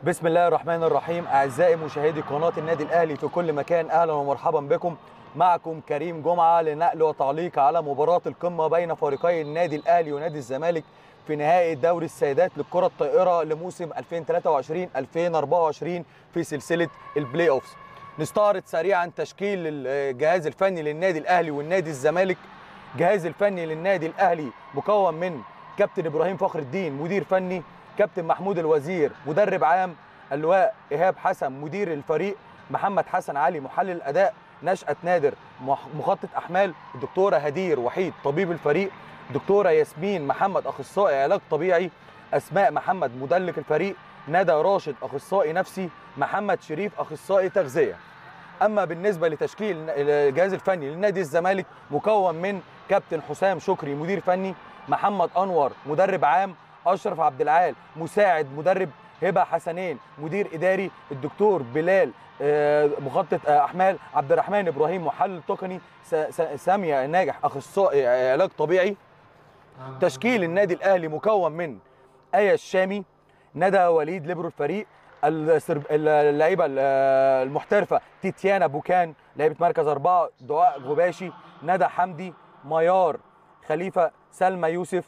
بسم الله الرحمن الرحيم اعزائي مشاهدي قناه النادي الاهلي في كل مكان اهلا ومرحبا بكم معكم كريم جمعه لنقل وتعليق على مباراه القمه بين فريقي النادي الاهلي ونادي الزمالك في نهائي دوري السيدات للكره الطائره لموسم 2023 2024 في سلسله البلاي اوفز نستعرض سريعا تشكيل الجهاز الفني للنادي الاهلي والنادي الزمالك الجهاز الفني للنادي الاهلي مكون من كابتن ابراهيم فخر الدين مدير فني كابتن محمود الوزير مدرب عام اللواء ايهاب حسن مدير الفريق محمد حسن علي محلل اداء نشأة نادر مخطط احمال الدكتوره هدير وحيد طبيب الفريق دكتوره ياسمين محمد اخصائي علاج طبيعي اسماء محمد مدلك الفريق ندى راشد اخصائي نفسي محمد شريف اخصائي تغذيه اما بالنسبه لتشكيل الجهاز الفني لنادي الزمالك مكون من كابتن حسام شكري مدير فني محمد انور مدرب عام اشرف عبد العال مساعد مدرب هبه حسنين مدير اداري الدكتور بلال مخطط احمال عبد الرحمن ابراهيم محلل تقني ساميه ناجح اخصائي علاج طبيعي تشكيل النادي الاهلي مكون من ايه الشامي ندى وليد ليبرو الفريق اللعيبه المحترفه تيتيانا بوكان لعيبه مركز اربعه دعاء غباشي ندى حمدي ميار خليفه سلمى يوسف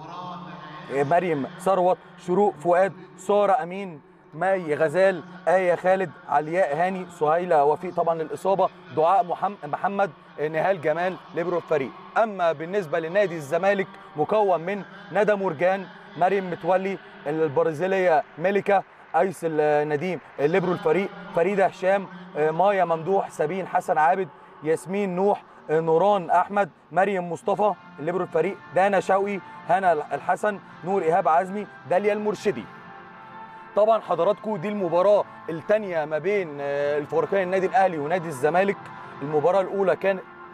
مريم ثروت شروق فؤاد ساره امين مي غزال آية خالد علياء هاني سهيلة وفيق طبعا الإصابة دعاء محمد نهال جمال ليبرو الفريق أما بالنسبة لنادي الزمالك مكون من ندى مرجان مريم متولي البرازيلية ملكة أيس النديم ليبرو الفريق فريدة هشام مايا ممدوح سبين حسن عابد ياسمين نوح نوران احمد مريم مصطفى ليبرو الفريق دانا شوقي هنا الحسن نور ايهاب عزمي داليا المرشدي طبعا حضراتكم دي المباراه الثانيه ما بين الفريقين النادي الاهلي ونادي الزمالك المباراه الاولى كان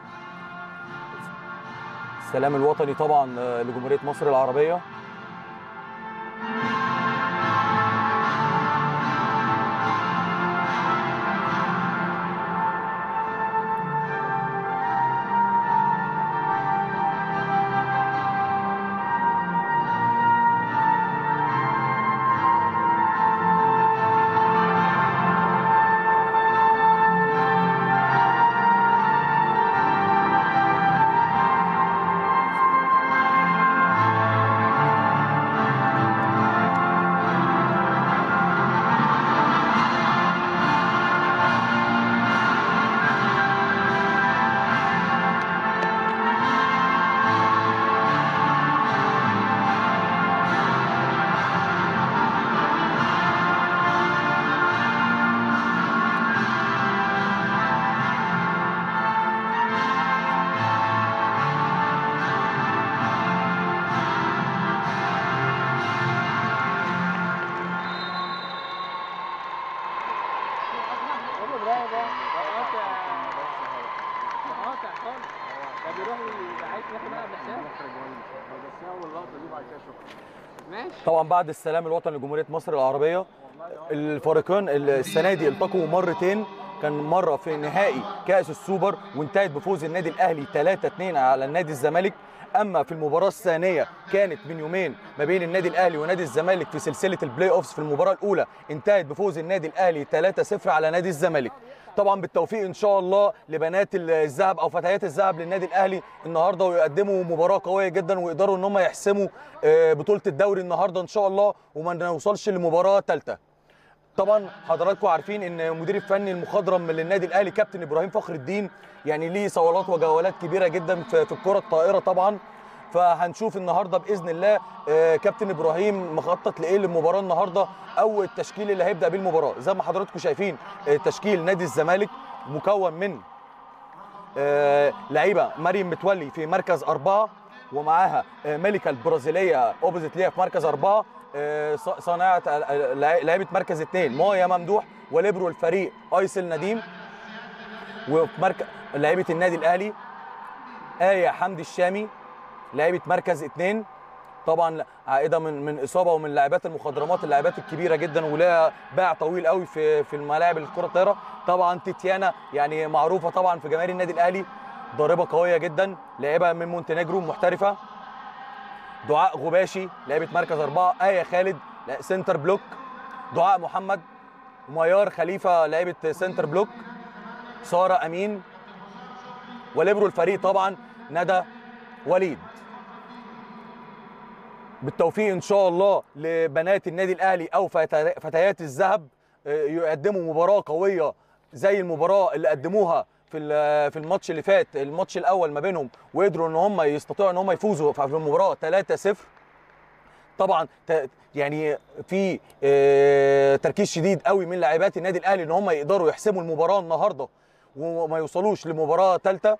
السلام الوطني طبعا لجمهوريه مصر العربيه طبعا بعد السلام الوطني لجمهوريه مصر العربيه الفريقين السنه دي التقوا مرتين كان مره في نهائي كاس السوبر وانتهت بفوز النادي الاهلي 3 2 على النادي الزمالك اما في المباراه الثانيه كانت من يومين ما بين النادي الاهلي ونادي الزمالك في سلسله البلاي اوفز في المباراه الاولى انتهت بفوز النادي الاهلي 3 0 على نادي الزمالك طبعا بالتوفيق ان شاء الله لبنات الذهب او فتيات الذهب للنادي الاهلي النهارده ويقدموا مباراه قويه جدا ويقدروا ان هم يحسموا بطوله الدوري النهارده ان شاء الله وما نوصلش لمباراه ثالثه طبعا حضراتكم عارفين ان المدير الفني المخضرم للنادي الاهلي كابتن ابراهيم فخر الدين يعني ليه صولات وجولات كبيره جدا في الكره الطائره طبعا فهنشوف النهارده باذن الله كابتن ابراهيم مخطط لايه للمباراه النهارده او التشكيل اللي هيبدا بيه المباراه زي ما حضراتكم شايفين تشكيل نادي الزمالك مكون من لعيبه مريم متولي في مركز اربعه ومعاها ملكه البرازيليه اوبوزيت ليها في مركز اربعه صانعه لعيبه مركز اثنين مايا ممدوح وليبرو الفريق ايسل نديم وفي مركز لعيبه النادي الاهلي ايه حمدي الشامي لعيبه مركز اثنين طبعا عائده من من اصابه ومن لاعبات المخضرمات اللاعبات الكبيره جدا ولها باع طويل قوي في في الملاعب الكره الطايره طبعا تيتيانا يعني معروفه طبعا في جماهير النادي الاهلي ضاربه قويه جدا لاعبه من مونتينيجرو محترفه دعاء غباشي لعيبه مركز اربعه ايه خالد سنتر بلوك دعاء محمد وميار خليفه لعيبه سنتر بلوك ساره امين وليبرو الفريق طبعا ندى وليد بالتوفيق ان شاء الله لبنات النادي الاهلي او فتا- فتيات الذهب آه، يقدموا مباراه قويه زي المباراه اللي قدموها في ال- في الماتش اللي فات الماتش الاول ما بينهم وقدروا ان هم يستطيعوا ان هم يفوزوا في المباراه 3-0 طبعا ت- يعني في آه، تركيز شديد قوي من لاعبات النادي الاهلي ان هم يقدروا يحسموا المباراه النهارده وما يوصلوش لمباراه ثالثه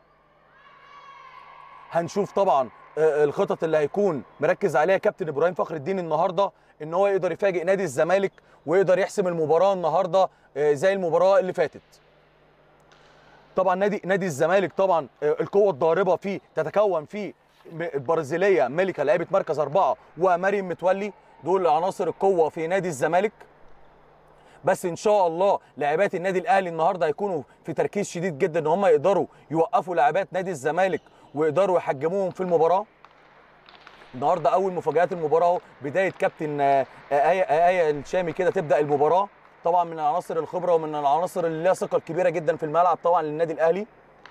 هنشوف طبعا آه، الخطط اللي هيكون مركز عليها كابتن ابراهيم فخر الدين النهارده ان هو يقدر يفاجئ نادي الزمالك ويقدر يحسم المباراه النهارده آه، زي المباراه اللي فاتت طبعا نادي نادي الزمالك طبعا آه، القوه الضاربه فيه تتكون في م- البرازيليه ملكه لعيبه مركز اربعه ومريم متولي دول عناصر القوه في نادي الزمالك بس ان شاء الله لاعبات النادي الاهلي النهارده هيكونوا في تركيز شديد جدا ان هم يقدروا يوقفوا لاعبات نادي الزمالك ويقدروا يحجموهم في المباراه النهارده اول مفاجات المباراه اهو بدايه كابتن آه، ايه ايه الشامي كده تبدا المباراه طبعا من عناصر الخبره ومن العناصر اللي لها ثقه كبيره جدا في الملعب طبعا للنادي الاهلي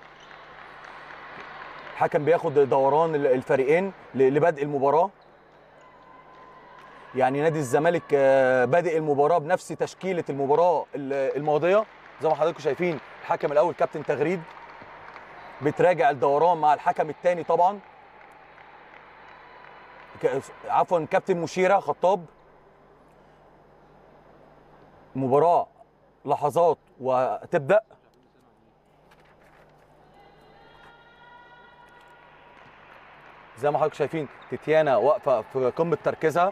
حكم بياخد دوران الفريقين ل- لبدء المباراه يعني نادي الزمالك آه، بادئ المباراه بنفس تشكيله المباراه ال- الماضيه زي ما حضراتكم شايفين الحكم الاول كابتن تغريد بتراجع الدوران مع الحكم الثاني طبعا ك- عفوا كابتن مشيره خطاب مباراه لحظات وتبدا زي ما حضراتكم شايفين تتيانا واقفه في قمه تركيزها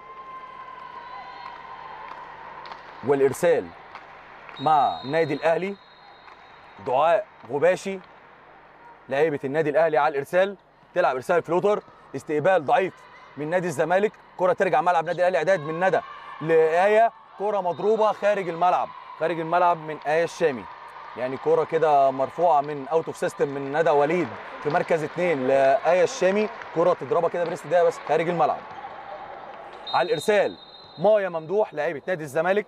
والارسال مع النادي الاهلي دعاء غباشي لعيبه النادي الاهلي على الارسال تلعب ارسال فلوتر استقبال ضعيف من نادي الزمالك كره ترجع ملعب نادي الاهلي اعداد من ندى لايه كره مضروبه خارج الملعب خارج الملعب من ايه الشامي يعني كره كده مرفوعه من اوت اوف سيستم من ندى وليد في مركز اثنين لايه الشامي كره تضربها كده بريست ده بس خارج الملعب على الارسال مايا ممدوح لعيبه نادي الزمالك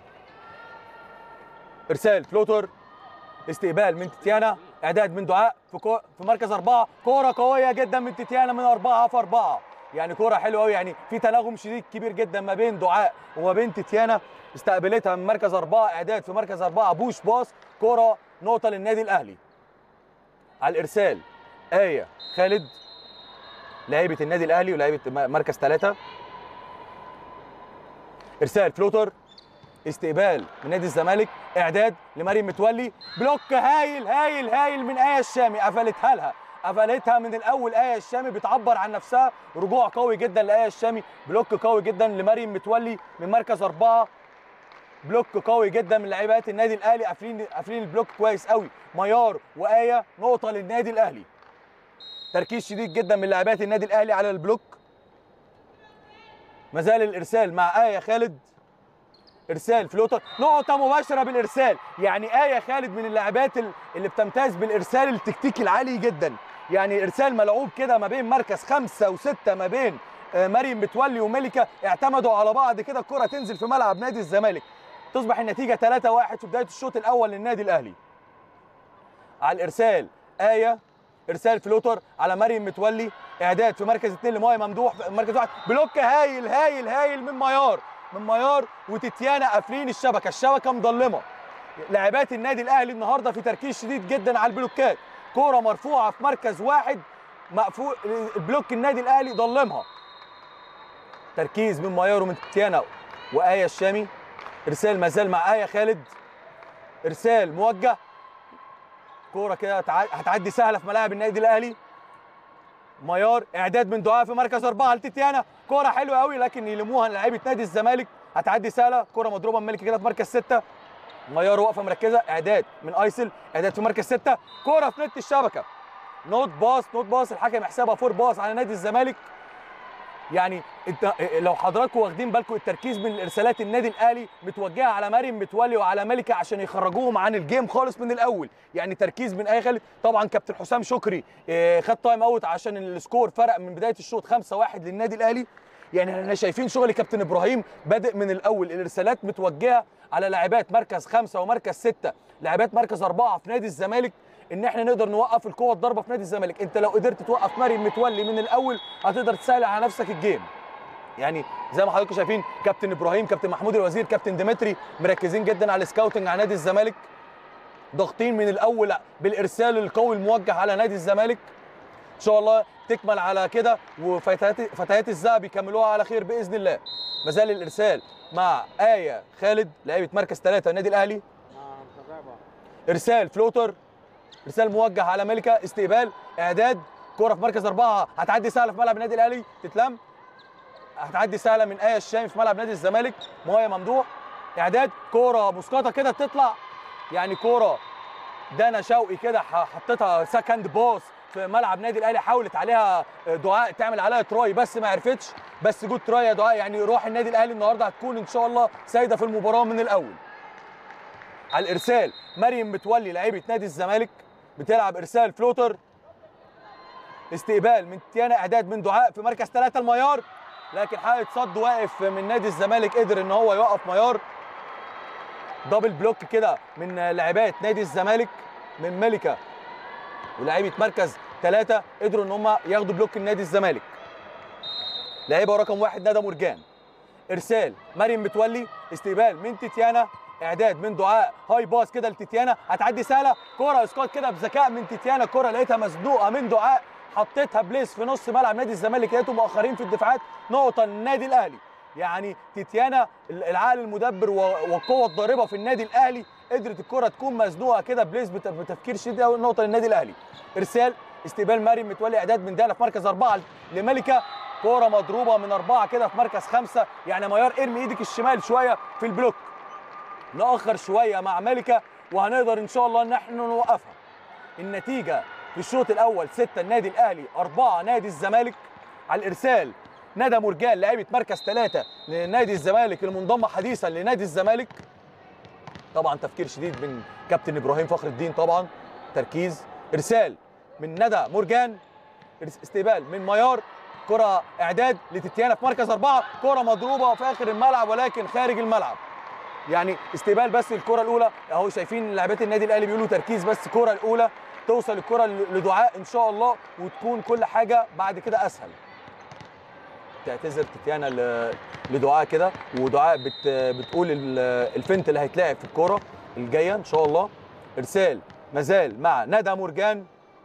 ارسال فلوتر استقبال من تيتيانا اعداد من دعاء في كو... في مركز اربعه كوره قويه جدا من تيتيانا من اربعه في اربعه يعني كوره حلوه قوي يعني في تناغم شديد كبير جدا ما بين دعاء وما بين تيتيانا استقبلتها من مركز اربعه اعداد في مركز اربعه بوش باص كوره نقطه للنادي الاهلي على الارسال ايه خالد لعيبه النادي الاهلي ولعيبه م- مركز ثلاثه ارسال فلوتر استقبال من نادي الزمالك اعداد لمريم متولي بلوك هايل هايل هايل من ايه الشامي قفلتها لها قفلتها من الاول ايه الشامي بتعبر عن نفسها رجوع قوي جدا لايه الشامي بلوك قوي جدا لمريم متولي من مركز اربعه بلوك قوي جدا من لاعبات النادي الاهلي قافلين قافلين البلوك كويس قوي ميار وايه نقطه للنادي الاهلي تركيز شديد جدا من لاعبات النادي الاهلي على البلوك مازال الارسال مع ايه خالد ارسال فلوتر نقطه مباشره بالارسال يعني ايه خالد من اللاعبات ال- اللي بتمتاز بالارسال التكتيكي العالي جدا يعني ارسال ملعوب كده ما بين مركز خمسة وستة ما بين آه، مريم متولي وملكه اعتمدوا على بعض كده الكره تنزل في ملعب نادي الزمالك تصبح النتيجه 3-1 في بدايه الشوط الاول للنادي الاهلي على الارسال ايه ارسال فلوتر على مريم متولي اعداد في مركز اثنين لمايا ممدوح في مركز واحد بلوك هايل هايل هايل من ميار من ميار وتتيانا قافلين الشبكه الشبكه مضلمه لاعبات النادي الاهلي النهارده في تركيز شديد جدا على البلوكات كوره مرفوعه في مركز واحد مقفول البلوك النادي الاهلي ضلمها تركيز من ميار ومن تتيانا وايه الشامي ارسال مازال مع ايه خالد ارسال موجه كوره كده تع- هتعدي سهله في ملاعب النادي الاهلي ميار اعداد من دعاء في مركز اربعه لتيتيانا كوره حلوه قوي لكن يلموها لعيبه نادي الزمالك هتعدي سهله كوره مضروبه من ملكي كده في مركز سته ميار واقفه مركزه اعداد من ايسل اعداد في مركز سته كوره في نت الشبكه نوت باص نوت باص الحكم يحسبها فور باص على نادي الزمالك يعني انت لو حضراتكم واخدين بالكم التركيز من الارسالات النادي الاهلي متوجهه على مريم متولي وعلى ملكه عشان يخرجوهم عن الجيم خالص من الاول يعني تركيز من اي خالد طبعا كابتن حسام شكري اه، خد تايم اوت عشان السكور فرق من بدايه الشوط 5-1 للنادي الاهلي يعني احنا شايفين شغل كابتن ابراهيم بادئ من الاول الارسالات متوجهه على لاعبات مركز خمسه ومركز سته لاعبات مركز اربعه في نادي الزمالك ان احنا نقدر نوقف القوه الضربه في نادي الزمالك انت لو قدرت توقف مريم متولي من الاول هتقدر تسهل على نفسك الجيم يعني زي ما حضراتكم شايفين كابتن ابراهيم كابتن محمود الوزير كابتن ديمتري مركزين جدا على السكاوتنج على نادي الزمالك ضاغطين من الاول بالارسال القوي الموجه على نادي الزمالك ان شاء الله تكمل على كده وفتيات فتيات الذهب يكملوها على خير باذن الله ما زال الارسال مع ايه خالد لاعيبه مركز ثلاثه النادي الاهلي ارسال فلوتر ارسال موجه على ملكه استقبال اعداد كره في مركز اربعه هتعدي سهله في ملعب النادي الاهلي تتلم هتعدي سهله من ايه الشامي في ملعب نادي الزمالك مهيا ممدوح اعداد كوره مسقطه كده تطلع يعني كوره دانا شوقي كده حطيتها سكند باص في ملعب نادي الاهلي حاولت عليها دعاء تعمل عليها تراي بس ما عرفتش بس جود تراي يا دعاء يعني روح النادي الاهلي النهارده هتكون ان شاء الله سايده في المباراه من الاول على الارسال مريم متولي لعيبه نادي الزمالك بتلعب ارسال فلوتر استقبال من تيانا اعداد من دعاء في مركز ثلاثه الميار لكن حائط صد واقف من نادي الزمالك قدر ان هو يوقف ميار دبل بلوك كده من لاعبات نادي الزمالك من ملكه ولاعيبه مركز ثلاثه قدروا ان هم ياخدوا بلوك النادي الزمالك لعيبه رقم واحد ندى مرجان ارسال مريم متولي استقبال من تيتيانا اعداد من دعاء هاي باس كده لتيتيانا هتعدي سهله كوره اسقاط كده بذكاء من تيتيانا كوره لقيتها مزنوقه من دعاء حطيتها بليس في نص ملعب نادي الزمالك لقيتهم مؤخرين في الدفاعات نقطه للنادي الاهلي يعني تيتيانا العقل المدبر والقوه الضاربه في النادي الاهلي قدرت الكره تكون مزنوقه كده بليس بتفكير شديد قوي نقطه للنادي الاهلي ارسال استقبال مريم متولي اعداد من داله في مركز اربعه لملكه كوره مضروبه من اربعه كده في مركز خمسه يعني ميار ارمي ايدك الشمال شويه في البلوك ناخر شويه مع ملكه وهنقدر ان شاء الله ان احنا نوقفها النتيجه في الشوط الاول 6 النادي الاهلي 4 نادي الزمالك على الارسال ندى مرجان لاعيبه مركز ثلاثة لنادي الزمالك المنضمه حديثا لنادي الزمالك طبعا تفكير شديد من كابتن ابراهيم فخر الدين طبعا تركيز ارسال من ندى مرجان استقبال من ميار كرة اعداد لتتيانا في مركز اربعة كرة مضروبة في اخر الملعب ولكن خارج الملعب يعني استقبال بس الكرة الاولى اهو شايفين لاعبات النادي الاهلي بيقولوا تركيز بس الكرة الاولى توصل الكرة لدعاء ان شاء الله وتكون كل حاجة بعد كده اسهل تعتذر تتيانا لدعاء كده ودعاء بت بتقول الفنت اللي هيتلعب في الكوره الجايه ان شاء الله ارسال مازال مع ندى مرجان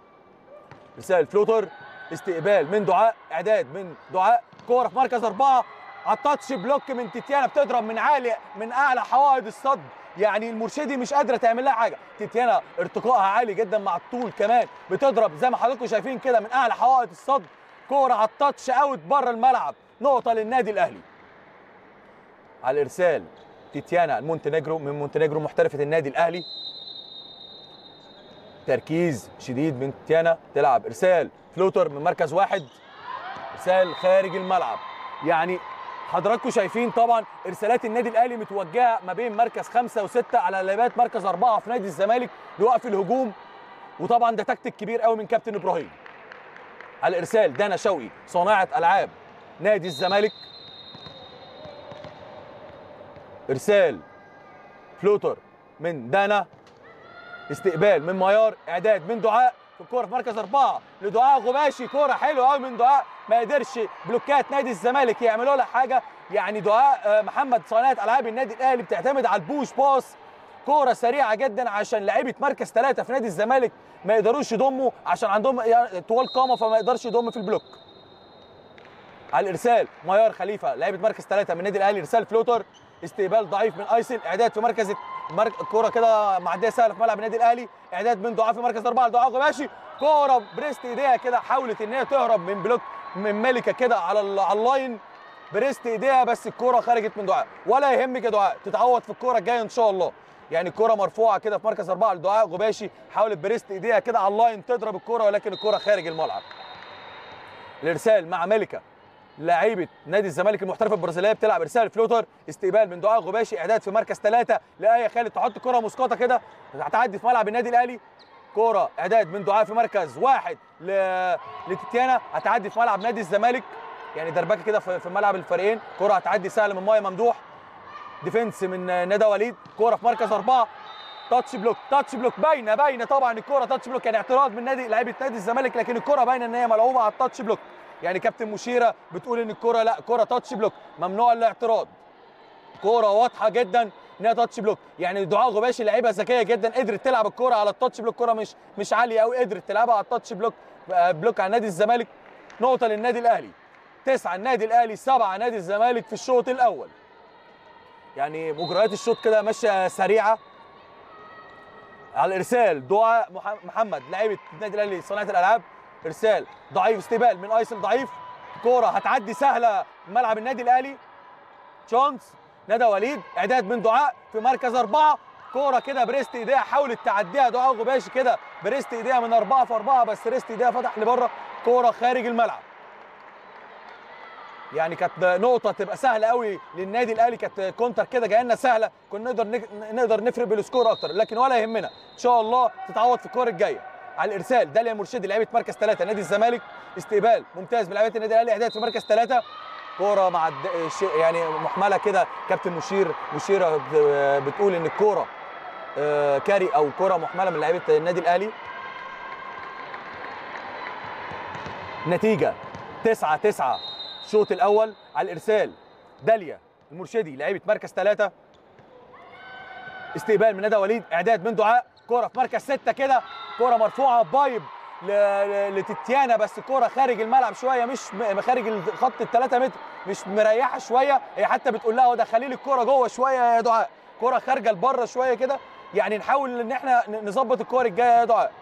ارسال فلوتر استقبال من دعاء اعداد من دعاء كوره في مركز اربعه على التاتش بلوك من تيتيانا بتضرب من عالي من اعلى حوائط الصد يعني المرشدي مش قادره تعمل لها حاجه تيتيانا ارتقائها عالي جدا مع الطول كمان بتضرب زي ما حضراتكم شايفين كده من اعلى حوائط الصد كوره على التاتش اوت بره الملعب نقطه للنادي الاهلي على الارسال تيتيانا المونتينيجرو من مونتينيجرو محترفه النادي الاهلي تركيز شديد من تيانا تلعب ارسال فلوتر من مركز واحد ارسال خارج الملعب يعني حضراتكم شايفين طبعا ارسالات النادي الاهلي متوجهه ما بين مركز خمسه وسته على لاعبات مركز اربعه في نادي الزمالك لوقف الهجوم وطبعا ده تكتيك كبير قوي من كابتن ابراهيم على الارسال دانا شوقي صانعه العاب نادي الزمالك ارسال فلوتر من دانا استقبال من ميار اعداد من دعاء في الكوره في مركز اربعه لدعاء غباشي كوره حلوه قوي من دعاء ما قدرش بلوكات نادي الزمالك يعملوا لها حاجه يعني دعاء محمد صانعه العاب النادي الاهلي بتعتمد على البوش باص كوره سريعه جدا عشان لعيبه مركز ثلاثه في نادي الزمالك ما يقدروش يضموا عشان عندهم طوال قامه فما يقدرش يضم في البلوك على الارسال ميار خليفه لعيبه مركز ثلاثه من النادي الاهلي ارسال فلوتر استقبال ضعيف من ايسل اعداد في مركز مرك... كوره كده معديه سهله في ملعب النادي الاهلي اعداد من دعاء في مركز اربعه لدعاء غباشي كوره بريست ايديها كده حاولت ان هي تهرب من بلوك من ملكه كده على ال... على اللاين بريست ايديها بس الكوره خرجت من دعاء ولا يهمك يا دعاء تتعوض في الكوره الجايه ان شاء الله يعني الكوره مرفوعه كده في مركز اربعه لدعاء غباشي حاولت بريست ايديها كده على اللاين تضرب الكوره ولكن الكوره خارج الملعب الارسال مع ملكه لعيبه نادي الزمالك المحترفه البرازيليه بتلعب ارسال فلوتر استقبال من دعاء غباشي اعداد في مركز ثلاثه لايه خالد تحط كره مسقطه كده هتعدي في ملعب النادي الاهلي كوره اعداد من دعاء في مركز واحد ل... لتيتيانا هتعدي في ملعب نادي الزمالك يعني دربكه كده في في ملعب الفريقين كره هتعدي سهله من مايا ممدوح ديفنس من ندى وليد كره في مركز اربعه تاتش بلوك تاتش بلوك باينه باينه طبعا الكره تاتش بلوك يعني اعتراض من نادي لعيبه نادي الزمالك لكن الكره باينه ان هي ملعوبه على التاتش بلوك يعني كابتن مشيره بتقول ان الكره لا كره تاتش بلوك ممنوع الاعتراض كوره واضحه جدا انها تاتش بلوك يعني دعاء غباشي لعيبه ذكيه جدا قدرت تلعب الكوره على التاتش بلوك كوره مش مش عاليه قوي قدرت تلعبها على التاتش بلوك آه، بلوك على نادي الزمالك نقطه للنادي الاهلي تسعه النادي الاهلي سبعه نادي الزمالك في الشوط الاول يعني مجريات الشوط كده ماشيه سريعه على الارسال دعاء مح- محمد لعيبه النادي الاهلي صناعه الالعاب ارسال ضعيف استقبال من ايسل ضعيف كوره هتعدي سهله ملعب النادي الاهلي تشانس ندى وليد اعداد من دعاء في مركز اربعه كوره كده بريست ايديها حاولت تعديها دعاء غباشي كده بريست ايديها من اربعه في اربعه بس ريست ايديها فتح لبره كوره خارج الملعب يعني كانت نقطه تبقى سهله قوي للنادي الاهلي كانت كونتر كده جايه لنا سهله كنا نقدر نك- نقدر نفرق بالسكور اكتر لكن ولا يهمنا ان شاء الله تتعوض في الكور الجايه على الارسال داليا مرشدي لعيبه مركز ثلاثه نادي الزمالك استقبال ممتاز من لعيبه النادي الاهلي اعداد في مركز ثلاثه كوره مع الد... ش- يعني محمله كده كابتن مشير مشيره ب- بتقول ان الكوره آه، كاري او كوره محمله من لعيبه النادي الاهلي نتيجه 9 9 الشوط الاول على الارسال داليا المرشدي لعيبه مركز ثلاثه استقبال من ندى وليد اعداد من دعاء كوره في مركز سته كده كوره مرفوعه بايب ل- ل- لتتيانا بس كوره خارج الملعب شويه مش م- خارج ال- خط الثلاثة متر مش مريحه شويه هي حتى بتقول لها دخلي لي الكوره جوه شويه يا دعاء كوره خارجه لبره شويه كده يعني نحاول ان احنا ن- نظبط الكور الجايه يا دعاء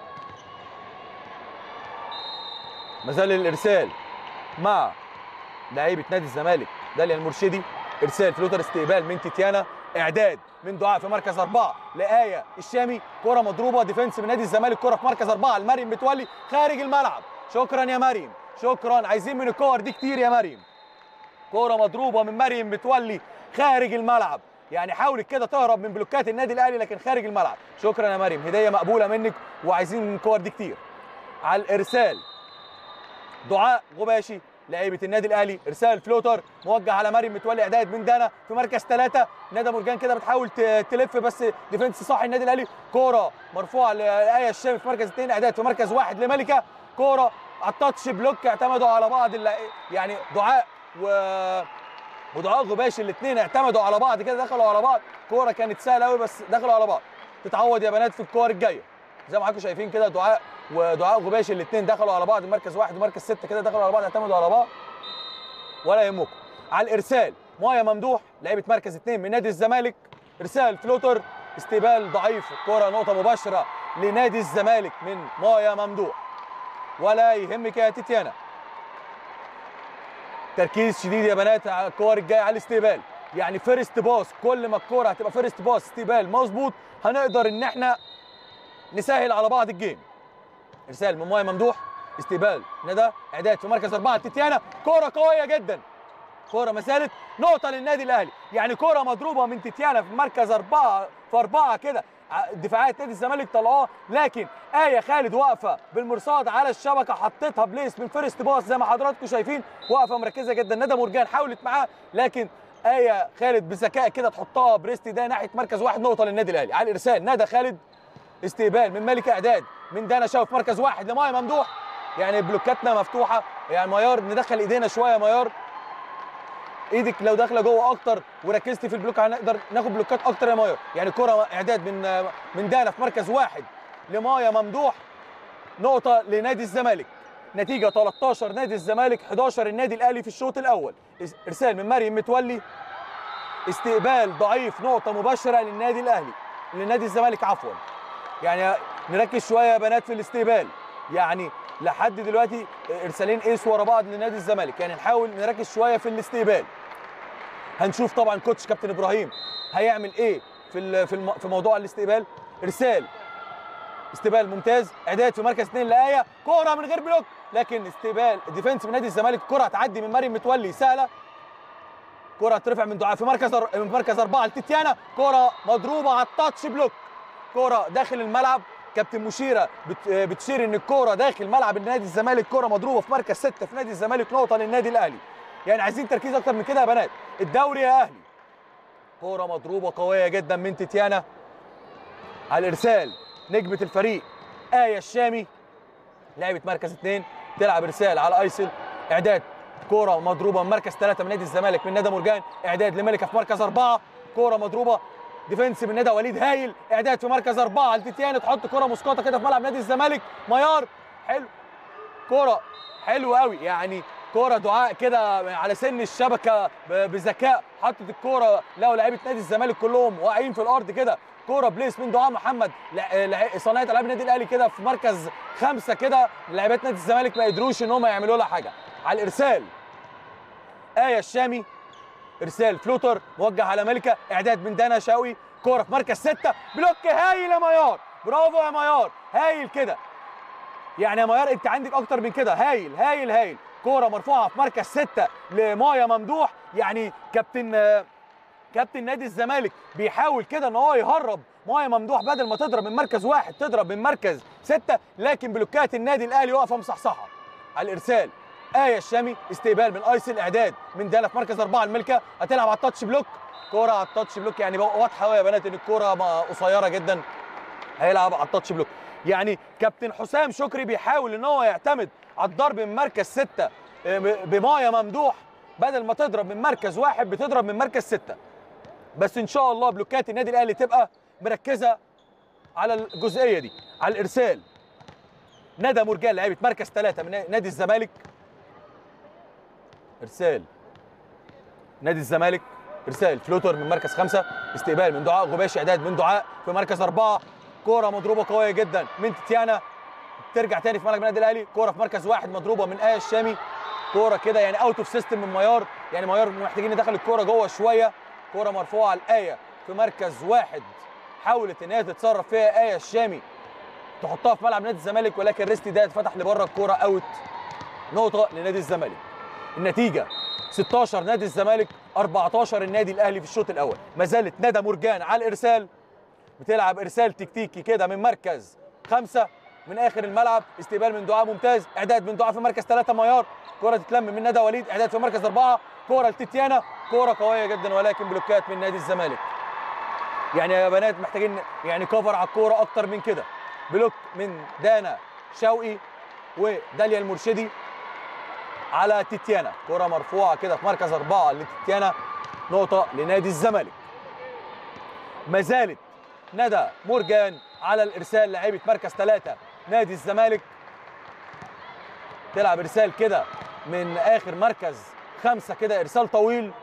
مازال الارسال مع لعيبه نادي الزمالك داليا المرشدي ارسال فلوتر استقبال من تيتيانا اعداد من دعاء في مركز اربعه لايه الشامي كره مضروبه ديفنس من نادي الزمالك كره في مركز اربعه لمريم متولي خارج الملعب شكرا يا مريم شكرا عايزين من الكور دي كتير يا مريم كوره مضروبه من مريم متولي خارج الملعب يعني حاولت كده تهرب من بلوكات النادي الاهلي لكن خارج الملعب شكرا يا مريم هديه مقبوله منك وعايزين من الكور دي كتير على الارسال دعاء غباشي لعيبه النادي الاهلي ارسال فلوتر موجه على مريم متولي اعداد من دانا في مركز ثلاثه ندى مرجان كده بتحاول ت- تلف بس ديفنس صح النادي الاهلي كوره مرفوعه لايه الشامي في مركز اثنين اعداد في مركز واحد لملكه كوره على التاتش بلوك اعتمدوا على بعض اللع- يعني دعاء و ودعاء غباشي الاثنين اعتمدوا على بعض كده دخلوا على بعض كوره كانت سهله قوي بس دخلوا على بعض تتعوض يا بنات في الكور الجايه زي ما حضراتكم شايفين كده دعاء ودعاء غباشي الاثنين دخلوا على بعض مركز واحد ومركز سته كده دخلوا على بعض اعتمدوا على بعض ولا يهمكم على الارسال مايا ممدوح لعيبه مركز اثنين من نادي الزمالك ارسال فلوتر استقبال ضعيف الكره نقطه مباشره لنادي الزمالك من مايا ممدوح ولا يهمك يا تيتيانا تركيز شديد يا بنات على الكور الجايه على الاستقبال يعني فيرست باص كل ما الكوره هتبقى فيرست باص استقبال مظبوط هنقدر ان احنا نسهل على بعض الجيم ارسال من مايا ممدوح استقبال ندى اعداد في مركز اربعه تيتيانا كوره قويه جدا كوره ما زالت نقطه للنادي الاهلي يعني كوره مضروبه من تيتيانا في مركز اربعه في اربعه كده ع- دفاعات نادي الزمالك طلعوها لكن ايه خالد واقفه بالمرصاد على الشبكه حطيتها بليس من فيرست باص زي ما حضراتكم شايفين واقفه مركزه جدا ندى مرجان حاولت معاه لكن ايه خالد بذكاء كده تحطها بريست ده ناحيه مركز واحد نقطه للنادي الاهلي على الارسال ندى خالد استقبال من ملك اعداد من دانا شاوي في مركز واحد لمايا ممدوح يعني بلوكاتنا مفتوحه يعني ميار ندخل ايدينا شويه يا ميار ايدك لو داخله جوه اكتر وركزتي في البلوك هنقدر ناخد بلوكات اكتر يا مايار يعني كره اعداد من من دانا في مركز واحد لمايا ممدوح نقطه لنادي الزمالك نتيجه 13 نادي الزمالك 11 النادي الاهلي في الشوط الاول ارسال من مريم متولي استقبال ضعيف نقطه مباشره للنادي الاهلي لنادي الزمالك عفوا يعني نركز شويه يا بنات في الاستقبال يعني لحد دلوقتي ارسالين ايس ورا بعض لنادي الزمالك يعني نحاول نركز شويه في الاستقبال هنشوف طبعا كوتش كابتن ابراهيم هيعمل ايه في ال- في الم- في موضوع الاستقبال ارسال استقبال ممتاز اعداد في مركز اثنين لايه كوره من غير بلوك لكن استقبال ديفنس من نادي الزمالك كره هتعدي من مريم متولي سهله كره ترفع من دعاء في مركز أر- من مركز اربعه لتيتيانا كره مضروبه على التاتش بلوك كره داخل الملعب كابتن مشيره بت- بتشير ان الكوره داخل ملعب النادي الزمالك كوره مضروبه في مركز ستة في نادي الزمالك نقطه للنادي الاهلي يعني عايزين تركيز اكتر من كده يا بنات الدوري يا اهلي كوره مضروبه قويه جدا من تيتيانا على الارسال نجمه الفريق ايه الشامي لعبت مركز اثنين تلعب ارسال على ايسل اعداد كوره مضروبه من مركز ثلاثه من نادي الزمالك من ندى مرجان اعداد لملكه في مركز اربعه كوره مضروبه ديفنس من ندى وليد هايل اعداد في مركز اربعه لتيتيانا تحط كوره مسقطه كده في ملعب نادي الزمالك ميار حلو كوره حلوه قوي يعني كوره دعاء كده على سن الشبكه ب- بذكاء حطت الكوره لو لعيبه نادي الزمالك كلهم واقعين في الارض كده كوره بليس من دعاء محمد لع- لع- صناعه العاب النادي الاهلي كده في مركز خمسه كده لاعبات نادي الزمالك ما قدروش ان هم يعملوا لها حاجه على الارسال ايه الشامي ارسال فلوتر موجه على ملكه اعداد من دانا شاوي كوره في مركز سته بلوك هايل يا ميار برافو يا ميار هايل كده يعني يا ميار انت عندك اكتر من كده هايل هايل هايل كوره مرفوعه في مركز سته لمايا ممدوح يعني كابتن آه، كابتن نادي الزمالك بيحاول كده ان هو يهرب مايا ممدوح بدل ما تضرب من مركز واحد تضرب من مركز ستة لكن بلوكات النادي الاهلي واقفه مصحصحه على الارسال آية الشامي استقبال من ايسل اعداد من دالا في مركز أربعة الملكة هتلعب على التاتش بلوك كورة على التاتش بلوك يعني بقى واضحة قوي يا بنات ان الكورة ما- قصيرة جدا هيلعب على التاتش بلوك يعني كابتن حسام شكري بيحاول ان هو يعتمد على الضرب من مركز ستة آه، ب- بمايا ممدوح بدل ما تضرب من مركز واحد بتضرب من مركز ستة بس ان شاء الله بلوكات النادي الاهلي تبقى مركزه على الجزئيه دي على الارسال ندى مرجان لعيبه مركز ثلاثه من نادي الزمالك ارسال نادي الزمالك ارسال فلوتر من مركز خمسه استقبال من دعاء غباشي اعداد من دعاء في مركز اربعه كوره مضروبه قويه جدا من تيتيانا ترجع تاني في ملعب النادي الاهلي كوره في مركز واحد مضروبه من ايه الشامي كوره كده يعني اوت اوف سيستم من ميار يعني ميار محتاجين ندخل الكوره جوه شويه كوره مرفوعه الايه في مركز واحد حاولت ان هي تتصرف فيها ايه الشامي تحطها في ملعب نادي الزمالك ولكن ريستي ده اتفتح لبره الكوره اوت نقطه لنادي الزمالك النتيجه 16 نادي الزمالك 14 النادي الاهلي في الشوط الاول ما زالت ندى مرجان على الارسال بتلعب ارسال تكتيكي كده من مركز خمسه من اخر الملعب استقبال من دعاء ممتاز اعداد من دعاء في مركز ثلاثه ميار كره تتلم من ندى وليد اعداد في مركز اربعه كره لتيتيانا كره قويه جدا ولكن بلوكات من نادي الزمالك يعني يا بنات محتاجين يعني كفر على الكوره اكتر من كده بلوك من دانا شوقي وداليا المرشدي على تيتيانا كره مرفوعه كده في مركز اربعه لتيتيانا نقطه لنادي الزمالك ما زالت ندى مرجان على الارسال لعيبه مركز ثلاثه نادي الزمالك تلعب ارسال كده من اخر مركز خمسه كده ارسال طويل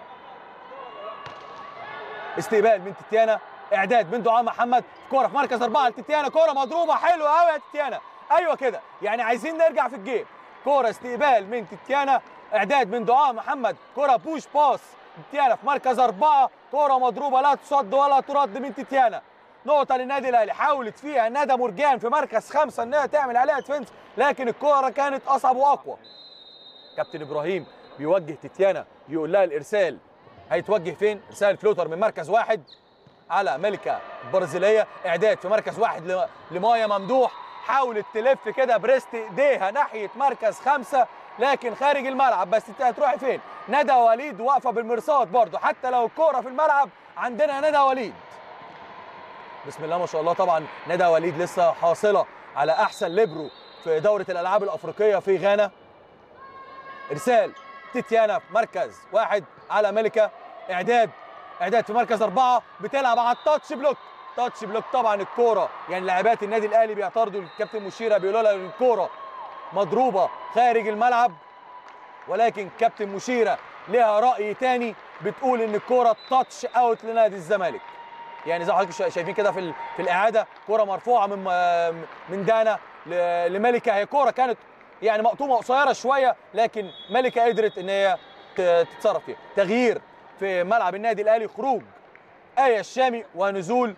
استقبال من تيتيانا اعداد من دعاء محمد كوره في مركز اربعه لتيتيانا كوره مضروبه حلوه قوي يا تيتيانا ايوه كده يعني عايزين نرجع في الجيم كوره استقبال من تيتيانا اعداد من دعاء محمد كوره بوش باس تيتيانا في مركز اربعه كوره مضروبه لا تصد ولا ترد من تيتيانا نقطه للنادي الاهلي حاولت فيها ندى مرجان في مركز خمسه انها تعمل عليها ديفنس لكن الكوره كانت اصعب واقوى كابتن ابراهيم بيوجه تيتيانا يقول لها الارسال هيتوجه فين؟ ارسال فلوتر من مركز واحد على ملكه البرازيليه اعداد في مركز واحد ل- لمايا ممدوح حاولت تلف كده بريست ايديها ناحيه مركز خمسه لكن خارج الملعب بس انت هتروحي فين؟ ندى وليد واقفه بالمرصاد برضه حتى لو الكوره في الملعب عندنا ندى وليد بسم الله ما شاء الله طبعا ندى وليد لسه حاصله على احسن ليبرو في دوره الالعاب الافريقيه في غانا ارسال تيتيانا في مركز واحد على ملكه اعداد اعداد في مركز اربعه بتلعب على التاتش بلوك تاتش بلوك طبعا الكوره يعني لاعبات النادي الاهلي بيعترضوا الكابتن مشيره بيقولوا لها الكوره مضروبه خارج الملعب ولكن كابتن مشيره لها راي تاني بتقول ان الكوره تاتش اوت لنادي الزمالك يعني زي ما حضرتك شا- شايفين كده في ال- في الاعاده كوره مرفوعه من من دانا ل- لملكه هي كوره كانت يعني مقطومه قصيره شويه لكن ملكه قدرت ان هي ت- تتصرف فيها تغيير في ملعب النادي الاهلي خروج ايه الشامي ونزول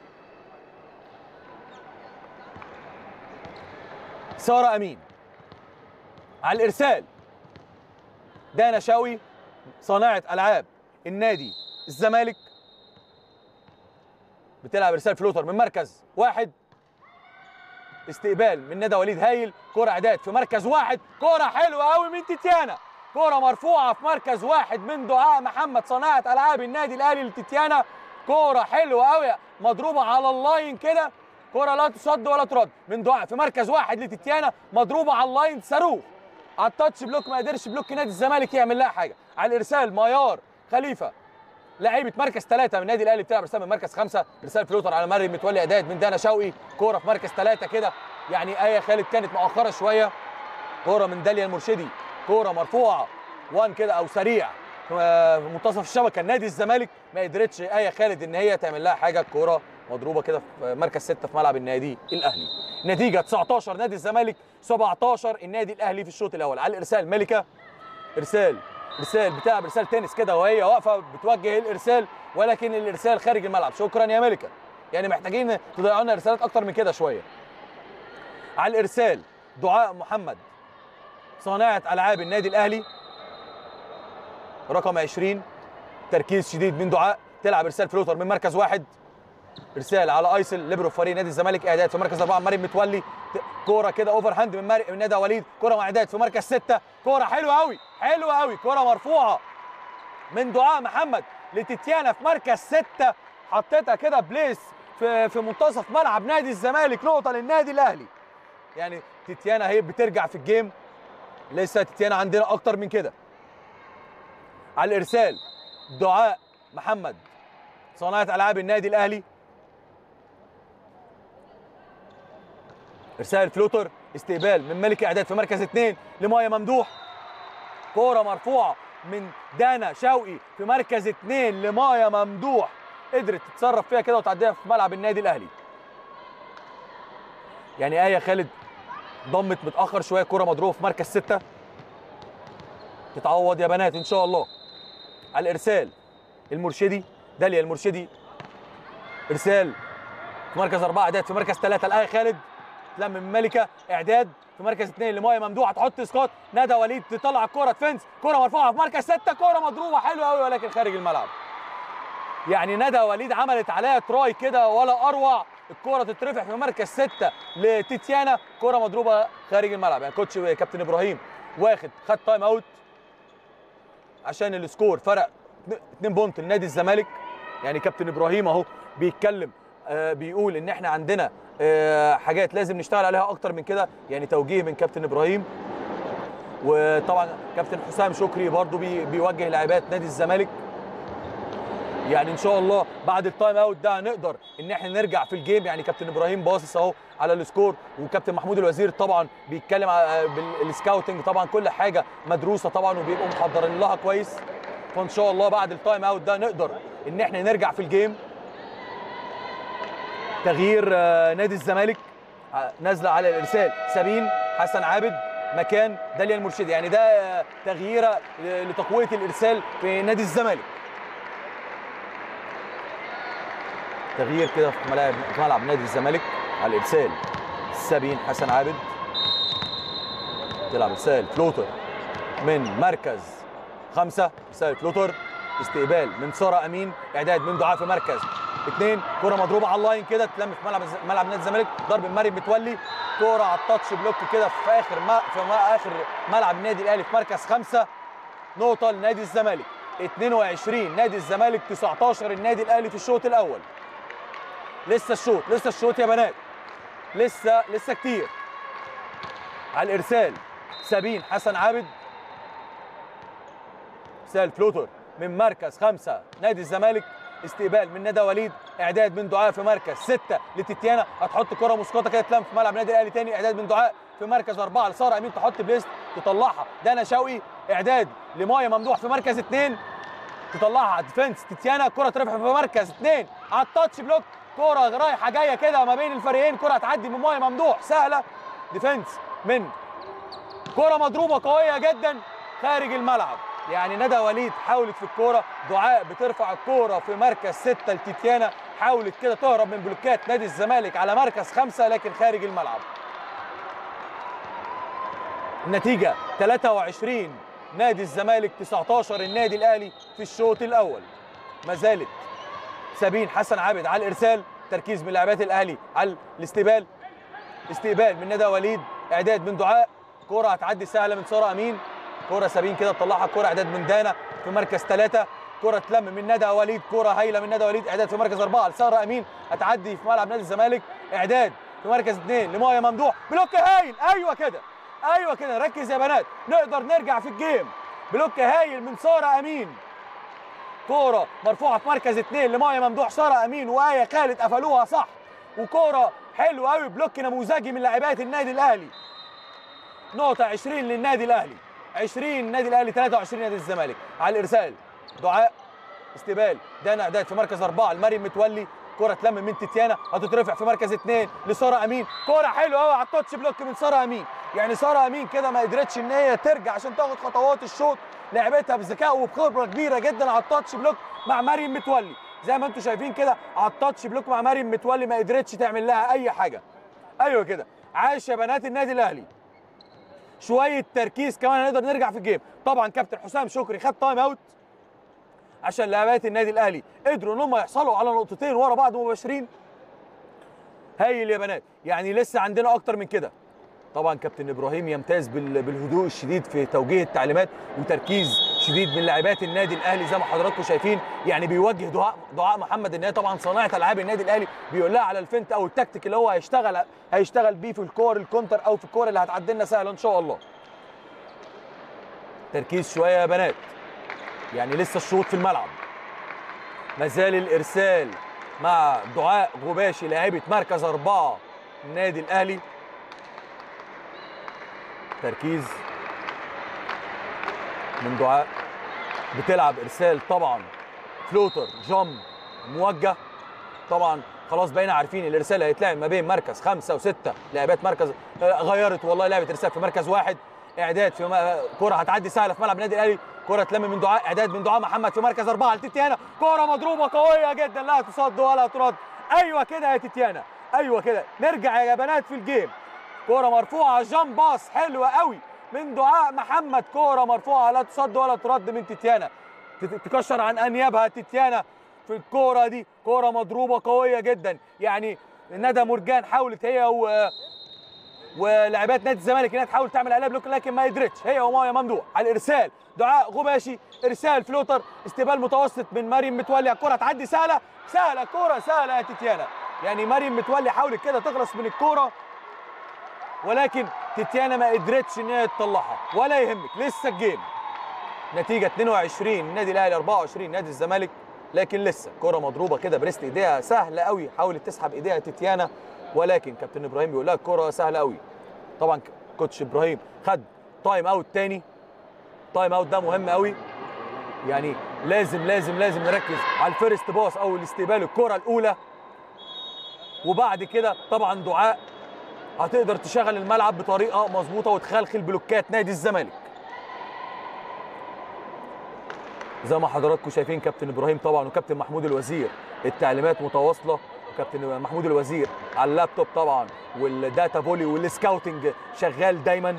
ساره امين على الارسال دانا شاوي صانعه العاب النادي الزمالك بتلعب ارسال فلوتر من مركز واحد استقبال من ندى وليد هايل كرة اعداد في مركز واحد كرة حلوة قوي من تيتيانا كرة مرفوعة في مركز واحد من دعاء محمد صناعة ألعاب النادي الأهلي لتيتيانا كرة حلوة قوي مضروبة على اللاين كده كرة لا تصد ولا ترد من دعاء في مركز واحد لتيتيانا مضروبة على اللاين صاروخ على التاتش بلوك ما قدرش بلوك نادي الزمالك يعمل لها حاجة على الإرسال ميار خليفة لعيبه مركز ثلاثه من النادي الاهلي بتلعب رسام من مركز خمسه رسال فلوتر على مريم متولي اعداد من دانا شوقي كوره في مركز ثلاثه كده يعني ايه خالد كانت مؤخره شويه كوره من داليا المرشدي كوره مرفوعه وان كده او سريع في منتصف الشبكه نادي الزمالك ما قدرتش ايه خالد ان هي تعمل لها حاجه الكوره مضروبه كده في مركز سته في ملعب النادي الاهلي نتيجه 19 نادي الزمالك 17 النادي الاهلي في الشوط الاول على الارسال ملكه ارسال ارسال بتلعب ارسال تنس كده وهي واقفه بتوجه الارسال ولكن الارسال خارج الملعب شكرا يا ملكه يعني محتاجين تضيعوا لنا ارسالات اكتر من كده شويه على الارسال دعاء محمد صانعه العاب النادي الاهلي رقم 20 تركيز شديد من دعاء تلعب ارسال فلوتر من مركز واحد ارسال على ايسل ليبرو فريق نادي الزمالك اعداد في مركز اربعه مريم متولي كوره كده اوفر هاند من, مر... من ندى وليد كوره واعداد في مركز سته كوره حلوه قوي حلوه قوي كوره مرفوعه من دعاء محمد لتتيانا في مركز سته حطيتها كده بليس في في منتصف ملعب نادي الزمالك نقطه للنادي الاهلي يعني تتيانا هي بترجع في الجيم لسه تتيانا عندنا اكتر من كده على الارسال دعاء محمد صناعه العاب النادي الاهلي ارسال فلوتر استقبال من ملك اعداد في مركز اثنين لمايا ممدوح كوره مرفوعه من دانا شوقي في مركز اثنين لمايا ممدوح قدرت تتصرف فيها كده وتعديها في ملعب النادي الاهلي يعني ايه خالد ضمت متاخر شويه كوره مضروبه في مركز سته تتعوض يا بنات ان شاء الله على الارسال المرشدي داليا المرشدي ارسال في مركز اربعه اعداد في مركز ثلاثه الايه خالد تلم من ملكه اعداد في مركز اثنين لمايا ممدوح تحط اسقاط ندى وليد تطلع الكوره ديفنس كوره مرفوعه في مركز سته كوره مضروبه حلوه قوي ولكن خارج الملعب يعني ندى وليد عملت عليها تراي كده ولا اروع الكوره تترفع في مركز سته لتيتيانا كوره مضروبه خارج الملعب يعني كوتش كابتن ابراهيم واخد خد تايم اوت عشان السكور فرق 2 بونت لنادي الزمالك يعني كابتن ابراهيم اهو بيتكلم آه بيقول ان احنا عندنا آه حاجات لازم نشتغل عليها اكتر من كده يعني توجيه من كابتن ابراهيم وطبعا كابتن حسام شكري برضو بي بيوجه لاعبات نادي الزمالك يعني ان شاء الله بعد التايم اوت ده نقدر ان احنا نرجع في الجيم يعني كابتن ابراهيم باصص اهو على السكور وكابتن محمود الوزير طبعا بيتكلم بالسكاوتنج طبعا كل حاجه مدروسه طبعا وبيبقوا محضرين لها كويس فان شاء الله بعد التايم اوت ده نقدر ان احنا نرجع في الجيم تغيير نادي الزمالك نازله على الارسال سابين حسن عابد مكان داليا المرشدي يعني ده تغييره لتقويه الارسال في نادي الزمالك تغيير كده في ملعب في ملعب نادي الزمالك على الارسال سابين حسن عابد تلعب ارسال فلوتر من مركز خمسه ارسال فلوتر استقبال من ساره امين اعداد من دعاء في مركز اثنين كره مضروبه على اللاين كده تلم في ملعب ملعب نادي الزمالك ضرب من مريم متولي كره على التاتش بلوك كده في اخر ما في ما اخر ملعب النادي الاهلي في مركز خمسه نقطه لنادي الزمالك 22 نادي الزمالك 19 النادي الاهلي في الشوط الاول لسه الشوط لسه الشوط يا بنات لسه لسه كتير على الارسال سابين حسن عابد ارسال فلوتر من مركز خمسة نادي الزمالك استقبال من ندى وليد اعداد من دعاء في مركز ستة لتتيانا هتحط كره مسقطه كده تلم في ملعب النادي الاهلي تاني اعداد من دعاء في مركز أربعة لسارة أمين تحط بليست تطلعها دانا شوقي إعداد لمايا ممدوح في مركز اثنين تطلعها ديفنس تتيانا كرة تربح في مركز اثنين على التاتش بلوك كرة رايحة جاية كده ما بين الفريقين كرة تعدي من مايا ممدوح سهلة ديفنس من كرة مضروبة قوية جدا خارج الملعب يعني ندى وليد حاولت في الكوره دعاء بترفع الكوره في مركز ستة لتيتيانا حاولت كده تهرب من بلوكات نادي الزمالك على مركز خمسة لكن خارج الملعب النتيجة 23 نادي الزمالك 19 النادي الأهلي في الشوط الأول ما زالت سابين حسن عابد على الإرسال تركيز من لاعبات الأهلي على الاستقبال استقبال من ندى وليد اعداد من دعاء كره هتعدي سهله من ساره امين كره سابين كده تطلعها كره اعداد من دانا في مركز ثلاثه كره تلم من ندى وليد كره هايله من ندى وليد اعداد في مركز اربعه لساره امين هتعدي في ملعب نادي الزمالك اعداد في مركز اثنين لمايا ممدوح بلوك هايل ايوه كده ايوه كده ركز يا بنات نقدر نرجع في الجيم بلوك هايل من ساره امين كوره مرفوعه في مركز اثنين لمايا ممدوح ساره امين وايه خالد قفلوها صح وكوره حلوه قوي بلوك نموذجي من لاعبات النادي الاهلي نقطه 20 للنادي الاهلي 20 النادي الاهلي 23 نادي الزمالك على الارسال دعاء استقبال دانا اعداد في مركز اربعه لمريم متولي كره تلم من تيتيانا هتترفع في مركز اثنين لساره امين كره حلوه قوي على التاتش بلوك من ساره امين يعني ساره امين كده ما قدرتش ان هي ترجع عشان تاخد خطوات الشوط لعبتها بذكاء وبخبره كبيره جدا على التاتش بلوك مع مريم متولي زي ما انتم شايفين كده على التاتش بلوك مع مريم متولي ما قدرتش تعمل لها اي حاجه ايوه كده عاش يا بنات النادي الاهلي شويه تركيز كمان هنقدر نرجع في الجيم طبعا كابتن حسام شكري خد تايم اوت عشان لاعبات النادي الاهلي قدروا ان هم يحصلوا على نقطتين ورا بعض مباشرين هايل يا بنات يعني لسه عندنا اكتر من كده طبعا كابتن ابراهيم يمتاز بال- بالهدوء الشديد في توجيه التعليمات وتركيز شديد من لاعبات النادي الاهلي زي ما حضراتكم شايفين يعني بيوجه دعاء دعاء محمد ان هي طبعا صناعه العاب النادي الاهلي بيقول لها على الفنت او التكتيك اللي هو هيشتغل هيشتغل بيه في الكور الكونتر او في الكور اللي هتعدي لنا سهله ان شاء الله تركيز شويه يا بنات يعني لسه الشوط في الملعب ما زال الارسال مع دعاء غباشي لاعبه مركز اربعه النادي الاهلي تركيز من دعاء بتلعب ارسال طبعا فلوتر جامب موجه طبعا خلاص بقينا عارفين الارسال هيتلعب ما بين مركز خمسه وسته لاعبات مركز آه، غيرت والله لعبه ارسال في مركز واحد اعداد في م- كره هتعدي سهله في ملعب النادي الاهلي كره تلم من دعاء اعداد من دعاء محمد في مركز اربعه لتيتيانا كره مضروبه قويه جدا لا تصد ولا ترد ايوه كده يا تيتيانا ايوه كده نرجع يا بنات في الجيم كرة مرفوعة جام باص حلوة قوي من دعاء محمد كرة مرفوعة لا تصد ولا ترد من تيتيانا تت- تكشر عن انيابها تيتيانا في الكرة دي كرة مضروبة قوية جدا يعني ندى مرجان حاولت هي و ولاعبات نادي الزمالك انها تحاول تعمل عليها بلوك لكن ما قدرتش هي ومايا ممدوح على الارسال دعاء غباشي ارسال فلوتر استقبال متوسط من مريم متولي الكره تعدي سهله سهله كره سهله يا تيتيانا يعني مريم متولي حاولت كده تخلص من الكوره ولكن تيتيانا ما قدرتش ان هي تطلعها ولا يهمك لسه الجيم نتيجه 22 النادي الاهلي 24 نادي الزمالك لكن لسه كره مضروبه كده بريست ايديها سهله قوي حاولت تسحب ايديها تيتيانا ولكن كابتن ابراهيم بيقول لها الكره سهله قوي طبعا كوتش ابراهيم خد تايم اوت تاني تايم اوت ده مهم قوي يعني لازم لازم لازم نركز على الفيرست باص او الاستقبال الكره الاولى وبعد كده طبعا دعاء هتقدر تشغل الملعب بطريقه مظبوطه وتخلخل بلوكات نادي الزمالك زي ما حضراتكم شايفين كابتن ابراهيم طبعا وكابتن محمود الوزير التعليمات متواصله وكابتن محمود الوزير على اللابتوب طبعا والداتا فولي والسكاوتنج شغال دايما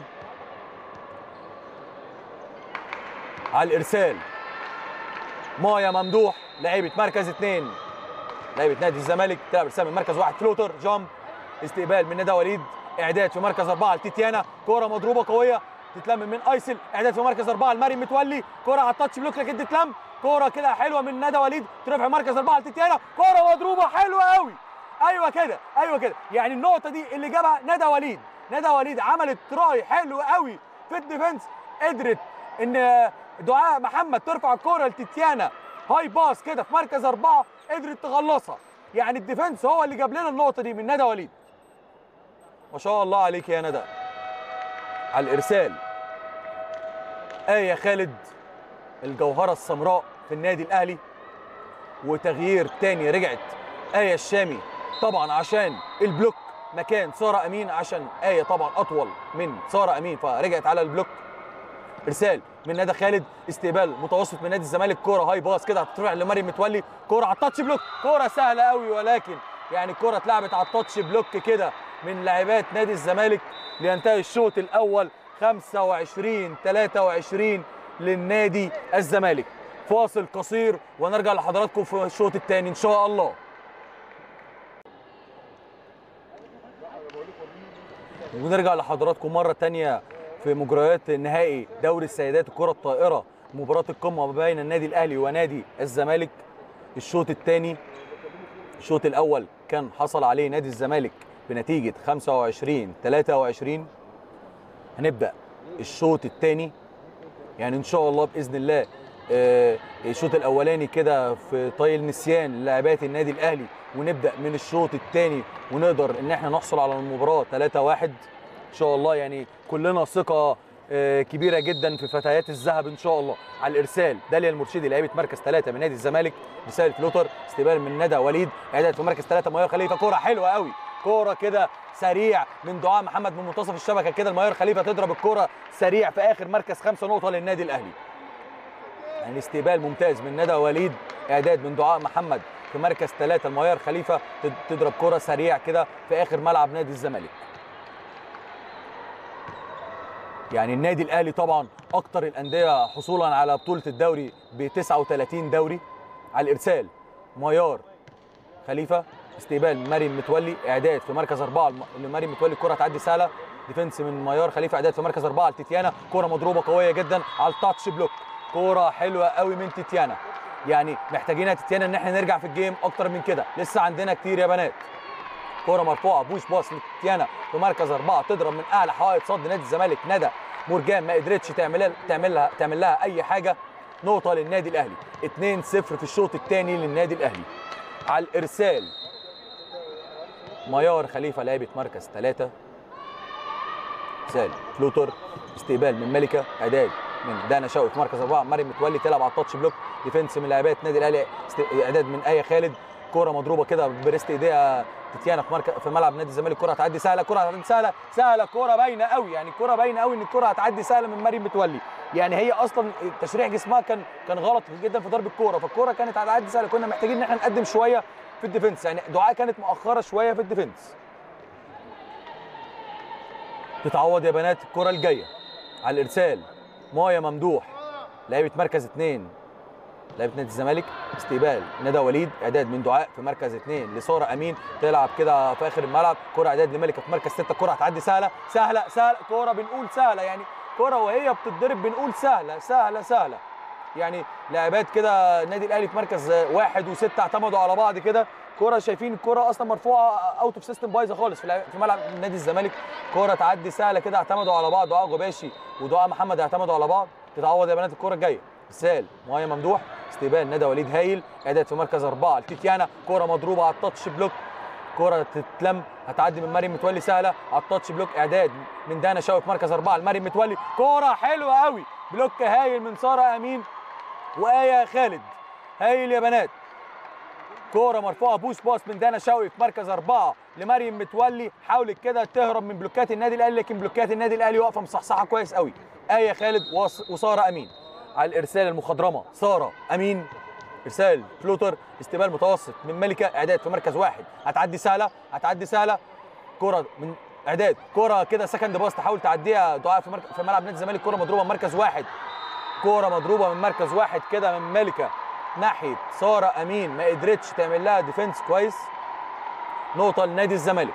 على الارسال مايا ممدوح لعيبه مركز اثنين لعيبه نادي الزمالك تلعب ارسال من مركز واحد فلوتر جامب استقبال من ندى وليد اعداد في مركز اربعه لتيتيانا كوره مضروبه قويه تتلم من ايسل اعداد في مركز اربعه لمريم متولي كوره على التاتش بلوك لكن تتلم كوره كده حلوه من ندى وليد ترفع مركز اربعه لتيتيانا كوره مضروبه حلوه قوي ايوه كده ايوه كده يعني النقطه دي اللي جابها ندى وليد ندى وليد عملت تراي حلو قوي في الديفنس قدرت ان دعاء محمد ترفع الكوره لتيتيانا هاي باس كده في مركز اربعه قدرت تخلصها يعني الديفنس هو اللي جاب لنا النقطه دي من ندى وليد ما شاء الله عليك يا ندى على الارسال آية خالد الجوهرة السمراء في النادي الأهلي وتغيير تاني رجعت آية الشامي طبعا عشان البلوك مكان سارة أمين عشان آية طبعا أطول من سارة أمين فرجعت على البلوك ارسال من ندى خالد استقبال متوسط من نادي الزمالك كوره هاي باص كده هتترفع لمريم متولي كوره على التاتش بلوك كوره سهله قوي ولكن يعني الكوره اتلعبت على التاتش بلوك كده من لاعبات نادي الزمالك لينتهي الشوط الاول 25 23 للنادي الزمالك فاصل قصير ونرجع لحضراتكم في الشوط الثاني ان شاء الله ونرجع لحضراتكم مرة تانية في مجريات نهائي دوري السيدات الكرة الطائرة مباراة القمة ما بين النادي الأهلي ونادي الزمالك الشوط الثاني الشوط الأول كان حصل عليه نادي الزمالك بنتيجة 25 23 هنبدأ الشوط الثاني يعني إن شاء الله بإذن الله آه، الشوط الأولاني كده في طي نسيان لاعبات النادي الأهلي ونبدأ من الشوط الثاني ونقدر إن احنا نحصل على المباراة 3 1 إن شاء الله يعني كلنا ثقة آه، كبيرة جدا في فتيات الذهب إن شاء الله على الإرسال داليا المرشدي لعيبة مركز ثلاثة من نادي الزمالك رسالة فلوتر استقبال من ندى وليد إعداد في مركز ثلاثة ميار خليفة كورة حلوة قوي كورة كده سريع من دعاء محمد من منتصف الشبكة كده الميار خليفة تضرب الكورة سريع في آخر مركز خمسة نقطة للنادي الأهلي يعني استقبال ممتاز من ندى وليد اعداد من دعاء محمد في مركز ثلاثة الميار خليفة تد- تضرب كرة سريع كده في آخر ملعب نادي الزمالك يعني النادي الأهلي طبعا أكتر الأندية حصولا على بطولة الدوري ب 39 دوري على الإرسال ميار خليفة استقبال من مريم متولي إعداد في مركز أربعة الم- لمريم متولي الكرة تعدي سهلة ديفنس من ميار خليفة إعداد في مركز أربعة لتيتيانا كرة مضروبة قوية جدا على التاتش بلوك كرة حلوة قوي من تيتيانا يعني محتاجين يا تيتيانا ان احنا نرجع في الجيم اكتر من كده لسه عندنا كتير يا بنات كرة مرفوعة بوش باص لتيتيانا في مركز أربعة تضرب من أعلى حوائط صد نادي الزمالك ندى مرجان ما قدرتش تعمل تعمل لها تعمل لها أي حاجة نقطة للنادي الأهلي 2-0 في الشوط الثاني للنادي الأهلي على الإرسال ميار خليفة لعبت مركز ثلاثة إرسال فلوتر استقبال من ملكة إعداد من دانا شوقي في مركز أربعة مريم متولي تلعب على التاتش بلوك ديفنس من لاعبات النادي الأهلي است- إعداد من آية خالد كرة مضروبة كده بريست إيديها تتيانا في مركز في ملعب نادي الزمالك كرة هتعدي سهلة كرة هتعدي سهلة سهلة كرة باينة قوي يعني كرة باينة قوي إن الكرة هتعدي سهلة من مريم متولي يعني هي أصلا تشريح جسمها كان كان غلط جدا في ضرب الكرة فالكرة كانت هتعدي سهلة كنا محتاجين إن احنا نقدم شوية في الديفنس يعني دعاء كانت مؤخرة شوية في الديفنس تتعوض يا بنات الكرة الجاية على الإرسال مايا ممدوح لعيبة مركز اثنين لعيبة نادي الزمالك استقبال ندى وليد إعداد من دعاء في مركز اثنين لسارة أمين تلعب كده في آخر الملعب كرة إعداد لملكة في مركز ستة كرة هتعدي سهلة سهلة سهلة كرة بنقول سهلة يعني كرة وهي بتتضرب بنقول سهلة سهلة سهلة يعني لاعبات كده النادي الاهلي في مركز واحد وسته اعتمدوا على بعض كده كرة شايفين الكرة اصلا مرفوعه اوت اوف سيستم بايظه خالص في لعب- في ملعب نادي الزمالك كرة تعدي سهله كده اعتمدوا على بعض دعاء غباشي ودعاء محمد اعتمدوا على بعض تتعوض يا بنات الكرة الجايه سال مايا ممدوح استقبال ندى وليد هايل اعداد في مركز اربعه لتيتيانا كرة مضروبه على التاتش بلوك كرة تتلم هتعدي من مريم متولي سهله على التاتش بلوك اعداد من دانا شوقي في مركز اربعه لمريم متولي كرة حلوه قوي بلوك هايل من ساره امين وآية خالد هايل يا بنات كورة مرفوعة بوش باص من دانا شوقي في مركز أربعة لمريم متولي حاولت كده تهرب من بلوكات النادي الأهلي لكن بلوكات النادي الأهلي واقفة مصحصحة كويس قوي آية خالد وص- وسارة أمين على الإرسال المخضرمة سارة أمين إرسال فلوتر استقبال متوسط من ملكة إعداد في مركز واحد هتعدي سهلة هتعدي سهلة كرة من إعداد كرة كده سكند باص تحاول تعديها دعاء في, مركز في ملعب نادي الزمالك كرة مضروبة من مركز واحد كوره مضروبه من مركز واحد كده من ملكه ناحيه ساره امين ما قدرتش تعمل لها ديفنس كويس نقطه لنادي الزمالك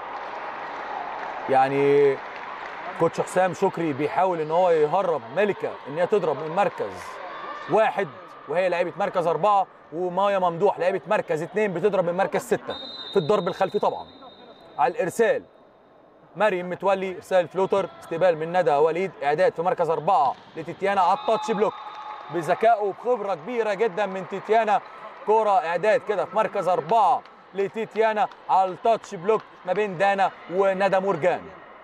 يعني كوتش حسام شكري بيحاول ان هو يهرب ملكه ان هي تضرب من مركز واحد وهي لعيبه مركز اربعه ومايا ممدوح لعيبه مركز اثنين بتضرب من مركز سته في الضرب الخلفي طبعا على الارسال مريم متولي ارسال فلوتر استقبال من ندى وليد اعداد في مركز اربعه لتيتيانا على التاتش بلوك بذكاء وبخبره كبيره جدا من تيتيانا كوره اعداد كده في مركز اربعه لتيتيانا على التاتش بلوك ما بين دانا وندى مرجان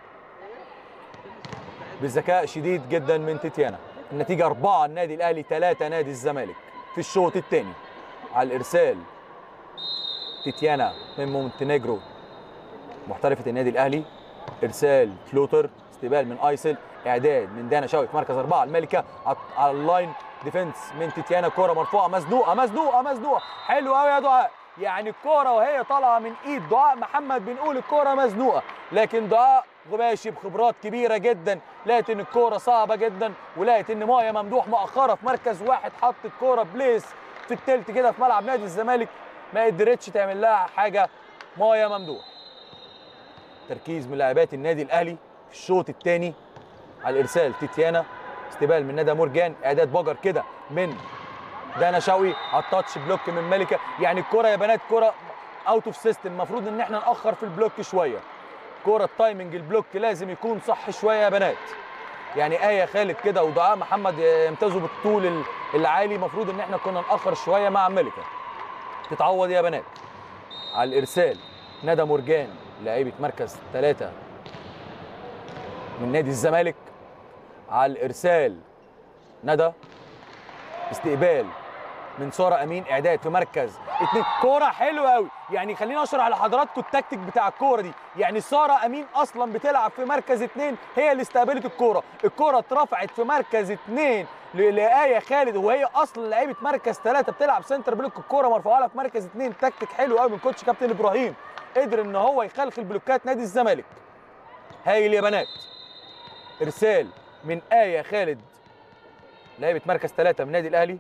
بذكاء شديد جدا من تيتيانا النتيجه اربعه النادي الاهلي ثلاثه نادي الزمالك في الشوط الثاني على الارسال تيتيانا من مونتينيجرو محترفه النادي الاهلي ارسال فلوتر استقبال من ايسل اعداد من دانا شوقي في مركز اربعه الملكه على- على اللاين ديفنس من تيتيانا كوره مرفوعه مزنوقه مزنوقه مزنوقه حلو قوي يا دعاء يعني الكوره وهي طالعه من ايد دعاء محمد بنقول الكوره مزنوقه لكن دعاء غباشي بخبرات كبيره جدا لقيت ان الكوره صعبه جدا ولقيت ان مايا ممدوح مؤخره في مركز واحد حطت كوره بليس في التلت كده في ملعب نادي الزمالك ما قدرتش تعمل لها حاجه مايا ممدوح تركيز من لاعبات النادي الاهلي في الشوط الثاني على الارسال تيتيانا استقبال من ندى مورجان اعداد بجر كده من دانا شوقي على التاتش بلوك من ملكه يعني الكره يا بنات كره اوت اوف سيستم المفروض ان احنا ناخر في البلوك شويه كره التايمنج البلوك لازم يكون صح شويه يا بنات يعني ايه خالد كده ودعاء محمد يمتازوا بالطول العالي المفروض ان احنا كنا ناخر شويه مع ملكه تتعوض يا بنات على الارسال ندى مرجان لعيبه مركز ثلاثة من نادي الزمالك على الارسال ندى استقبال من ساره امين اعداد في مركز اتنين كوره حلوه قوي يعني خليني اشرح لحضراتكم التكتيك بتاع الكوره دي يعني ساره امين اصلا بتلعب في مركز اتنين هي اللي استقبلت الكوره الكوره اترفعت في مركز اتنين لآية خالد وهي اصلا لعيبه مركز ثلاثه بتلعب سنتر بلوك الكوره مرفوعه لها في مركز اتنين تكتيك حلو قوي من كوتش كابتن ابراهيم قدر ان هو يخلخل بلوكات نادي الزمالك هايل يا بنات ارسال من آية خالد لعيبه مركز ثلاثه من النادي الاهلي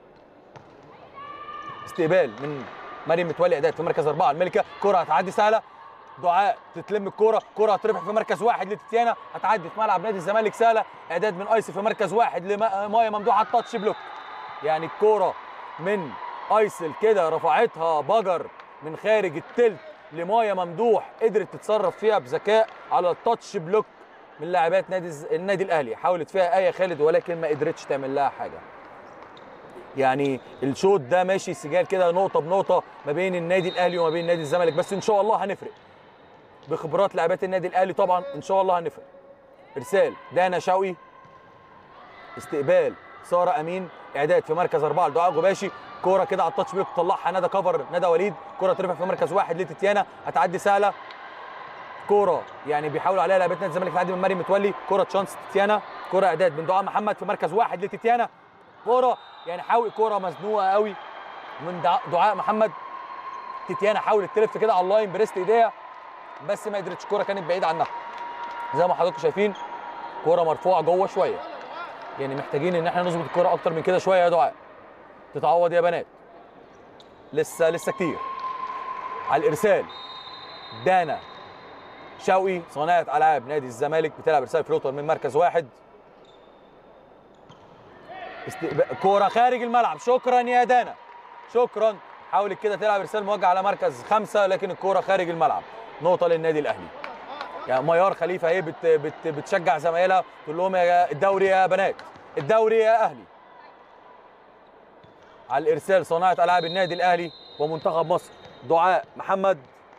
استقبال من مريم متولي اعداد في مركز اربعه الملكه كره هتعدي سهله دعاء تتلم الكره كره هتربح في مركز واحد لتتيانا هتعدي في ملعب نادي الزمالك سهله اعداد من ايسي في مركز واحد لمايا ممدوح على التاتش بلوك يعني الكوره من ايسل كده رفعتها بجر من خارج التلت لمايا ممدوح قدرت تتصرف فيها بذكاء على التاتش بلوك من لاعبات نادي النادي الاهلي حاولت فيها ايه خالد ولكن ما قدرتش تعمل لها حاجه يعني الشوط ده ماشي سجال كده نقطه بنقطه ما بين النادي الاهلي وما بين نادي الزمالك بس ان شاء الله هنفرق بخبرات لاعبات النادي الاهلي طبعا ان شاء الله هنفرق ارسال دانا شوقي استقبال ساره امين اعداد في مركز اربعه لدعاء غباشي كوره كده على التاتش بلوك طلعها ندى كفر ندى وليد كوره ترفع في مركز واحد لتتيانا هتعدي سهله كوره يعني بيحاولوا عليها لاعبات نادي الزمالك تعدي من مريم متولي كوره تشانس تتيانا كوره اعداد من دعاء محمد في مركز واحد لتتيانا كوره يعني حاول كوره مزنوقه قوي من دعاء محمد تتيانا حاولت تلف كده على اللاين بريست ايديها بس ما قدرتش الكوره كانت بعيده عنها زي ما حضراتكم شايفين كوره مرفوعه جوه شويه يعني محتاجين ان احنا نظبط الكوره اكتر من كده شويه يا دعاء تتعوض يا بنات لسه لسه كتير على الارسال دانا شوقي صانعه العاب نادي الزمالك بتلعب ارسال فلوتر من مركز واحد استقبال كوره خارج الملعب شكرا يا دانا شكرا حاولت كده تلعب ارسال موجه على مركز خمسه لكن الكوره خارج الملعب نقطه للنادي الاهلي يعني ميار خليفه اهي بت بت بتشجع زمايلها تقول لهم يا الدوري يا بنات الدوري يا اهلي على الارسال صناعه العاب النادي الاهلي ومنتخب مصر دعاء محمد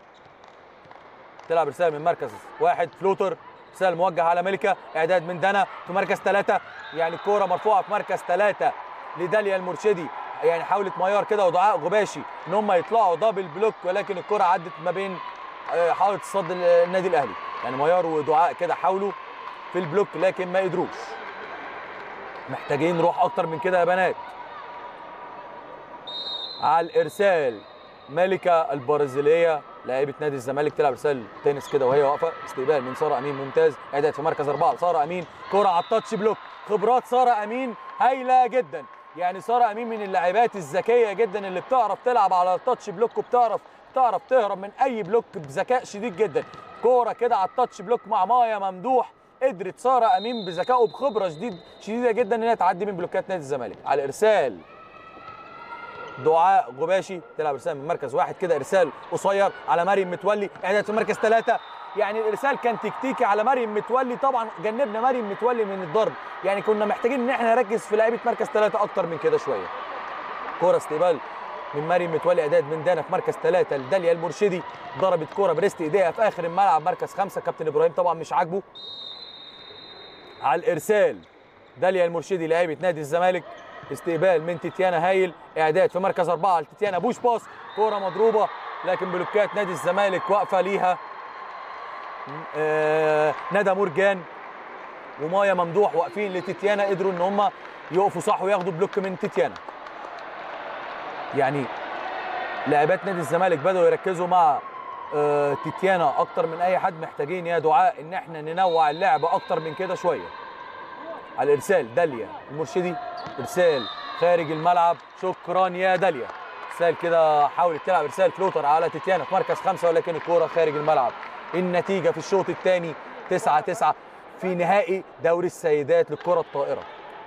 تلعب رساله من مركز واحد فلوتر رساله موجه على ملكه اعداد من دنا في مركز ثلاثه يعني الكوره مرفوعه في مركز ثلاثه لداليا المرشدي يعني حاولت ميار كده ودعاء غباشي ان هم يطلعوا دبل بلوك ولكن الكره عدت ما بين حاولت تصد النادي الاهلي يعني ميار ودعاء كده حاولوا في البلوك لكن ما قدروش محتاجين نروح اكتر من كده يا بنات على الارسال ملكه البرازيليه لاعيبه نادي الزمالك تلعب رسال تنس كده وهي واقفه استقبال من ساره امين ممتاز اعداد في مركز اربعه ساره امين كره على التاتش بلوك خبرات ساره امين هايله جدا يعني ساره امين من اللاعبات الذكيه جدا اللي بتعرف تلعب على التاتش بلوك وبتعرف تعرف تهرب من اي بلوك بذكاء شديد جدا كوره كده على التاتش بلوك مع مايا ممدوح قدرت ساره امين بذكاء وبخبره شديد شديده جدا ان هي تعدي من بلوكات نادي الزمالك على الارسال دعاء غباشي تلعب ارسال من مركز واحد كده ارسال قصير على مريم متولي اعداد في مركز ثلاثه يعني الارسال كان تكتيكي على مريم متولي طبعا جنبنا مريم متولي من الضرب يعني كنا محتاجين ان احنا نركز في لعيبه مركز ثلاثه اكتر من كده شويه كوره استقبال من مريم متولي اعداد من دانا في مركز ثلاثه لداليا المرشدي ضربت كوره بريست ايديها في اخر الملعب مركز خمسه كابتن ابراهيم طبعا مش عاجبه على الارسال داليا المرشدي لاعيبه نادي الزمالك استقبال من تيتيانا هايل اعداد في مركز اربعه لتيتيانا بوش باص كوره مضروبه لكن بلوكات نادي الزمالك واقفه ليها آه ندى مرجان ومايا ممدوح واقفين لتيتيانا قدروا ان هم يقفوا صح وياخدوا بلوك من تيتيانا يعني لاعبات نادي الزمالك بدأوا يركزوا مع آه تيتيانا اكتر من اي حد محتاجين يا دعاء ان احنا ننوع اللعب اكتر من كده شويه على الارسال داليا المرشدي ارسال خارج الملعب شكرا يا داليا ارسال كده حاولت تلعب ارسال فلوتر على تيتيانا في مركز خمسه ولكن الكوره خارج الملعب النتيجه في الشوط الثاني 9 9 في نهائي دوري السيدات للكره الطائره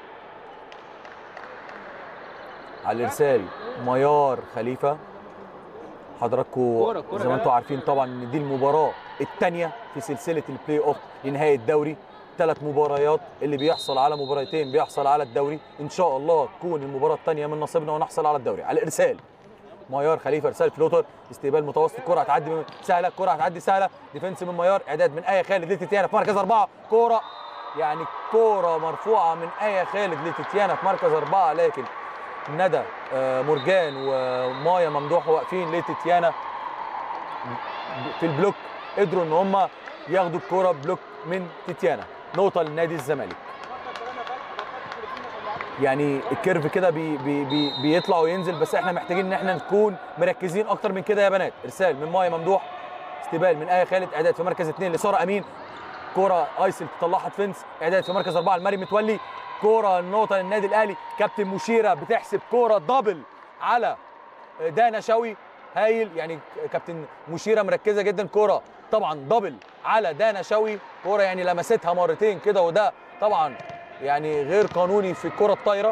على الارسال ميار خليفه حضراتكم كورة- كورة زي ما انتم جاية. عارفين طبعا ان دي المباراه الثانيه في سلسله البلاي اوف لنهايه الدوري ثلاث مباريات اللي بيحصل على مباراتين بيحصل على الدوري ان شاء الله تكون المباراه الثانيه من نصيبنا ونحصل على الدوري على الارسال ميار خليفه ارسال فلوتر استقبال متوسط الكره هتعدي من سهله الكره هتعدي سهله ديفنس من ميار اعداد من ايه خالد لتيتيانا في مركز اربعه كوره يعني كوره مرفوعه من ايه خالد لتيتيانا في مركز اربعه لكن ندى آه، مرجان ومايا ممدوح واقفين لتيتيانا في البلوك قدروا ان هم ياخدوا الكوره بلوك من تيتيانا نقطه لنادي الزمالك يعني الكيرف كده بي بي بي بيطلع وينزل بس احنا محتاجين ان احنا نكون مركزين اكتر من كده يا بنات ارسال من مايا ممدوح استقبال من ايه خالد اعداد في مركز اثنين لساره امين كوره ايسل تطلعها ديفنس اعداد في مركز اربعه لمريم متولي كوره النقطه للنادي الاهلي كابتن مشيره بتحسب كوره دبل على دانا شوي هايل يعني كابتن مشيره مركزه جدا كوره طبعا دبل على دانا شوي كوره يعني لمستها مرتين كده وده طبعا يعني غير قانوني في الكره الطايره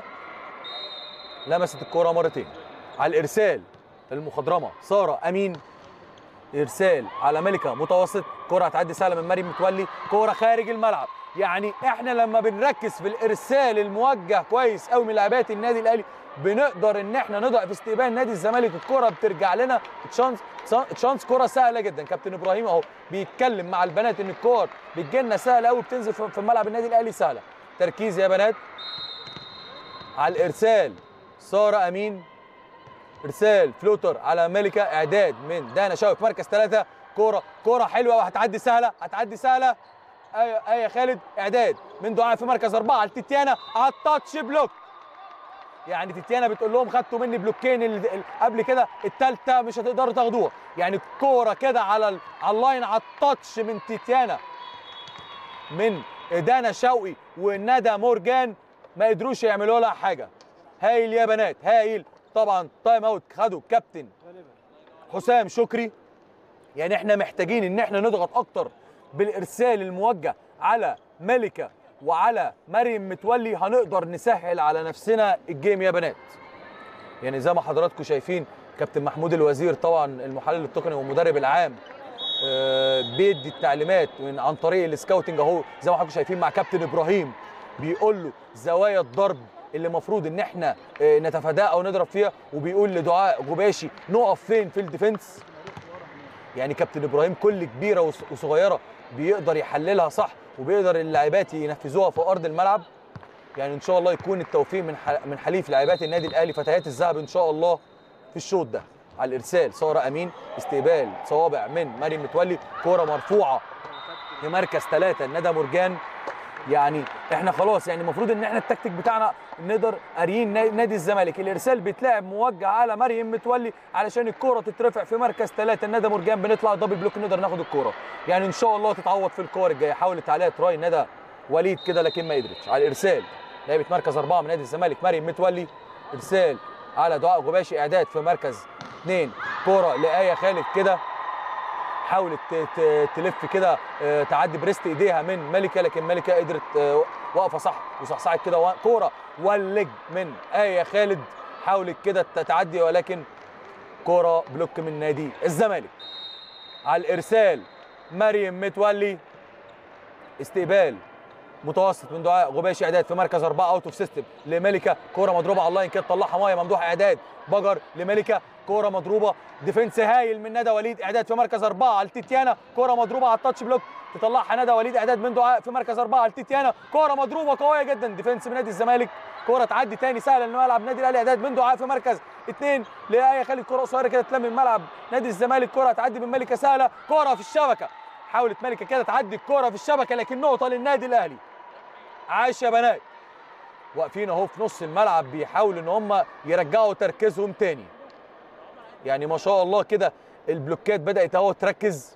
لمست الكوره مرتين على الارسال المخضرمه ساره امين ارسال على ملكه متوسط كره هتعدي سهله من مريم متولي كره خارج الملعب يعني احنا لما بنركز في الارسال الموجه كويس قوي من لاعبات النادي الاهلي بنقدر ان احنا نضعف استقبال نادي الزمالك الكره بترجع لنا تشانس تشانس كره سهله جدا كابتن ابراهيم اهو بيتكلم مع البنات ان الكور بتجي لنا سهله قوي بتنزل في في ملعب النادي الاهلي سهله تركيز يا بنات على الارسال ساره امين ارسال فلوتر على ملكه اعداد من دانا شوقي في مركز ثلاثه كوره كوره حلوه وهتعدي سهله هتعدي سهله ايه ايه خالد اعداد من دعاء في مركز اربعه لتيتيانا على التاتش بلوك يعني تيتيانا بتقول لهم خدتوا مني بلوكين ال- ال- قبل كده الثالثه مش هتقدروا تاخدوها يعني الكوره كده على ال- على اللاين على التاتش من تيتيانا من دانا شوقي وندى مورجان ما قدروش يعملوا لها حاجه هايل يا بنات هايل طبعا تايم اوت خدوا كابتن حسام شكري يعني احنا محتاجين ان احنا نضغط اكتر بالارسال الموجه على ملكه وعلى مريم متولي هنقدر نسهل على نفسنا الجيم يا بنات يعني زي ما حضراتكم شايفين كابتن محمود الوزير طبعا المحلل التقني والمدرب العام آه، بيدي التعليمات من عن طريق السكاوتنج اهو زي ما حضراتكم شايفين مع كابتن ابراهيم بيقول له زوايا الضرب اللي المفروض ان احنا آه، نتفاداها او نضرب فيها وبيقول لدعاء غباشي نقف فين في الديفنس يعني كابتن ابراهيم كل كبيره وص- وصغيره بيقدر يحللها صح وبيقدر اللاعبات ينفذوها في ارض الملعب يعني ان شاء الله يكون التوفيق من ح- من حليف لاعبات النادي الاهلي فتيات الذهب ان شاء الله في الشوط ده على الارسال ساره امين استقبال صوابع من مريم متولي كوره مرفوعه في مركز ثلاثه ندى مرجان يعني احنا خلاص يعني المفروض ان احنا التكتيك بتاعنا نقدر قاريين نا- نادي الزمالك الارسال بيتلعب موجه على مريم متولي علشان الكوره تترفع في مركز ثلاثه ندى مرجان بنطلع دبل بلوك نقدر ناخد الكوره يعني ان شاء الله تتعوض في الكور الجايه حاولت عليها تراي ندى وليد كده لكن ما قدرتش على الارسال لعبه مركز اربعه من نادي الزمالك مريم متولي ارسال على دعاء غباشي اعداد في مركز اثنين كوره لايه خالد كده حاولت ت- ت- تلف كده آه، تعدي بريست ايديها من ملكه لكن ملكه قدرت آه، واقفه صح وصحصحت كده وا- كوره واللج من ايه خالد حاولت كده ت- تعدي ولكن كوره بلوك من نادي الزمالك على الارسال مريم متولي استقبال متوسط من دعاء غباشي اعداد في مركز اربعه اوت اوف سيستم لملكه كوره مضروبه على اللاين كده طلعها مايه ممدوح اعداد بجر لملكه كوره مضروبه ديفنس هايل من ندى وليد اعداد في مركز اربعه لتيتيانا كوره مضروبه على التاتش بلوك تطلعها ندى وليد اعداد من دعاء في مركز اربعه لتيتيانا كوره مضروبه قويه جدا ديفنس من نادي الزمالك كوره تعدي تاني سهله لملعب نادي الاهلي اعداد من دعاء في مركز اثنين لايه خالد كوره قصيره كده تلم من ملعب نادي الزمالك كوره تعدي من ملكه سهله كوره في الشبكه حاولت ملكه كده تعدي الكوره في الشبكه لكن نقطه للنادي الاهلي عاش يا بنات واقفين اهو في نص الملعب بيحاولوا ان هم يرجعوا تركيزهم تاني يعني ما شاء الله كده البلوكات بدات اهو تركز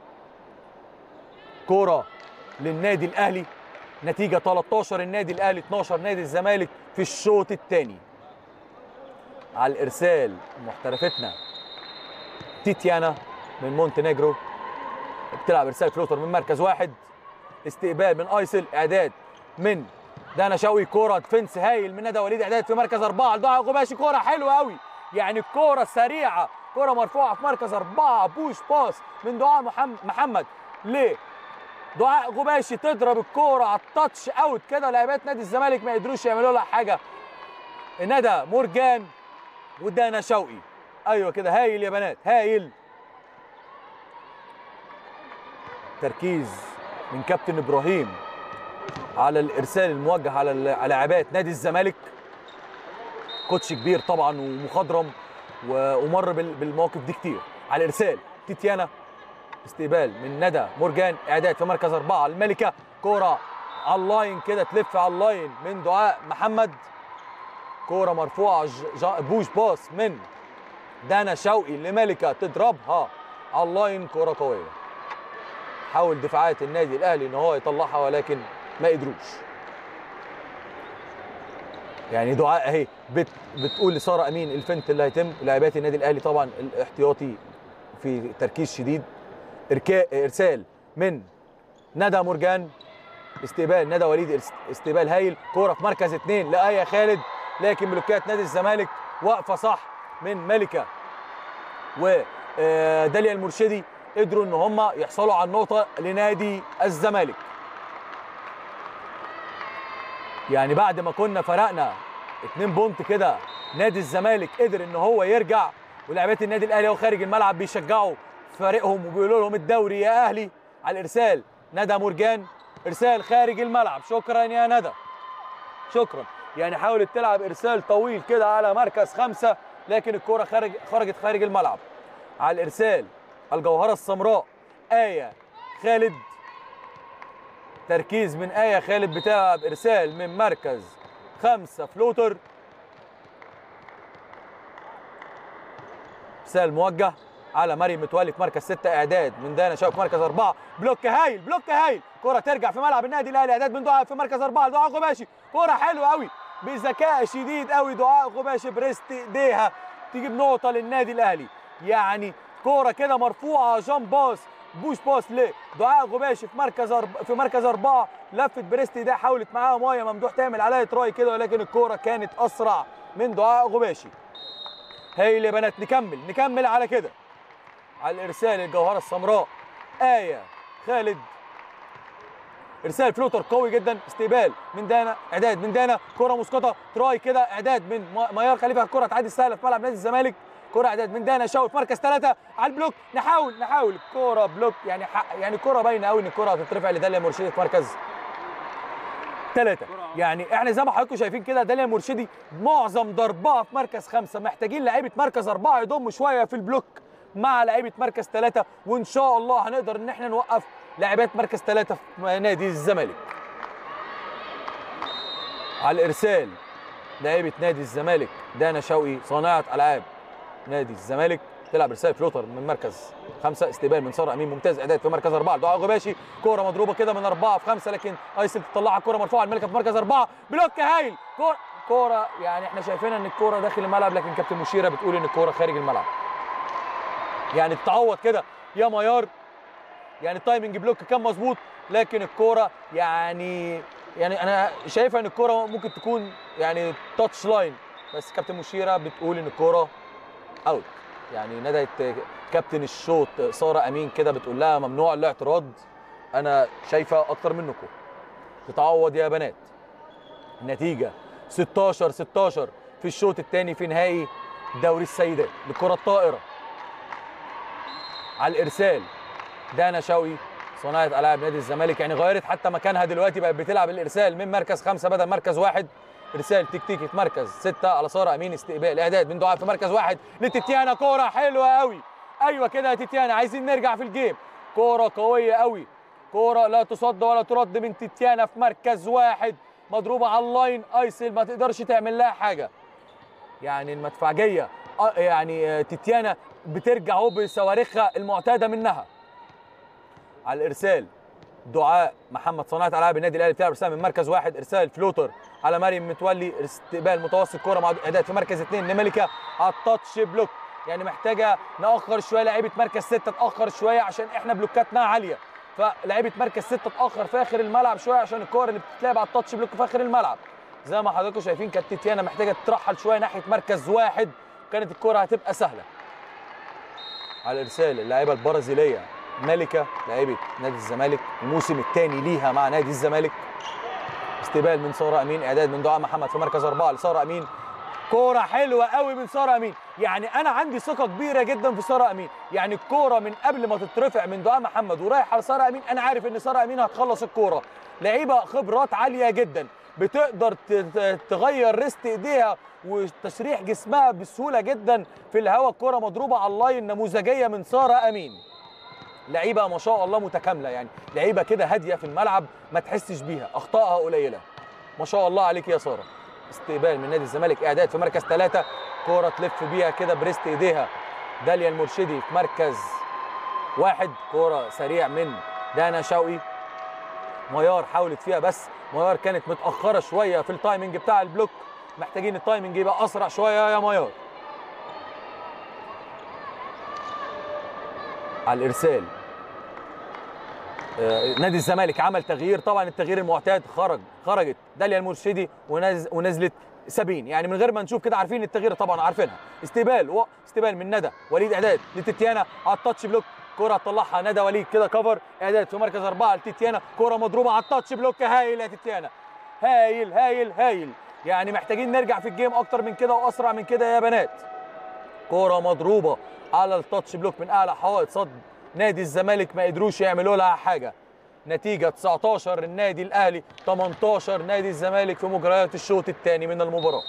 كوره للنادي الاهلي نتيجه 13 النادي الاهلي 12 نادي الزمالك في الشوط الثاني على الارسال محترفتنا تيتيانا من مونتينيجرو بتلعب ارسال فلوتر من مركز واحد استقبال من ايسل اعداد من دانا شوقي كوره ديفنس هايل من ندى وليد اعداد في مركز اربعه لضاع غباشي كوره حلوه قوي يعني الكوره سريعه كوره مرفوعه في مركز اربعه بوش باس من دعاء محمد محمد ل دعاء غباشي تضرب الكوره على التاتش اوت كده لاعبات نادي الزمالك ما قدروش يعملوا لها حاجه ندى مورجان ودانا شوقي ايوه كده هايل يا بنات هايل تركيز من كابتن ابراهيم على الارسال الموجه على ال- على لاعبات نادي الزمالك كوتش كبير طبعا ومخضرم و- ومر بال- بالمواقف دي كتير على الارسال تيتيانا استقبال من ندى مورجان اعداد في مركز اربعه الملكه كوره على اللاين كده تلف على اللاين من دعاء محمد كوره مرفوعه ج- جا- بوش باس من دانا شوقي لملكه تضربها على اللاين كوره قويه حاول دفاعات النادي الاهلي ان هو يطلعها ولكن ما قدروش يعني دعاء اهي بت بتقول لساره امين الفنت اللي هيتم لاعبات النادي الاهلي طبعا الاحتياطي في تركيز شديد إركا ارسال من ندى مرجان استقبال ندى وليد إرس- استقبال هايل كوره في مركز اثنين لآية خالد لكن بلوكات نادي الزمالك واقفه صح من ملكه وداليا المرشدي قدروا ان هم يحصلوا على النقطه لنادي الزمالك يعني بعد ما كنا فرقنا اتنين بونت كده نادي الزمالك قدر ان هو يرجع ولاعبات النادي الاهلي وهو خارج الملعب بيشجعوا فريقهم وبيقولوا لهم الدوري يا اهلي على الارسال ندى مرجان ارسال خارج الملعب شكرا يا ندى شكرا يعني حاولت تلعب ارسال طويل كده على مركز خمسة لكن الكرة خارج خرجت خارج الملعب على الارسال الجوهرة السمراء آية خالد تركيز من آية خالد بتلعب ارسال من مركز خمسة فلوتر ارسال موجه على مريم متولي في مركز ستة اعداد من دانا شوقي في مركز اربعة بلوك هايل بلوك هايل كرة ترجع في ملعب النادي الاهلي اعداد من دعاء في مركز اربعة دعاء غباشي كرة حلوة قوي بذكاء شديد قوي دعاء غباشي بريست ايديها تجيب نقطة للنادي الاهلي يعني كرة كده مرفوعة جام باس بوش باس لدعاء غباشي في مركز أرب... في مركز أربعة لفت بريست ايديها حاولت معاها مايه ممدوح تعمل عليها تراي كده ولكن الكرة كانت أسرع من دعاء غباشي هايل يا بنات نكمل نكمل على كده على الارسال الجوهره السمراء ايه خالد ارسال فلوتر قوي جدا استقبال من دانا اعداد من دانا كره مسقطه تراي كده اعداد من ما- ميار خليفه الكره تعدي سهله في ملعب نادي الزمالك كره اعداد من دانا شوت مركز ثلاثه على البلوك نحاول نحاول كره بلوك يعني حق يعني كره باينه قوي ان الكره هتترفع لداليا مرشدي في مركز ثلاثة يعني احنا زي ما حضراتكم شايفين كده داليا مرشدي معظم ضربها في مركز خمسة محتاجين لعيبة مركز أربعة يضموا شوية في البلوك مع لعيبة مركز ثلاثة وإن شاء الله هنقدر إن احنا نوقف لاعبات مركز ثلاثة في نادي الزمالك على الإرسال لعيبة نادي الزمالك دانا شوقي صانعة ألعاب نادي الزمالك تلعب رسالة فلوتر من مركز خمسة استقبال من سارة أمين ممتاز إعداد في مركز أربعة دعاء غباشي كورة مضروبة كده من أربعة في خمسة لكن أيسل تطلعها كورة مرفوعة الملكة في مركز أربعة بلوك هايل كورة كورة يعني احنا شايفين ان الكورة داخل الملعب لكن كابتن مشيرة بتقول ان الكورة خارج الملعب يعني تتعوض كده يا ميار يعني التايمنج بلوك كان مظبوط لكن الكوره يعني يعني انا شايفه ان الكوره ممكن تكون يعني تاتش لاين بس كابتن مشيره بتقول ان الكوره اوت يعني ندهت كابتن الشوط ساره امين كده بتقول لها ممنوع الاعتراض انا شايفه اكتر منكم تتعوض يا بنات النتيجه 16 16 في الشوط الثاني في نهائي دوري السيدات للكره الطائره على الارسال دانا شوقي صناعه العاب نادي الزمالك يعني غيرت حتى مكانها دلوقتي بقت بتلعب الارسال من مركز خمسه بدل مركز واحد ارسال تكتيكي في مركز سته على ساره امين استقبال اعداد من دعاء في مركز واحد لتتيانا كوره حلوه قوي ايوه كده يا تتيانا عايزين نرجع في الجيم كوره قويه قوي كوره لا تصد ولا ترد من تتيانا في مركز واحد مضروبه على اللاين ايسل ما تقدرش تعمل لها حاجه يعني المدفعجيه آه، يعني آه، تتيانا بترجع اهو بصواريخها المعتاده منها على الارسال دعاء محمد صناعه العاب النادي الاهلي بتلعب ارسال من مركز واحد ارسال فلوتر على مريم متولي استقبال متوسط كوره مع اعداد في مركز اثنين لملكه على التاتش بلوك يعني محتاجه ناخر شويه لعيبه مركز سته تاخر شويه عشان احنا بلوكاتنا عاليه فلعيبه مركز سته تاخر في اخر الملعب شويه عشان الكور اللي بتتلعب على التاتش بلوك في اخر الملعب زي ما حضراتكم شايفين كانت تيتيانا محتاجه تترحل شويه ناحيه مركز واحد كانت الكره هتبقى سهله على الارسال اللاعيبه البرازيليه ملكه لاعيبه نادي الزمالك الموسم الثاني ليها مع نادي الزمالك استقبال من ساره امين اعداد من دعاء محمد في مركز اربعه لساره امين كوره حلوه قوي من ساره امين يعني انا عندي ثقه كبيره جدا في ساره امين يعني الكوره من قبل ما تترفع من دعاء محمد ورايحه لساره امين انا عارف ان ساره امين هتخلص الكوره لعيبه خبرات عاليه جدا بتقدر ت- ت- تغير ريست ايديها وتشريح جسمها بسهوله جدا في الهواء الكوره مضروبه على اللاين نموذجيه من ساره امين لعيبه ما شاء الله متكامله يعني لعيبه كده هاديه في الملعب ما تحسش بيها اخطائها قليله ما شاء الله عليك يا ساره استقبال من نادي الزمالك اعداد في مركز ثلاثة كوره تلف بيها كده بريست ايديها داليا المرشدي في مركز واحد كوره سريع من دانا شوقي ميار حاولت فيها بس ميار كانت متاخره شويه في التايمنج بتاع البلوك محتاجين التايمنج يبقى اسرع شويه يا ميار على الارسال آه، نادي الزمالك عمل تغيير طبعا التغيير المعتاد خرج خرجت داليا المرشدي ونز ونزلت سابين يعني من غير ما نشوف كده عارفين التغيير طبعا عارفينها استقبال و... استقبال من ندى وليد اعداد لتيتيانا على التاتش بلوك كرة طلعها ندى وليد كده كفر اعداد في مركز اربعه لتيتيانا كرة مضروبه على التاتش بلوك هايل يا تيتيانا هايل هايل هايل يعني محتاجين نرجع في الجيم اكتر من كده واسرع من كده يا بنات كرة مضروبة على التاتش بلوك من اعلى حوائط صد نادي الزمالك ما قدروش يعملوا لها حاجة نتيجة 19 النادي الاهلي 18 نادي الزمالك في مجريات الشوط الثاني من المباراة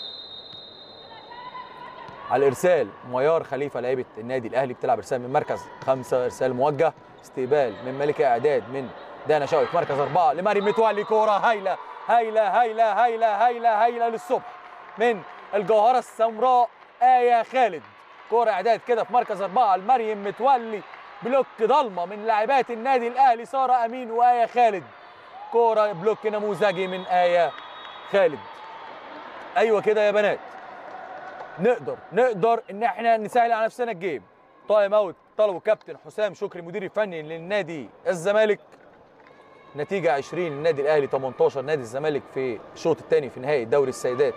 على الارسال ميار خليفه لعيبه النادي الاهلي بتلعب ارسال من مركز خمسه ارسال موجه استقبال من ملكه اعداد من دانا شوقي في مركز اربعه لمريم متولي كوره هايله هايله هايله هايله هايله هايله للصبح من الجوهره السمراء ايه خالد كوره اعداد كده في مركز اربعه لمريم متولي بلوك ضلمه من لاعبات النادي الاهلي ساره امين وايه خالد كوره بلوك نموذجي من ايه خالد ايوه كده يا بنات نقدر نقدر ان احنا نسهل على نفسنا الجيم تايم اوت طلبه كابتن حسام شكري مدير الفني للنادي الزمالك نتيجة 20 النادي الاهلي 18 نادي الزمالك في الشوط الثاني في نهائي دوري السيدات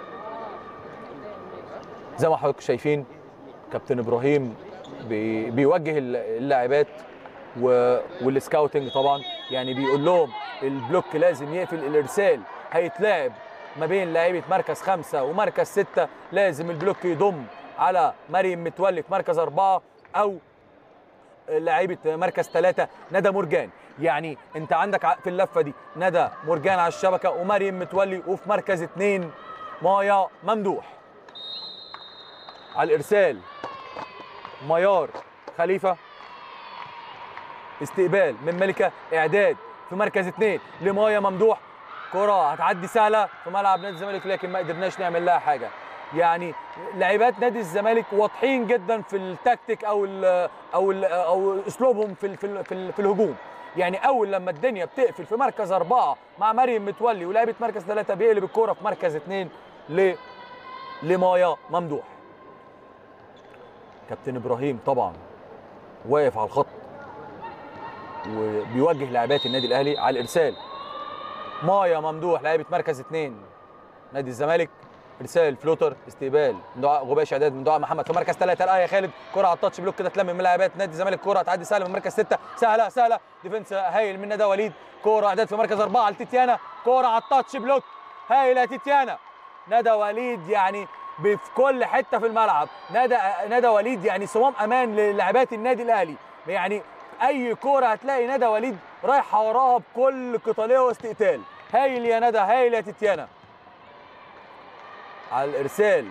زي ما حضراتكم شايفين كابتن ابراهيم بي بيوجه اللاعبات و- والسكاوتنج طبعا يعني بيقول لهم البلوك لازم يقفل الارسال هيتلعب ما بين لعيبه مركز خمسه ومركز سته لازم البلوك يضم على مريم متولي في مركز اربعه او لعيبه مركز ثلاثه ندى مرجان يعني انت عندك ع- في اللفه دي ندى مرجان على الشبكه ومريم متولي وفي مركز اثنين مايا ممدوح على الارسال ميار خليفه استقبال من ملكه اعداد في مركز اثنين لمايا ممدوح كره هتعدي سهله في ملعب نادي الزمالك لكن ما قدرناش نعمل لها حاجه يعني لاعبات نادي الزمالك واضحين جدا في التكتيك او ال او ال او اسلوبهم في ال في, ال في, ال في الهجوم يعني اول لما الدنيا بتقفل في مركز اربعه مع مريم متولي ولاعيبه مركز ثلاثه بيقلب الكوره في مركز اثنين ل لمايا ممدوح كابتن ابراهيم طبعا واقف على الخط وبيوجه لاعبات النادي الاهلي على الارسال مايا ممدوح لاعيبه مركز اثنين نادي الزمالك ارسال فلوتر استقبال من دعاء غباش اعداد من دعاء محمد في مركز ثلاثه الايه خالد كره على التاتش بلوك كده تلم من لاعبات نادي الزمالك كره هتعدي سهله من مركز سته سهله سهله ديفنس هايل من ندى وليد كره اعداد في مركز اربعه لتيتيانا كره على التاتش بلوك هايل يا تيتيانا ندى وليد يعني ب- في كل حته في الملعب ندى ندى وليد يعني صمام امان للاعبات النادي الاهلي يعني اي كوره هتلاقي ندى وليد رايحه وراها بكل قتاليه واستقتال هايل يا ندى هايل يا تيتيانا على الارسال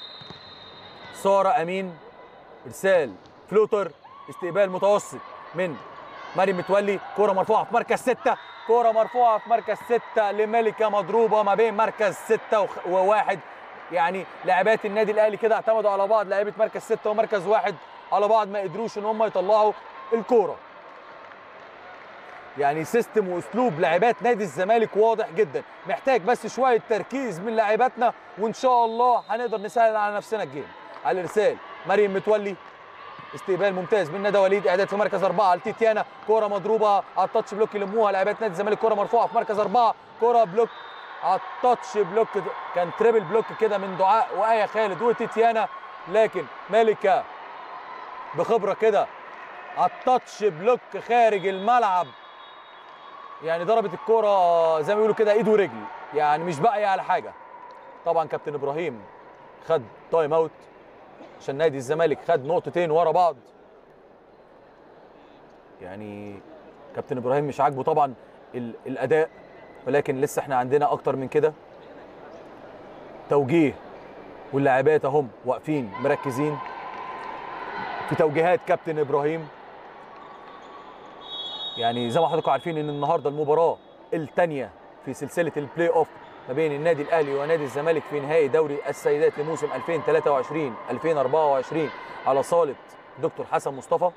ساره امين ارسال فلوتر استقبال متوسط من مريم متولي كوره مرفوعه في مركز سته كوره مرفوعه في مركز سته لملكه مضروبه ما بين مركز سته وخ- وواحد يعني لاعبات النادي الاهلي كده اعتمدوا على بعض لاعيبه مركز سته ومركز واحد على بعض ما قدروش ان هم يطلعوا الكوره يعني سيستم واسلوب لاعبات نادي الزمالك واضح جدا محتاج بس شويه تركيز من لاعباتنا وان شاء الله هنقدر نسهل على نفسنا الجيم على الارسال مريم متولي استقبال ممتاز من ندى وليد اعداد في مركز اربعه لتيتيانا كوره مضروبه على التاتش بلوك يلموها لاعبات نادي الزمالك كوره مرفوعه في مركز اربعه كوره بلوك على التاتش بلوك كان تريبل بلوك كده من دعاء وايه خالد وتيتيانا لكن مالكه بخبره كده على التاتش بلوك خارج الملعب يعني ضربت الكوره زي ما بيقولوا كده ايد ورجل يعني مش باقيه على حاجه طبعا كابتن ابراهيم خد تايم اوت عشان نادي الزمالك خد نقطتين ورا بعض يعني كابتن ابراهيم مش عاجبه طبعا ال- الاداء ولكن لسه احنا عندنا اكتر من كده توجيه واللاعبات اهم واقفين مركزين في توجيهات كابتن ابراهيم يعني زي ما حضراتكم عارفين ان النهارده المباراه الثانيه في سلسله البلاي اوف ما بين النادي الاهلي ونادي الزمالك في نهائي دوري السيدات لموسم 2023 2024 على صاله دكتور حسن مصطفى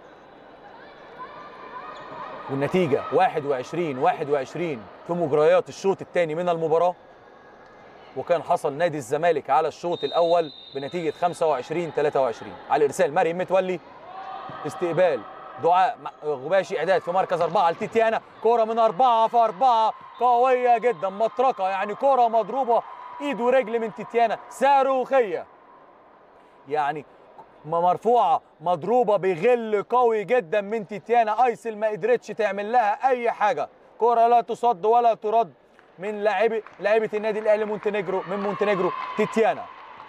والنتيجه 21 21 في مجريات الشوط الثاني من المباراه وكان حصل نادي الزمالك على الشوط الاول بنتيجه 25 23 على الارسال مريم متولي استقبال دعاء م- غباشي اعداد في مركز اربعه لتيتيانا كوره من اربعه في اربعه قويه جدا مطرقه يعني كوره مضروبه ايد ورجل من تيتيانا صاروخيه يعني م- مرفوعه مضروبه بغل قوي جدا من تيتيانا ايسل ما قدرتش تعمل لها اي حاجه كوره لا تصد ولا ترد من لاعبي لاعيبه النادي الاهلي مونتينيجرو من مونتينيجرو تيتيانا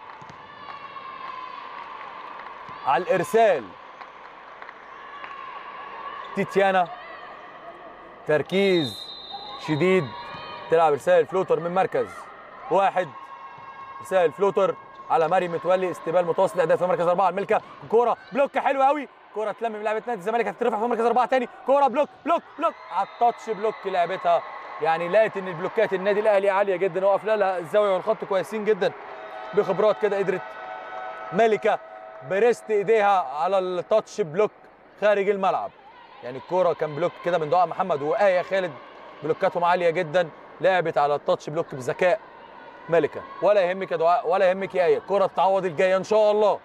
على الارسال تيتيانا تركيز شديد تلعب رسائل فلوتر من مركز واحد رسائل فلوتر على مريم متولي استقبال متوسط اهداف في مركز اربعه الملكه كوره بلوك حلو قوي كوره تلم من لعبه نادي الزمالك هتترفع في مركز اربعه تاني كوره بلوك بلوك بلوك على التاتش بلوك لعبتها يعني لقيت ان البلوكات النادي الاهلي عاليه جدا وقف لها الزاويه والخط كويسين جدا بخبرات كده قدرت ملكه بريست ايديها على التاتش بلوك خارج الملعب يعني الكوره كان بلوك كده من دعاء محمد وآية خالد بلوكاتهم عاليه جدا لعبت على التاتش بلوك بذكاء ملكه ولا يهمك يا دعاء ولا يهمك يا آية كرة تعوض الجايه ان شاء الله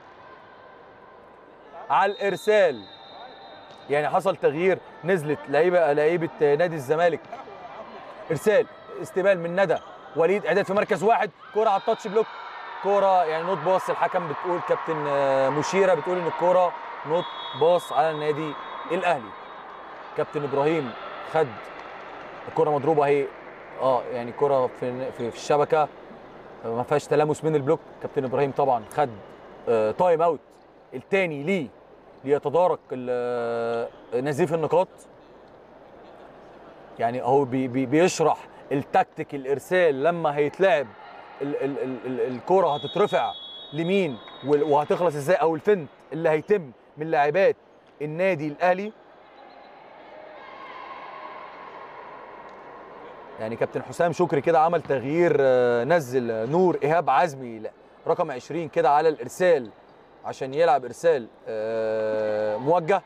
على الارسال يعني حصل تغيير نزلت لعيبه لعيبه نادي الزمالك ارسال استقبال من ندى وليد اعداد في مركز واحد كرة على التاتش بلوك كرة يعني نوت باص الحكم بتقول كابتن آه، مشيره بتقول ان الكرة نوت باص على النادي الاهلي كابتن ابراهيم خد الكرة مضروبة اهي اه يعني كرة في في, في الشبكة ما فيهاش تلامس من البلوك كابتن ابراهيم طبعا خد آه تايم اوت الثاني ليه ليتدارك ال- آه، نزيف النقاط يعني هو بي بي بيشرح التكتيك الارسال لما هيتلعب ال ال ال ال الكرة هتترفع لمين وال- وهتخلص ازاي او الفنت اللي هيتم من لاعبات النادي الاهلي يعني كابتن حسام شكري كده عمل تغيير آه، نزل آه، نور ايهاب عزمي لا، رقم 20 كده على الارسال عشان يلعب ارسال آه، موجه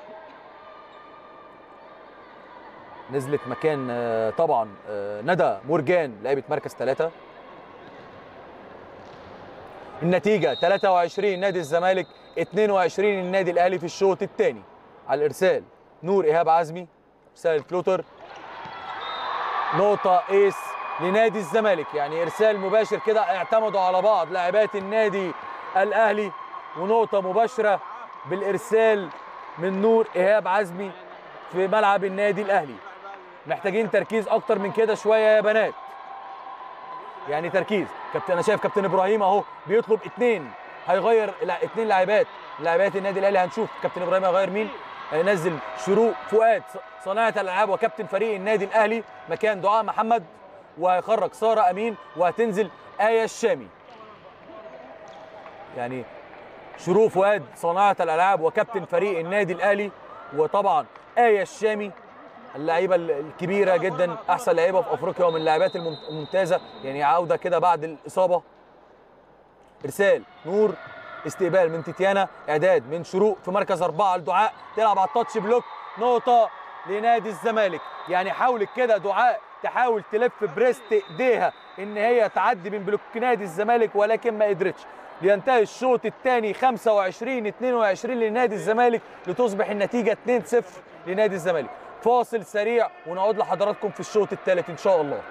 نزلت مكان آه، طبعا آه، ندى مرجان لعيبه مركز ثلاثة النتيجة 23 نادي الزمالك 22 النادي الأهلي في الشوط الثاني على الإرسال نور إيهاب عزمي إرسال الفلوتر نقطة ايس لنادي الزمالك يعني ارسال مباشر كده اعتمدوا على بعض لاعبات النادي الاهلي ونقطة مباشرة بالارسال من نور ايهاب عزمي في ملعب النادي الاهلي محتاجين تركيز اكتر من كده شوية يا بنات يعني تركيز كابتن انا شايف كابتن ابراهيم اهو بيطلب اتنين هيغير لا اتنين لاعبات لاعبات النادي الاهلي هنشوف كابتن ابراهيم هيغير مين هينزل شروق فؤاد صناعه الالعاب وكابتن فريق النادي الاهلي مكان دعاء محمد وهيخرج ساره امين وهتنزل ايه الشامي يعني شروق فؤاد صناعه الالعاب وكابتن فريق النادي الاهلي وطبعا ايه الشامي اللعيبه الكبيره جدا احسن لعيبه في افريقيا ومن اللاعبات المم- الممتازه يعني عوده كده بعد الاصابه ارسال نور استقبال من تيتيانا اعداد من شروق في مركز اربعه لدعاء تلعب على التاتش بلوك نقطه لنادي الزمالك يعني حاولت كده دعاء تحاول تلف بريست ايديها ان هي تعدي من بلوك نادي الزمالك ولكن ما قدرتش لينتهي الشوط الثاني 25 22 لنادي الزمالك لتصبح النتيجه 2-0 لنادي الزمالك فاصل سريع ونعود لحضراتكم في الشوط الثالث ان شاء الله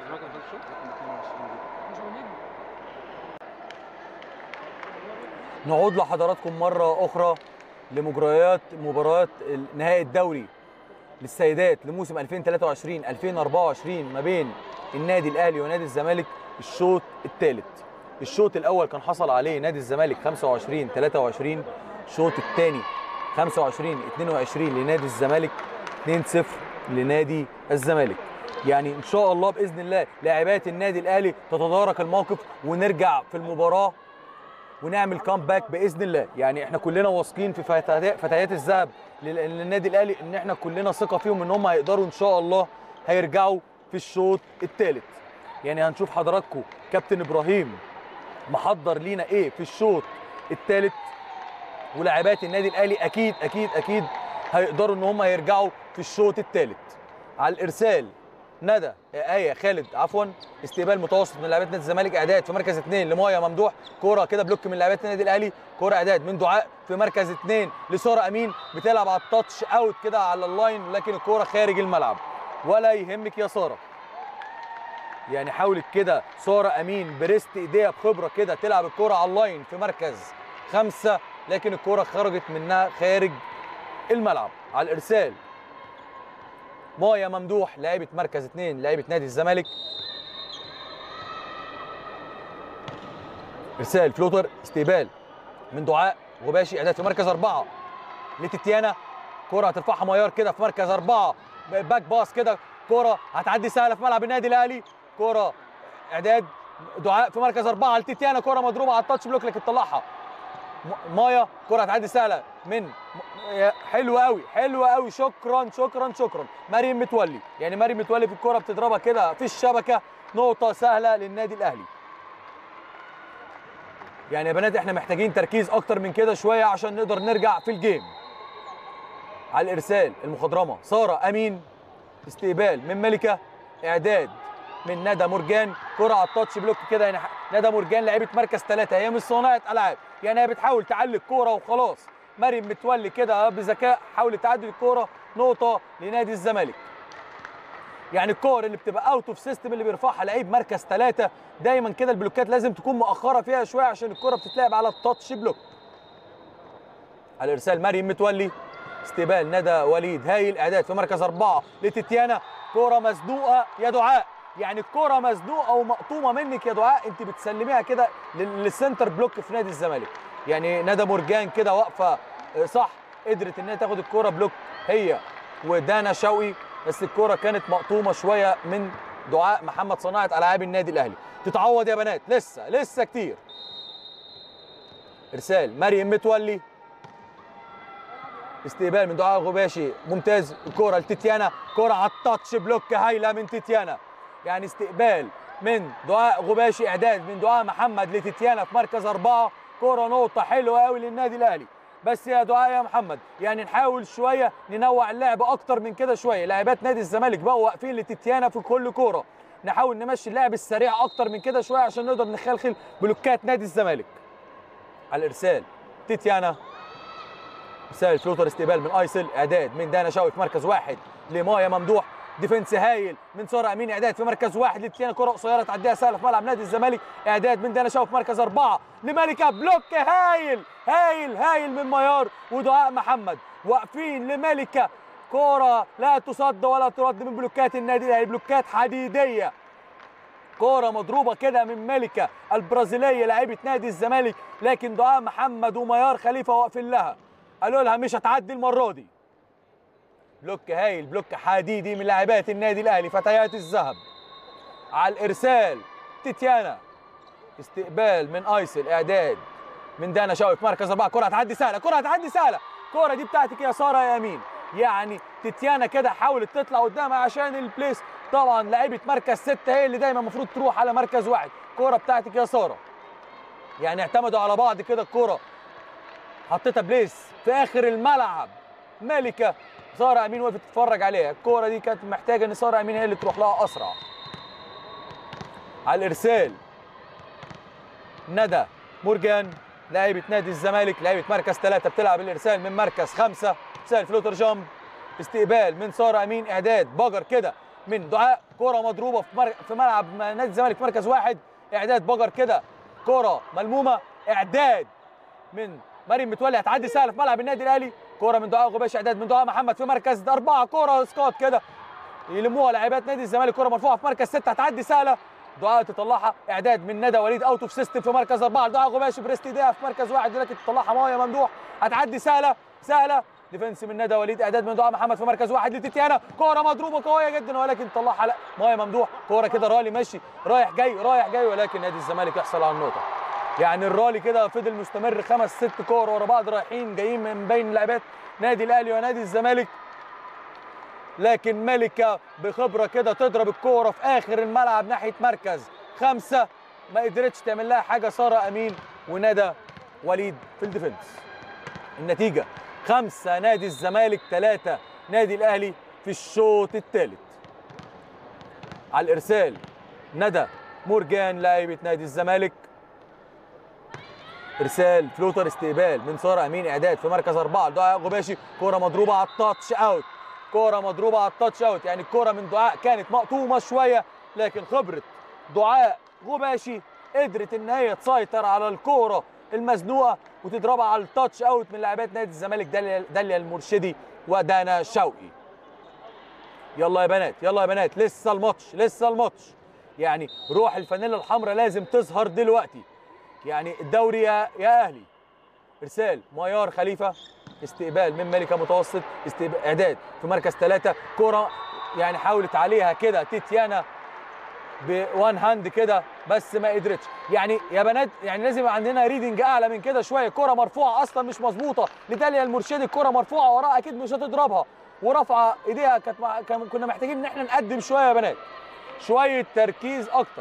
نعود لحضراتكم مرة أخرى لمجريات مباريات نهائي الدوري للسيدات لموسم 2023 2024 ما بين النادي الأهلي ونادي الزمالك الشوط الثالث الشوط الأول كان حصل عليه نادي الزمالك 25 23 الشوط الثاني 25 22 لنادي الزمالك 2-0 لنادي الزمالك يعني ان شاء الله باذن الله لاعبات النادي الاهلي تتدارك الموقف ونرجع في المباراه ونعمل كامباك باذن الله يعني احنا كلنا واثقين في فتيات فتيات الذهب لل- للنادي الاهلي ان احنا كلنا ثقه فيهم ان هم هيقدروا ان شاء الله هيرجعوا في الشوط الثالث يعني هنشوف حضراتكم كابتن ابراهيم محضر لينا ايه في الشوط الثالث ولاعبات النادي الاهلي اكيد اكيد اكيد هيقدروا ان هم يرجعوا في الشوط الثالث على الارسال ندى ايه خالد عفوا استقبال متوسط من لاعبات نادي الزمالك اعداد في مركز اثنين لمايا ممدوح كوره كده بلوك من لاعبات النادي الاهلي كوره اعداد من دعاء في مركز اثنين لساره امين بتلعب على التاتش اوت كده على اللاين لكن الكوره خارج الملعب ولا يهمك يا ساره يعني حاولت كده ساره امين بريست ايديها بخبره كده تلعب الكوره على اللاين في مركز خمسه لكن الكوره خرجت منها خارج الملعب على الارسال مايا ممدوح لاعبة مركز اثنين لاعبة نادي الزمالك ارسال فلوتر استقبال من دعاء غباشي اعداد في مركز اربعه لتتيانا كرة هترفعها ميار كده في مركز اربعه باك باس كده كرة هتعدي سهله في ملعب النادي الاهلي كرة اعداد دعاء في مركز اربعه لتتيانا كرة مضروبه على التاتش بلوك لكن طلعها م- مايا كرة هتعدي سهله من م- يا- حلوه قوي حلوه قوي شكرا شكرا شكرا مريم متولي يعني مريم متولي في الكرة بتضربها كده في الشبكه نقطه سهله للنادي الاهلي يعني يا بنات احنا محتاجين تركيز اكتر من كده شويه عشان نقدر نرجع في الجيم على الارسال المخضرمه ساره امين استقبال من ملكه اعداد من ندى مرجان كره على التاتش بلوك كده يعني ح- ندى مرجان لعيبه مركز ثلاثه هي مش صناعه العاب يعني هي بتحاول تعلي الكوره وخلاص مريم متولي كده بذكاء حاولت تعدي الكوره نقطه لنادي الزمالك يعني الكور اللي بتبقى اوت اوف سيستم اللي بيرفعها لعيب مركز ثلاثه دايما كده البلوكات لازم تكون مؤخره فيها شويه عشان الكره بتتلعب على التاتش بلوك على ارسال مريم متولي استقبال ندى وليد هايل اعداد في مركز اربعه لتتيانا كوره مزنوقه يا دعاء يعني الكوره مزنوقه ومقطومه منك يا دعاء انت بتسلميها كده لل- للسنتر بلوك في نادي الزمالك يعني ندى مرجان كده واقفه آه، صح قدرت ان هي تاخد الكوره بلوك هي ودانا شوقي بس الكوره كانت مقطومه شويه من دعاء محمد صناعه العاب النادي الاهلي تتعوض يا بنات لسه لسه كتير ارسال مريم متولي استقبال من دعاء غباشي ممتاز الكرة لتيتيانا كرة على التاتش بلوك هايلة من تيتيانا يعني استقبال من دعاء غباشي اعداد من دعاء محمد لتيتيانا في مركز أربعة كرة نقطة حلوة قوي للنادي الأهلي بس يا دعاء يا محمد يعني نحاول شوية ننوع اللعب أكتر من كده شوية لاعبات نادي الزمالك بقوا واقفين لتيتيانا في كل كورة نحاول نمشي اللعب السريع أكتر من كده شوية عشان نقدر نخلخل بلوكات نادي الزمالك على الإرسال تيتيانا سهل فلوتر استقبال من ايسل اعداد من دانا شوقي في مركز واحد لمايا ممدوح ديفنس هايل من ساره امين اعداد في مركز واحد لتيانا كره قصيره تعديها سهله في ملعب نادي الزمالك اعداد من دانا شوقي في مركز اربعه لملكه بلوك هايل هايل هايل من ميار ودعاء محمد واقفين لملكه كره لا تصد ولا ترد من بلوكات النادي الاهلي بلوكات حديديه كرة مضروبة كده من ملكة البرازيلية لاعبة نادي الزمالك لكن دعاء محمد وميار خليفة واقفين لها قالوا لها مش هتعدي المرة دي بلوك هايل بلوك حديدي من لاعبات النادي الأهلي فتيات الذهب على الإرسال تيتيانا استقبال من ايسل اعداد من دانا شوقي في مركز اربعه كره هتعدي سهله كره هتعدي سهله الكره دي بتاعتك يا ساره يا يمين يعني تيتيانا كده حاولت تطلع قدامها عشان البليس طبعا لعيبه مركز سته هي اللي دايما المفروض تروح على مركز واحد كره بتاعتك يا ساره يعني اعتمدوا على بعض كده الكره حطيتها بليس في اخر الملعب ملكه ساره امين وقفت تتفرج عليها الكوره دي كانت محتاجه ان ساره امين هي اللي تروح لها اسرع على الارسال ندى مرجان لاعيبه نادي الزمالك لاعيبه مركز ثلاثه بتلعب الارسال من مركز خمسه ارسال فلوتر جامب استقبال من ساره امين اعداد بجر كده من دعاء كره مضروبه في مر... في ملعب نادي الزمالك في مركز واحد اعداد بجر كده كره ملمومه اعداد من مريم متولي هتعدي سهله في ملعب النادي الاهلي كره من دعاء غباش اعداد من دعاء محمد في مركز اربعه كره اسقاط كده يلموها لاعبات نادي الزمالك كره مرفوعه في مركز سته هتعدي سهله دعاء تطلعها اعداد من ندى وليد اوت اوف سيستم في مركز اربعه دعاء غباش بريست ايديها في مركز واحد لكن تطلعها مايا ممدوح هتعدي سهله سهله ديفنس من ندى وليد اعداد من دعاء محمد في مركز واحد لتيتيانا كوره مضروبه قويه جدا ولكن طلعها لا مايا ممدوح كوره كده رالي ماشي رايح جاي رايح جاي ولكن نادي الزمالك يحصل على النقطه يعني الرالي كده فضل مستمر خمس ست كور ورا بعض رايحين جايين من بين لاعبات نادي الاهلي ونادي الزمالك لكن ملكه بخبره كده تضرب الكوره في اخر الملعب ناحيه مركز خمسه ما قدرتش تعمل لها حاجه ساره امين وندى وليد في الديفنس النتيجه خمسه نادي الزمالك ثلاثه نادي الاهلي في الشوط الثالث على الارسال ندى مورجان لاعبه نادي الزمالك ارسال فلوتر استقبال من ساره امين اعداد في مركز اربعه دعاء غباشي كوره مضروبه على التاتش اوت كوره مضروبه على التاتش اوت يعني الكوره من دعاء كانت مقطومه شويه لكن خبره دعاء غباشي قدرت ان هي تسيطر على الكوره المزنوقه وتضربها على التاتش اوت من لاعبات نادي الزمالك داليا داليا المرشدي ودانا شوقي يلا يا بنات يلا يا بنات لسه الماتش لسه الماتش يعني روح الفانيلا الحمراء لازم تظهر دلوقتي يعني الدوري يا يا اهلي ارسال ميار خليفه استقبال من ملكه متوسط استقبال اعداد في مركز ثلاثه كره يعني حاولت عليها كده تيتيانا بوان هاند كده بس ما قدرتش يعني يا بنات يعني لازم يبقى عندنا ريدنج اعلى من كده شويه كره مرفوعه اصلا مش مظبوطه لداليا المرشدي الكره مرفوعه وراها اكيد مش هتضربها ورافعه ايديها كانت مع... كان كنا محتاجين ان احنا نقدم شويه يا بنات شويه تركيز اكتر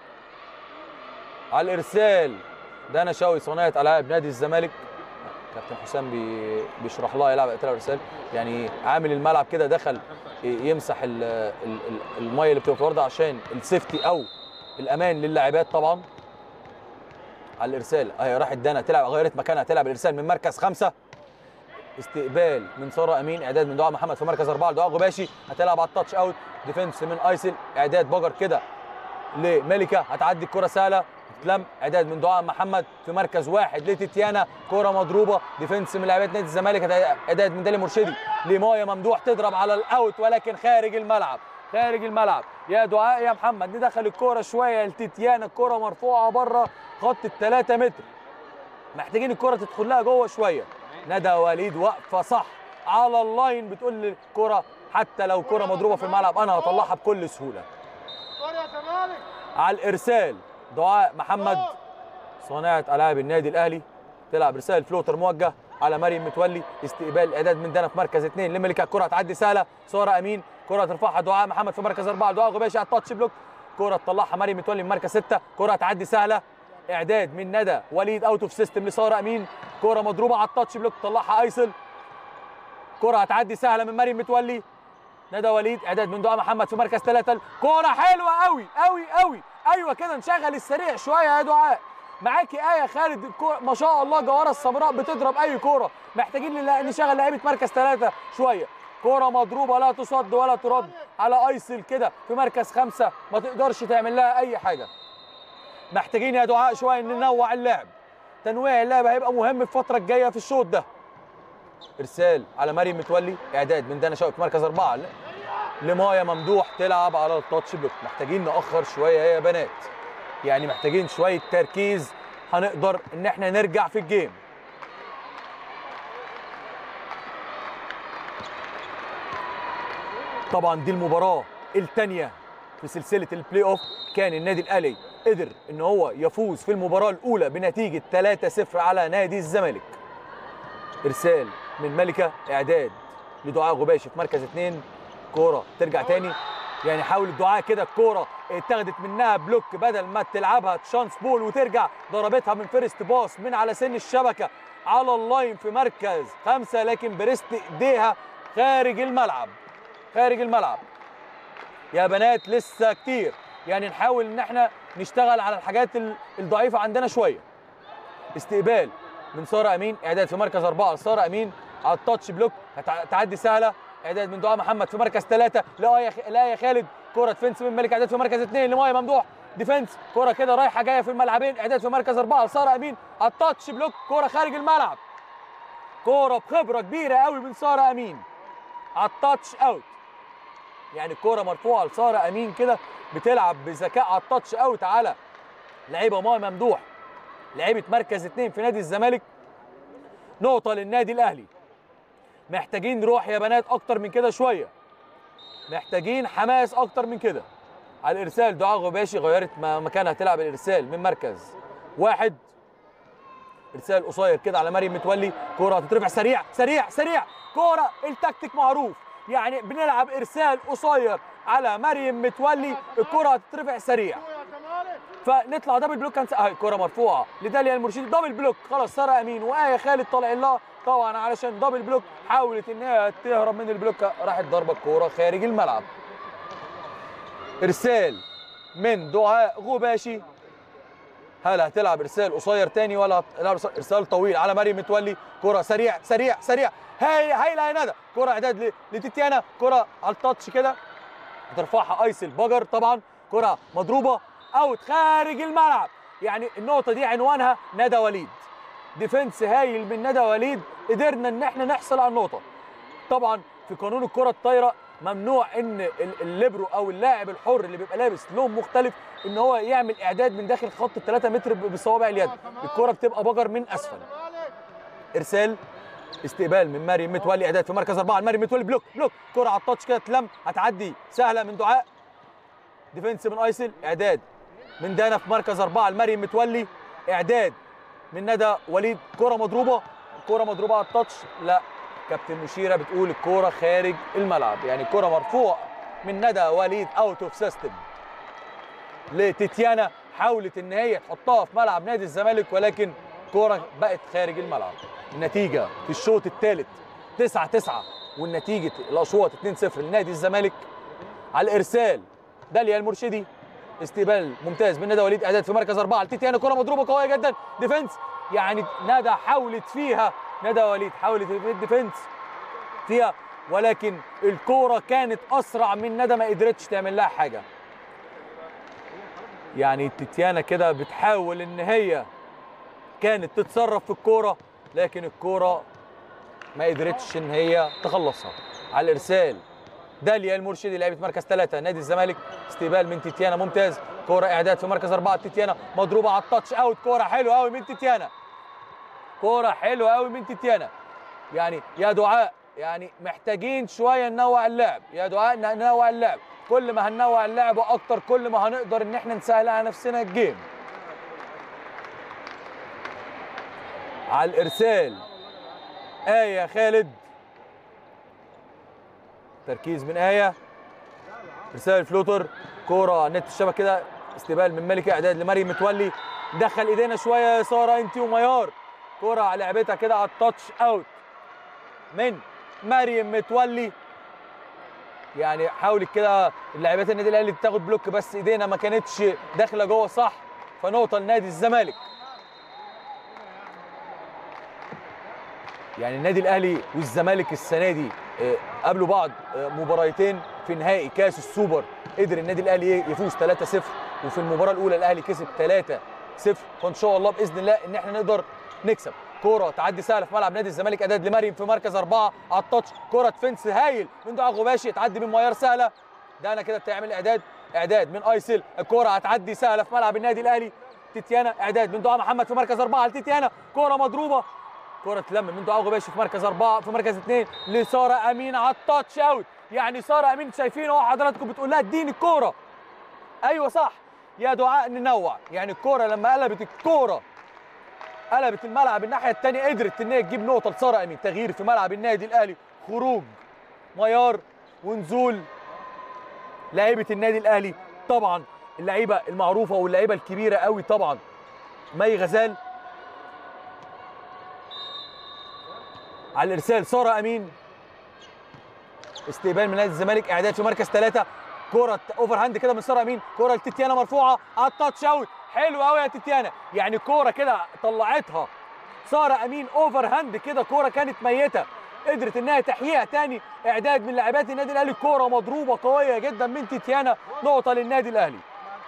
على الارسال دانا شوقي صناعه العاب نادي الزمالك كابتن حسام بي... بيشرح لها يلعب قتلها ارسال يعني عامل الملعب كده دخل يمسح ال... ال... ال- الميه اللي بتبقى في الارض عشان السيفتي او الامان للاعبات طبعا على الارسال اهي راحت دانا تلعب غيرت مكانها تلعب الارسال من مركز خمسه استقبال من ساره امين اعداد من دعاء محمد في مركز اربعه دعاء غباشي هتلعب على التاتش اوت ديفنس من ايسل اعداد بجر كده لملكه هتعدي الكره سهله تلم اعداد من دعاء محمد في مركز واحد لتيتيانا كره مضروبه ديفنس من لاعبات نادي الزمالك اعداد من دالي مرشدي لمايا ممدوح تضرب على الاوت ولكن خارج الملعب خارج الملعب يا دعاء يا محمد ندخل الكوره شويه لتيتيانا الكوره مرفوعه بره خط الثلاثة متر محتاجين الكره تدخل لها جوه شويه ندى وليد واقفه صح على اللاين بتقول للكره حتى لو كره مضروبه في الملعب انا هطلعها بكل سهوله على الارسال دعاء محمد صانعه العاب النادي الاهلي تلعب رسائل فلوتر موجه على مريم متولي استقبال اعداد من دانا في مركز اثنين لملكه الكره هتعدي سهله ساره امين كره ترفعها دعاء محمد في مركز اربعه دعاء غباشي على التاتش بلوك كره تطلعها مريم متولي من مركز سته كره هتعدي سهله اعداد من ندى وليد اوت اوف سيستم لساره امين كره مضروبه على التاتش بلوك طلعها ايسل كره هتعدي سهله من مريم متولي ندى وليد اعداد من دعاء محمد في مركز ثلاثه كوره حلوه قوي قوي قوي ايوه كده نشغل السريع شويه يا دعاء معاكي ايه خالد الكورة ما شاء الله جواره السمراء بتضرب اي كوره محتاجين نلا- نشغل لعيبه مركز ثلاثه شويه كوره مضروبه لا تصد ولا ترد على ايسل كده في مركز خمسه ما تقدرش تعمل لها اي حاجه محتاجين يا دعاء شويه ننوع اللعب تنويع اللعب هيبقى مهم الفتره الجايه في الشوط ده ارسال على مريم متولي اعداد من دانا شوقي في مركز اربعه ل- لمايا ممدوح تلعب على التاتش بلوك محتاجين ناخر شويه يا بنات يعني محتاجين شويه تركيز هنقدر ان احنا نرجع في الجيم طبعا دي المباراه الثانيه في سلسله البلاي اوف كان النادي الاهلي قدر ان هو يفوز في المباراه الاولى بنتيجه 3-0 على نادي الزمالك ارسال من ملكه اعداد لدعاء غباشي في مركز اثنين كوره ترجع تاني يعني حاول الدعاء كده الكوره اتاخدت منها بلوك بدل ما تلعبها تشانس بول وترجع ضربتها من فيرست باص من على سن الشبكه على اللاين في مركز خمسه لكن بريست ايديها خارج الملعب خارج الملعب يا بنات لسه كتير يعني نحاول ان احنا نشتغل على الحاجات ال- الضعيفه عندنا شويه استقبال من ساره امين اعداد في مركز اربعه ساره امين على التاتش بلوك هتع- تعدي سهله اعداد من دعاء محمد في مركز ثلاثه لا يا خ- لا يا خالد كره ديفنس من ملك اعداد في مركز اثنين لمايا ممدوح ديفنس كره كده رايحه جايه في الملعبين اعداد في مركز اربعه لساره امين على التاتش بلوك كره خارج الملعب كره بخبره كبيره قوي من ساره امين على التاتش اوت يعني الكوره مرفوعه لساره امين كده بتلعب بذكاء على التاتش اوت على لعيبه مايا ممدوح لعيبه مركز اثنين في نادي الزمالك نقطه للنادي الاهلي محتاجين روح يا بنات اكتر من كده شويه محتاجين حماس اكتر من كده على الارسال دعاء غباشي غيرت ما- مكانها تلعب الارسال من مركز واحد ارسال قصير كده على مريم متولي كوره هتترفع سريع سريع سريع كوره التكتيك معروف يعني بنلعب ارسال قصير على مريم متولي الكوره هتترفع سريع فنطلع دبل بلوك كان اهي الكوره مرفوعه لداليا المرشدي دبل بلوك خلاص ساره امين وايه خالد طالع لها طبعا علشان دبل بلوك حاولت انها تهرب من البلوك راحت ضربه الكوره خارج الملعب ارسال من دعاء غباشي هل هتلعب ارسال قصير تاني ولا هتلعب ارسال طويل على مريم متولي كره سريع سريع سريع هاي هايله يا ندى كره اعداد ل- لتيتيانا كره على التاتش كده هترفعها ايسل بجر طبعا كره مضروبه اوت خارج الملعب يعني النقطه دي عنوانها ندى وليد ديفنس هايل من ندى وليد قدرنا ان احنا نحصل على النقطه طبعا في قانون الكره الطايره ممنوع ان ال- الليبرو او اللاعب الحر اللي بيبقى لابس لون مختلف ان هو يعمل اعداد من داخل خط ال 3 متر ب- بصوابع اليد الكره بتبقى بجر من اسفل ارسال استقبال من مريم متولي اعداد في مركز اربعه مريم متولي بلوك بلوك كره على التاتش كده تلم هتعدي سهله من دعاء ديفنس من ايسل اعداد من دانا في مركز اربعه لمريم متولي اعداد من ندى وليد كره مضروبه كره مضروبه على التاتش لا كابتن مشيره بتقول الكوره خارج الملعب يعني الكوره مرفوعه من ندى وليد اوت اوف سيستم لتيتيانا حاولت ان هي تحطها في ملعب نادي الزمالك ولكن كوره بقت خارج الملعب النتيجه في الشوط الثالث 9 9 والنتيجه الاشواط 2 0 لنادي الزمالك على الارسال داليا المرشدي استقبال ممتاز من ندى وليد اعداد في مركز اربعه لتيتيانا كره مضروبه قويه جدا ديفنس يعني ندى حاولت فيها ندى وليد حاولت في الديفنس فيها ولكن الكوره كانت اسرع من ندى ما قدرتش تعمل لها حاجه يعني تيتيانا كده بتحاول ان هي كانت تتصرف في الكوره لكن الكوره ما قدرتش ان هي تخلصها على الارسال داليا المرشدي لعيبه مركز ثلاثة نادي الزمالك استقبال من تيتيانا ممتاز كوره اعداد في مركز اربعه تيتيانا مضروبه على التاتش اوت كوره حلوه قوي من تيتيانا كوره حلوه قوي من تيتيانا يعني يا دعاء يعني محتاجين شويه ننوع اللعب يا دعاء ن- ننوع اللعب كل ما هننوع اللعب اكتر كل ما هنقدر ان احنا نسهل على نفسنا الجيم على الارسال آية خالد تركيز من آية رسالة فلوتر كورة نت الشبكة كده استقبال من ملكة إعداد لمريم متولي دخل إيدينا شوية يا سارة أنت وميار كورة لعبتها كده على التاتش أوت من مريم متولي يعني حاولت كده اللاعبات النادي الاهلي تاخد بلوك بس ايدينا ما كانتش داخله جوه صح فنقطه لنادي الزمالك يعني النادي الاهلي والزمالك السنه دي آه، قابلوا بعض آه، مباراتين في نهائي كاس السوبر قدر النادي الاهلي يفوز 3-0 وفي المباراه الاولى الاهلي كسب 3-0 فان شاء الله باذن الله ان احنا نقدر نكسب كوره تعدي سهله في ملعب نادي الزمالك اعداد لمريم في مركز اربعه على التاتش كوره فنس هايل من دعاء غباشي تعدي من ميار سهله ده انا كده بتعمل اعداد اعداد من ايسل الكوره هتعدي سهله في ملعب النادي الاهلي تيتيانا اعداد من دعاء محمد في مركز اربعه لتيتيانا كوره مضروبه كرة تلم من دعاء غباشي في مركز أربعة في مركز اثنين لسارة أمين على التاتش أوت يعني سارة أمين شايفين أهو حضراتكم بتقول لها اديني الكورة أيوه صح يا دعاء ننوع يعني الكورة لما قلبت الكورة قلبت الملعب الناحية الثانية قدرت إن هي تجيب نقطة لسارة أمين تغيير في ملعب النادي الأهلي خروج ميار ونزول لعيبة النادي الأهلي طبعا اللعيبة المعروفة واللعيبة الكبيرة قوي طبعا مي غزال على الارسال ساره امين استقبال من نادي الزمالك اعداد في مركز ثلاثه كره اوفر هاند كده من ساره امين كره لتيتيانا مرفوعه على التاتش اوت حلو قوي يا تيتيانا يعني كوره كده طلعتها ساره امين اوفر هاند كده كوره كانت ميته قدرت انها تحييها تاني اعداد من لاعبات النادي الاهلي كوره مضروبه قويه جدا من تيتيانا نقطه للنادي الاهلي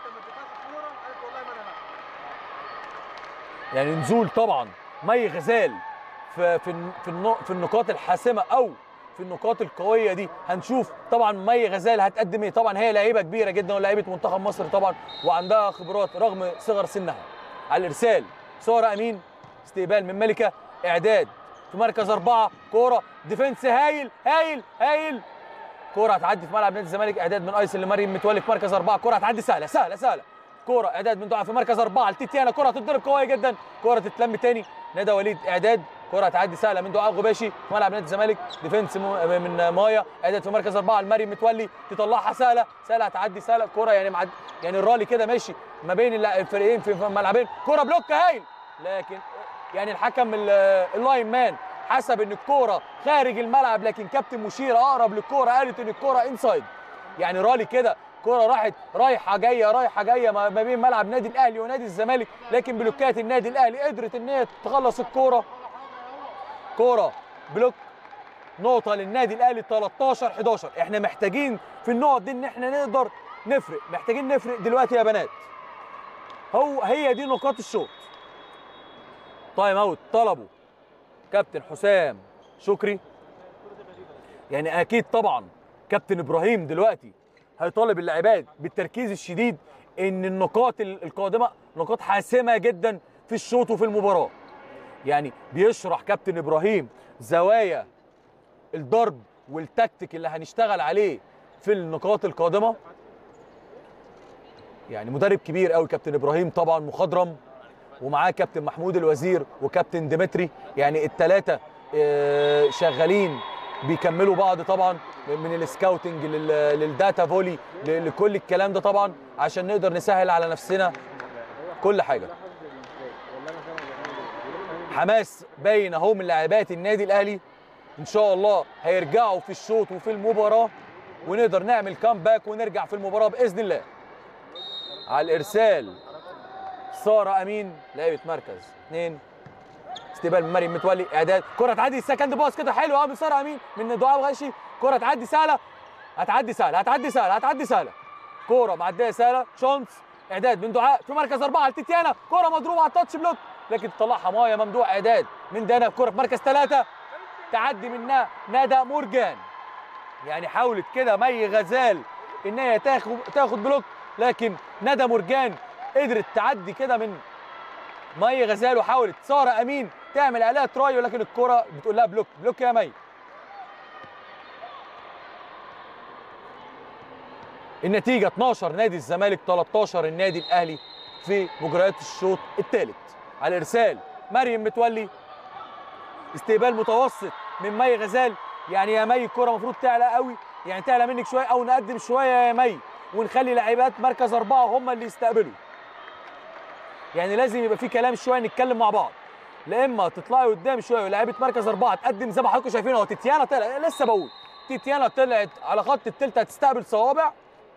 يعني نزول طبعا مي غزال في في في, النو- في النقاط الحاسمه او في النقاط القويه دي هنشوف طبعا مي غزال هتقدم ايه طبعا هي لعيبه كبيره جدا ولاعيبه منتخب مصر طبعا وعندها خبرات رغم صغر سنها على الارسال ساره امين استقبال من ملكه اعداد في مركز اربعه كوره ديفنس هايل هايل هايل كوره هتعدي في ملعب نادي الزمالك اعداد من ايسن لمريم متولي في مركز اربعه كوره هتعدي سهله سهله سهله كوره اعداد من دعاء في مركز اربعه لتيتيانا كوره هتتضرب قويه جدا كوره تتلم تاني ندى وليد اعداد كوره هتعدي سهله من دعاء غباشي في ملعب نادي الزمالك ديفنس م- من مايا اعداد في مركز اربعه لمريم متولي تطلعها سهله سهله هتعدي سهله كوره يعني معد... يعني الرالي كده ماشي ما بين الل- الفريقين في في ملعبين كوره بلوك هايل لكن يعني الحكم ال- اللاين مان حسب ان الكوره خارج الملعب لكن كابتن مشير اقرب للكوره قالت ان الكوره انسايد يعني رالي كده كوره راحت رايحه جايه رايحه جايه ما ما بين ملعب نادي الاهلي ونادي الزمالك لكن بلوكات النادي الاهلي قدرت ان هي تخلص الكوره كوره بلوك نقطه للنادي الاهلي 13 11 احنا محتاجين في النقط دي ان احنا نقدر نفرق محتاجين نفرق دلوقتي يا بنات هو هي دي نقاط الشوط تايم اوت طلبوا كابتن حسام شكري يعني اكيد طبعا كابتن ابراهيم دلوقتي هيطالب اللاعبات بالتركيز الشديد ان النقاط ال- القادمه نقاط حاسمه جدا في الشوط وفي المباراه يعني بيشرح كابتن ابراهيم زوايا الضرب والتكتيك اللي هنشتغل عليه في النقاط القادمه يعني مدرب كبير قوي كابتن ابراهيم طبعا مخضرم ومعاه كابتن محمود الوزير وكابتن ديمتري يعني الثلاثه شغالين بيكملوا بعض طبعا من السكاوتنج لل- للداتا فولي ل- لكل الكلام ده طبعا عشان نقدر نسهل على نفسنا كل حاجه حماس باين اهو من لاعبات النادي الاهلي ان شاء الله هيرجعوا في الشوط وفي المباراه ونقدر نعمل كامباك ونرجع في المباراه باذن الله على الارسال ساره امين لعيبه مركز اثنين استقبال من مريم متولي اعداد كره تعدي سكند باص كده حلو قوي من ساره امين من دعاء غشي كره تعدي سهله هتعدي سهله هتعدي سهله هتعدي سهله كوره معديه سهله شانس اعداد من دعاء في مركز اربعه لتيتيانا كوره مضروبه على التاتش بلوك لكن تطلعها مايا ممدوح اعداد من دانا كوره في مركز ثلاثه تعدي منها ندى مورجان يعني حاولت كده مي غزال ان هي تاخد تاخد بلوك لكن ندى مورجان قدرت تعدي كده من مي غزال وحاولت ساره امين تعمل عليها تراي ولكن الكره بتقول لها بلوك بلوك يا مي النتيجه 12 نادي الزمالك 13 النادي الاهلي في مجريات الشوط الثالث على الارسال مريم متولي استقبال متوسط من مي غزال يعني يا مي الكره المفروض تعلى قوي يعني تعلى منك شويه او نقدم شويه يا مي ونخلي لاعبات مركز اربعه هم اللي يستقبلوا يعني لازم يبقى في كلام شويه نتكلم مع بعض لا اما تطلعي قدام شويه ولاعيبه مركز اربعه تقدم زي ما حضراتكم شايفين اهو تيتيانا طلع لسه بقول تيتيانا طلعت على خط التلت هتستقبل صوابع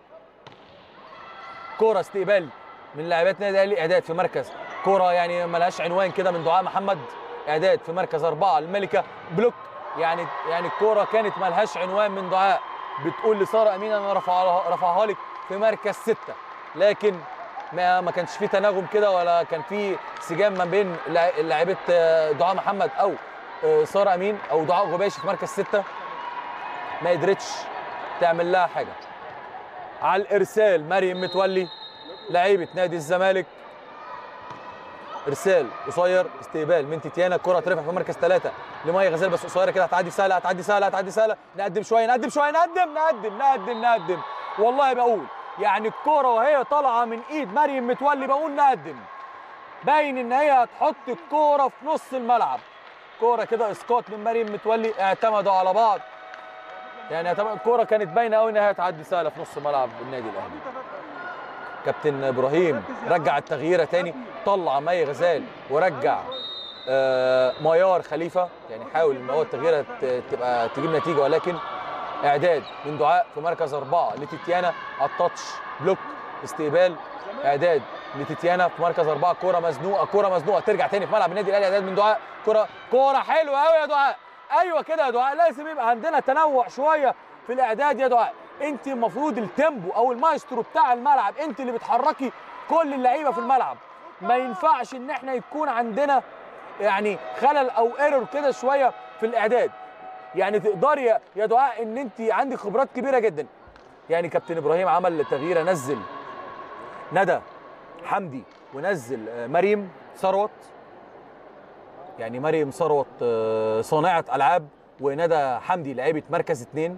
كوره استقبال من لاعبات نادي الاهلي اعداد في مركز كوره يعني ملهاش عنوان كده من دعاء محمد اعداد في مركز اربعه الملكه بلوك يعني يعني الكوره كانت ملهاش عنوان من دعاء بتقول لساره امين انا رفعها رفعها لك في مركز سته لكن ما ما كانش في تناغم كده ولا كان في انسجام ما بين لاع- لاعيبه آه، دعاء محمد او آه، ساره امين او دعاء غباشي في مركز سته ما قدرتش تعمل لها حاجه على الارسال مريم متولي لعيبه نادي الزمالك ارسال قصير استقبال من تيتيانا الكره ترفع في مركز ثلاثه لميه غزال بس قصيره كده هتعدي سهله هتعدي سهله هتعدي سهله نقدم شويه نقدم شويه نقدم نقدم نقدم نقدم والله بقول يعني الكره وهي طالعه من ايد مريم متولي بقول نقدم باين ان هي هتحط الكوره في نص الملعب كوره كده اسقاط من مريم متولي اعتمدوا على بعض يعني اعتمد- الكوره كانت باينه قوي ان هي هتعدي سهله في نص ملعب النادي الاهلي كابتن ابراهيم رجع التغييره تاني طلع مي غزال ورجع آه، ميار خليفه يعني حاول ان هو التغييره ت- تبقى تجيب نتيجه ولكن اعداد من دعاء في مركز اربعه لتيتيانا على التاتش بلوك استقبال اعداد لتيتيانا في مركز اربعه كوره مزنوقه كوره مزنوقه ترجع تاني في ملعب النادي الاهلي اعداد من دعاء كوره كوره حلوه قوي يا دعاء ايوه كده يا دعاء لازم يبقى عندنا تنوع شويه في الاعداد يا دعاء انت المفروض التيمبو او المايسترو بتاع الملعب انت اللي بتحركي كل اللعيبه في الملعب ما ينفعش ان احنا يكون عندنا يعني خلل او ايرور كده شويه في الاعداد يعني تقدري يا- يا دعاء ان انت عندك خبرات كبيره جدا يعني كابتن ابراهيم عمل تغييره نزل ندى حمدي ونزل آه، مريم ثروت يعني مريم ثروت آه، صانعه العاب وندى حمدي لعيبه مركز اثنين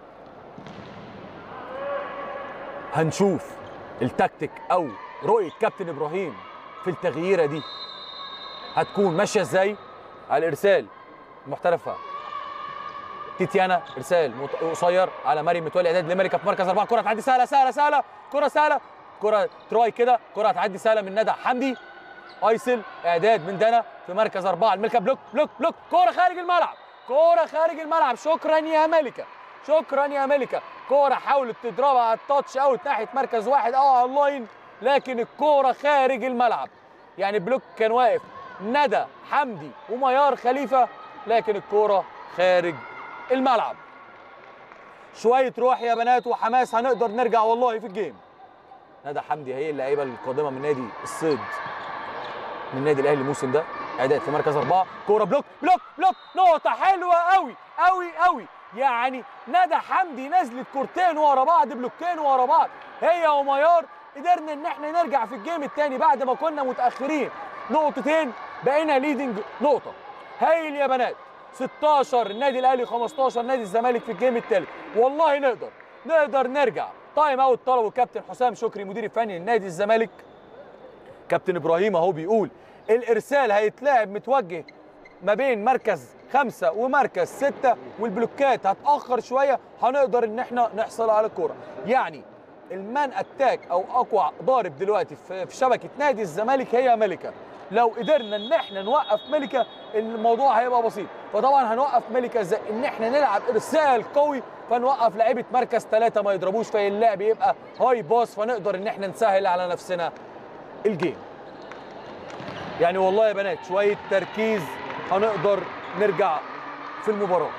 هنشوف التكتيك او رؤيه كابتن ابراهيم في التغييره دي هتكون ماشيه ازاي على الارسال المحترفه تيتيانا ارسال مت- قصير على مريم متولي اعداد لملكه في مركز اربعه كره تعدي سهله سهله سهله كره سهله كره تراي كده كره هتعدي سهله من ندى حمدي ايسل اعداد من دنا في مركز اربعه الملكه بلوك بلوك بلوك كوره خارج الملعب كوره خارج الملعب شكرا يا ملكه شكرا يا ملكه كوره حاولت تضربها على التاتش اوت ناحيه مركز واحد او على اللاين لكن الكوره خارج الملعب يعني بلوك كان واقف ندى حمدي وميار خليفه لكن الكوره خارج الملعب شويه روح يا بنات وحماس هنقدر نرجع والله في الجيم ندى حمدي هي اللعيبه القادمه من نادي الصيد من النادي الاهلي الموسم ده اعداد في مركز اربعه كوره بلوك بلوك بلوك نقطه حلوه قوي قوي قوي يعني ندى حمدي نزلت كورتين ورا بعض بلوكين ورا بعض هي وميار قدرنا ان احنا نرجع في الجيم الثاني بعد ما كنا متاخرين نقطتين بقينا ليدنج نقطه هايل يا بنات 16 النادي الاهلي 15 نادي الزمالك في الجيم الثالث والله نقدر نقدر نرجع تايم اوت طلبه الكابتن حسام شكري مدير الفني لنادي الزمالك كابتن ابراهيم اهو بيقول الارسال هيتلعب متوجه ما بين مركز خمسة ومركز ستة والبلوكات هتأخر شوية هنقدر ان احنا نحصل على الكورة يعني المان اتاك او اقوى ضارب دلوقتي في في شبكة نادي الزمالك هي ملكة لو قدرنا ان احنا نوقف ملكة الموضوع هيبقى بسيط فطبعا هنوقف ملكة ازاي ان احنا نلعب ارسال قوي فنوقف لعيبة مركز ثلاثة ما يضربوش فاللعب يبقى هاي باص فنقدر ان احنا نسهل على نفسنا الجيم يعني والله يا بنات شويه تركيز هنقدر نرجع في المباراه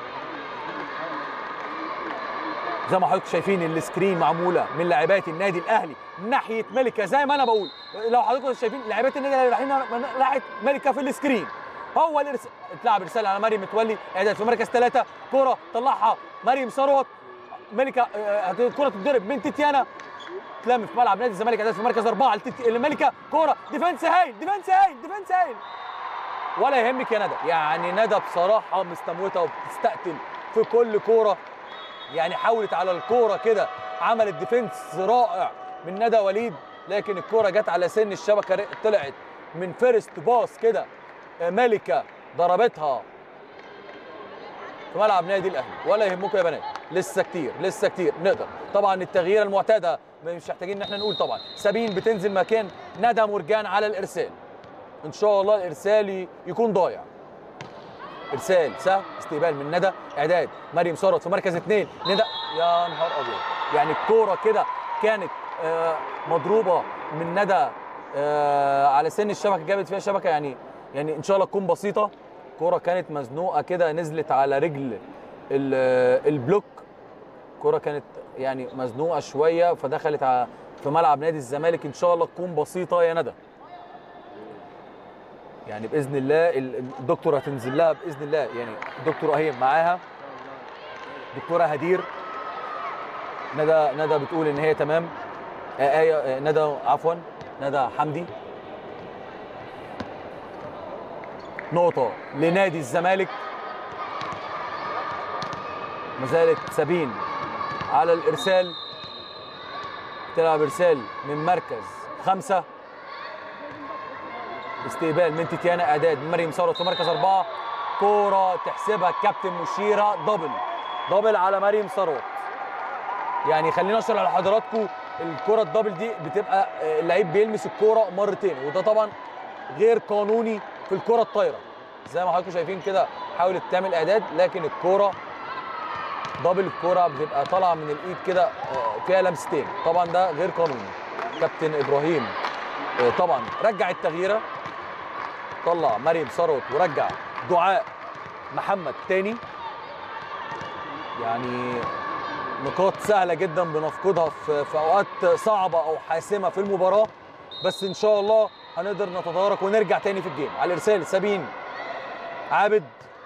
زي ما حضراتكم شايفين السكرين معموله من لاعبات النادي الاهلي ناحيه ملكه زي ما انا بقول لو حضراتكم شايفين لاعبات النادي الاهلي رايحين ناحيه ملكه في السكرين هو الارسال اتلعب رساله على مريم متولي اعداد في مركز ثلاثه كره طلعها مريم ثروت ملكه آه، الكره تتضرب من تيتيانا تلم في ملعب نادي الزمالك اعداد في مركز اربعه لتت- لملكه كوره ديفنس هايل ديفنس هايل ديفنس هايل ولا يهمك يا ندى يعني ندى بصراحه مستموته وبتستقتل في كل كوره يعني حاولت على الكوره كده عملت ديفنس رائع من ندى وليد لكن الكوره جت على سن الشبكه ر- طلعت من فيرست باص كده آه، ملكه ضربتها في ملعب نادي الاهلي ولا يهمكم يا بنات لسه كتير لسه كتير نقدر طبعا التغيير المعتاده مش محتاجين ان احنا نقول طبعا سابين بتنزل مكان ندى مرجان على الارسال ان شاء الله الارسال ي- يكون ضايع ارسال سهل استقبال من ندى اعداد مريم ثروت في مركز اثنين ندى يا نهار ابيض يعني الكوره كده كانت آه، مضروبه من ندى آه، على سن الشبكه جابت فيها شبكه يعني يعني ان شاء الله تكون بسيطه كوره كانت مزنوقه كده نزلت على رجل ال- البلوك كرة كانت يعني مزنوقة شوية فدخلت ع- في ملعب نادي الزمالك إن شاء الله تكون بسيطة يا ندى. يعني بإذن الله ال- الدكتور هتنزل لها بإذن الله يعني الدكتور أهي معاها دكتورة هدير ندى ندى بتقول إن هي تمام آه آية آه ندى عفوا ندى حمدي نقطة لنادي الزمالك ما زالت سابين على الارسال تلعب ارسال من مركز خمسه استقبال من تيتيانا اعداد من مريم ثروت في مركز اربعه كوره تحسبها الكابتن مشيره دبل دبل على مريم ثروت يعني خلينا اشرح على حضراتكم الكره الدبل دي بتبقى آه، اللعيب بيلمس الكوره مرتين وده طبعا غير قانوني في الكره الطايره زي ما حضراتكم شايفين كده حاولت تعمل اعداد لكن الكوره دبل الكرة بتبقى طالعه من الايد كده آه، فيها لمستين طبعا ده غير قانوني كابتن ابراهيم آه، طبعا رجع التغييره طلع مريم ثروت ورجع دعاء محمد تاني يعني نقاط سهله جدا بنفقدها في, في اوقات صعبه او حاسمه في المباراه بس ان شاء الله هنقدر نتدارك ونرجع تاني في الجيم على الارسال سابين عابد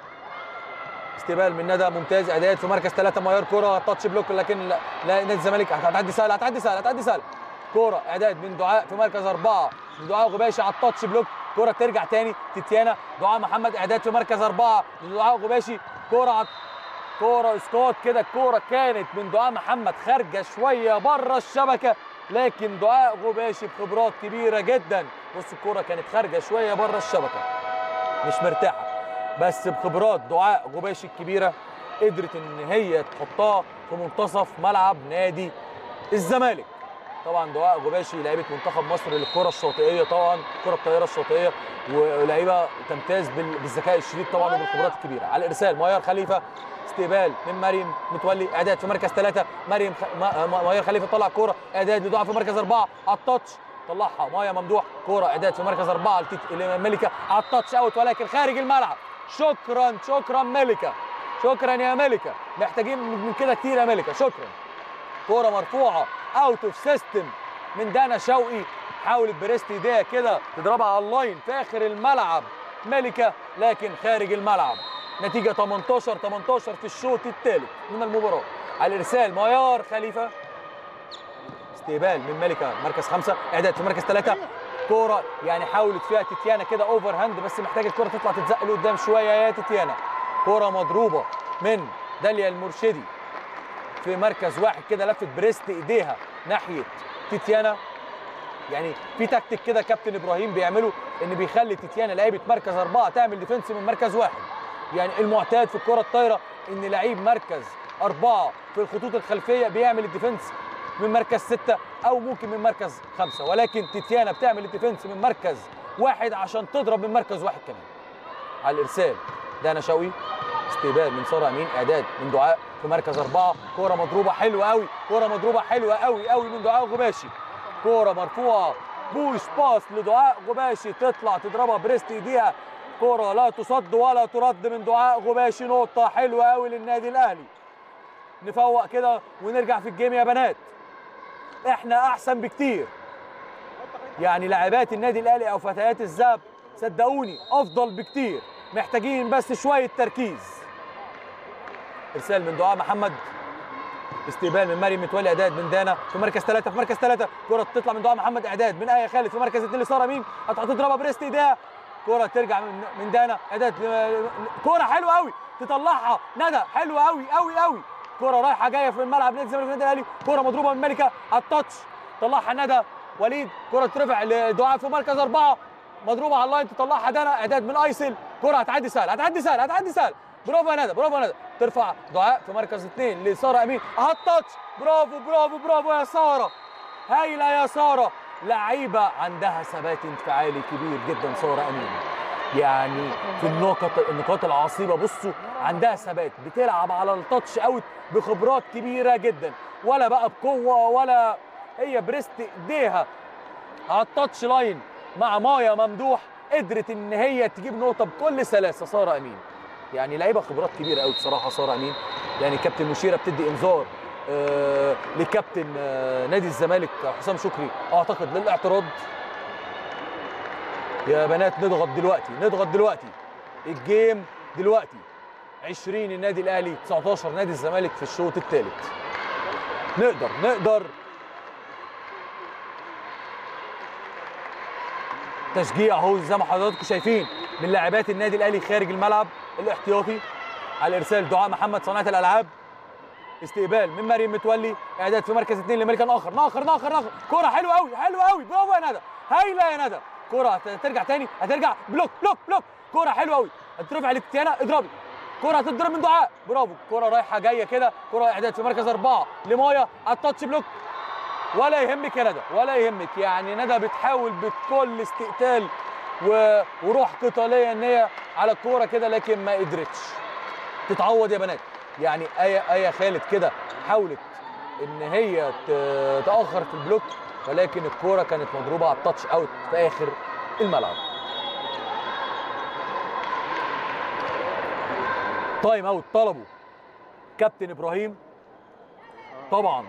استقبال من ندى ممتاز اعداد في مركز ثلاثه مايار كره تاتش بلوك لكن لا, لا نادي الزمالك هتعدي سهل هتعدي سهل هتعدي سهل كره اعداد من دعاء في مركز اربعه من دعاء غباشي على التاتش بلوك كره ترجع تاني تتيانا دعاء محمد اعداد في مركز اربعه لدعاء غباشي كره على كوره اسقاط كده الكوره كانت من دعاء محمد خارجه شويه بره الشبكه لكن دعاء غباشي بخبرات كبيره جدا بص الكوره كانت خارجه شويه بره الشبكه مش مرتاحه بس بخبرات دعاء غباشي الكبيره قدرت ان هي تحطها في منتصف ملعب نادي الزمالك طبعا دعاء غباشي لعيبه منتخب مصر للكره الشاطئيه طبعا الكره الطايره الشاطئيه ولعيبه تمتاز بال- بالذكاء الشديد طبعا وبالخبرات الكبيره على الارسال مايار خليفه استقبال من مريم متولي اعداد في مركز ثلاثه مريم خ... ما... ما- مايار خليفه طلع كوره اعداد لدعاء في مركز اربعه على التاتش طلعها مايا ممدوح كوره اعداد في مركز اربعه لتيت- لملكه على التاتش اوت ولكن خارج الملعب شكرا شكرا ملكه شكرا يا ملكه محتاجين من كده كتير يا ملكه شكرا كوره مرفوعه اوت اوف سيستم من دانا شوقي حاولت بريست ايديها كده تضربها على اللاين في اخر الملعب ملكه لكن خارج الملعب نتيجه 18 18 في الشوط الثالث من المباراه على الارسال ميار خليفه استقبال من ملكه مركز خمسه اعداد في مركز ثلاثه كوره يعني حاولت فيها تتيانا كده اوفر هاند بس محتاجه الكوره تطلع تتزق لقدام شويه يا تتيانا كوره مضروبه من داليا المرشدي في مركز واحد كده لفت بريست ايديها ناحيه تيتيانا يعني في تكتيك كده كابتن ابراهيم بيعمله ان بيخلي تيتيانا لعيبه مركز اربعه تعمل ديفنس من مركز واحد يعني المعتاد في الكره الطايره ان لعيب مركز اربعه في الخطوط الخلفيه بيعمل الديفنس من مركز سته او ممكن من مركز خمسه ولكن تيتيانا بتعمل الديفنس من مركز واحد عشان تضرب من مركز واحد كمان على الارسال دانا شوقي استقبال من ساره امين اعداد من دعاء في مركز اربعه كوره مضروبه حلوه قوي كوره مضروبه حلوه قوي قوي من دعاء غباشي كوره مرفوعه بوش باس لدعاء غباشي تطلع تضربها بريست ايديها كوره لا تصد ولا ترد من دعاء غباشي نقطه حلوه قوي للنادي الاهلي نفوق كده ونرجع في الجيم يا بنات احنا احسن بكتير يعني لاعبات النادي الاهلي او فتيات الذهب صدقوني افضل بكتير محتاجين بس شويه تركيز ارسال من دعاء محمد استقبال من مريم متولي اعداد من دانا في مركز ثلاثه في مركز ثلاثه كره تطلع من دعاء محمد اعداد من ايه خالد في مركز اثنين لساره مين هتضربها بريست ايديها كره ترجع من من دانا اعداد ل- كره حلوه قوي تطلعها ندى حلوه قوي قوي قوي كره رايحه جايه في الملعب نادي الزمالك النادي الاهلي كره مضروبه من ملكه على التاتش طلعها ندى وليد كره ترفع لدعاء في مركز اربعه مضروبه على اللاين تطلعها دانا اعداد من ايسل كره هتعدي سهل هتعدي سهل هتعدي سهل برافو يا ندى برافو يا ندى ترفع دعاء في مركز اثنين لساره امين اها التاتش برافو برافو برافو يا ساره هايله يا ساره لعيبه عندها ثبات انفعالي كبير جدا ساره امين يعني في النقط النقاط العصيبه بصوا عندها ثبات بتلعب على التاتش اوت بخبرات كبيره جدا ولا بقى بقوه ولا هي بريست ايديها على التاتش لاين مع مايا ممدوح قدرت ان هي تجيب نقطه بكل سلاسه ساره امين يعني لعيبه خبرات كبيره قوي بصراحه ساره امين يعني كابتن مشيره بتدي انذار آه لكابتن آه نادي الزمالك حسام شكري اعتقد للاعتراض يا بنات نضغط دلوقتي نضغط دلوقتي الجيم دلوقتي 20 النادي الاهلي 19 نادي الزمالك في الشوط الثالث نقدر نقدر تشجيع اهو زي ما حضراتكم شايفين من لاعبات النادي الاهلي خارج الملعب الاحتياطي على ارسال دعاء محمد صناعه الالعاب استقبال من مريم متولي اعداد في مركز اثنين لملكه ناخر ناخر ناخر ناخر كوره حلوه قوي حلوه قوي برافو يا ندى هايله يا ندى كوره هترجع تاني هترجع بلوك بلوك بلوك كوره حلوه قوي هترفع لتيانا اضربي كوره هتضرب من دعاء برافو كوره رايحه جايه كده كوره اعداد في مركز اربعه لمايا على التاتش بلوك ولا يهمك يا ندى ولا يهمك يعني ندى بتحاول بكل استقتال و... وروح قتاليه ان هي على الكوره كده لكن ما قدرتش تتعوض يا بنات يعني ايه ايه خالد كده حاولت ان هي ت- تاخر في البلوك ولكن الكوره كانت مضروبه على التاتش اوت في اخر الملعب تايم اوت طلبه كابتن ابراهيم طبعا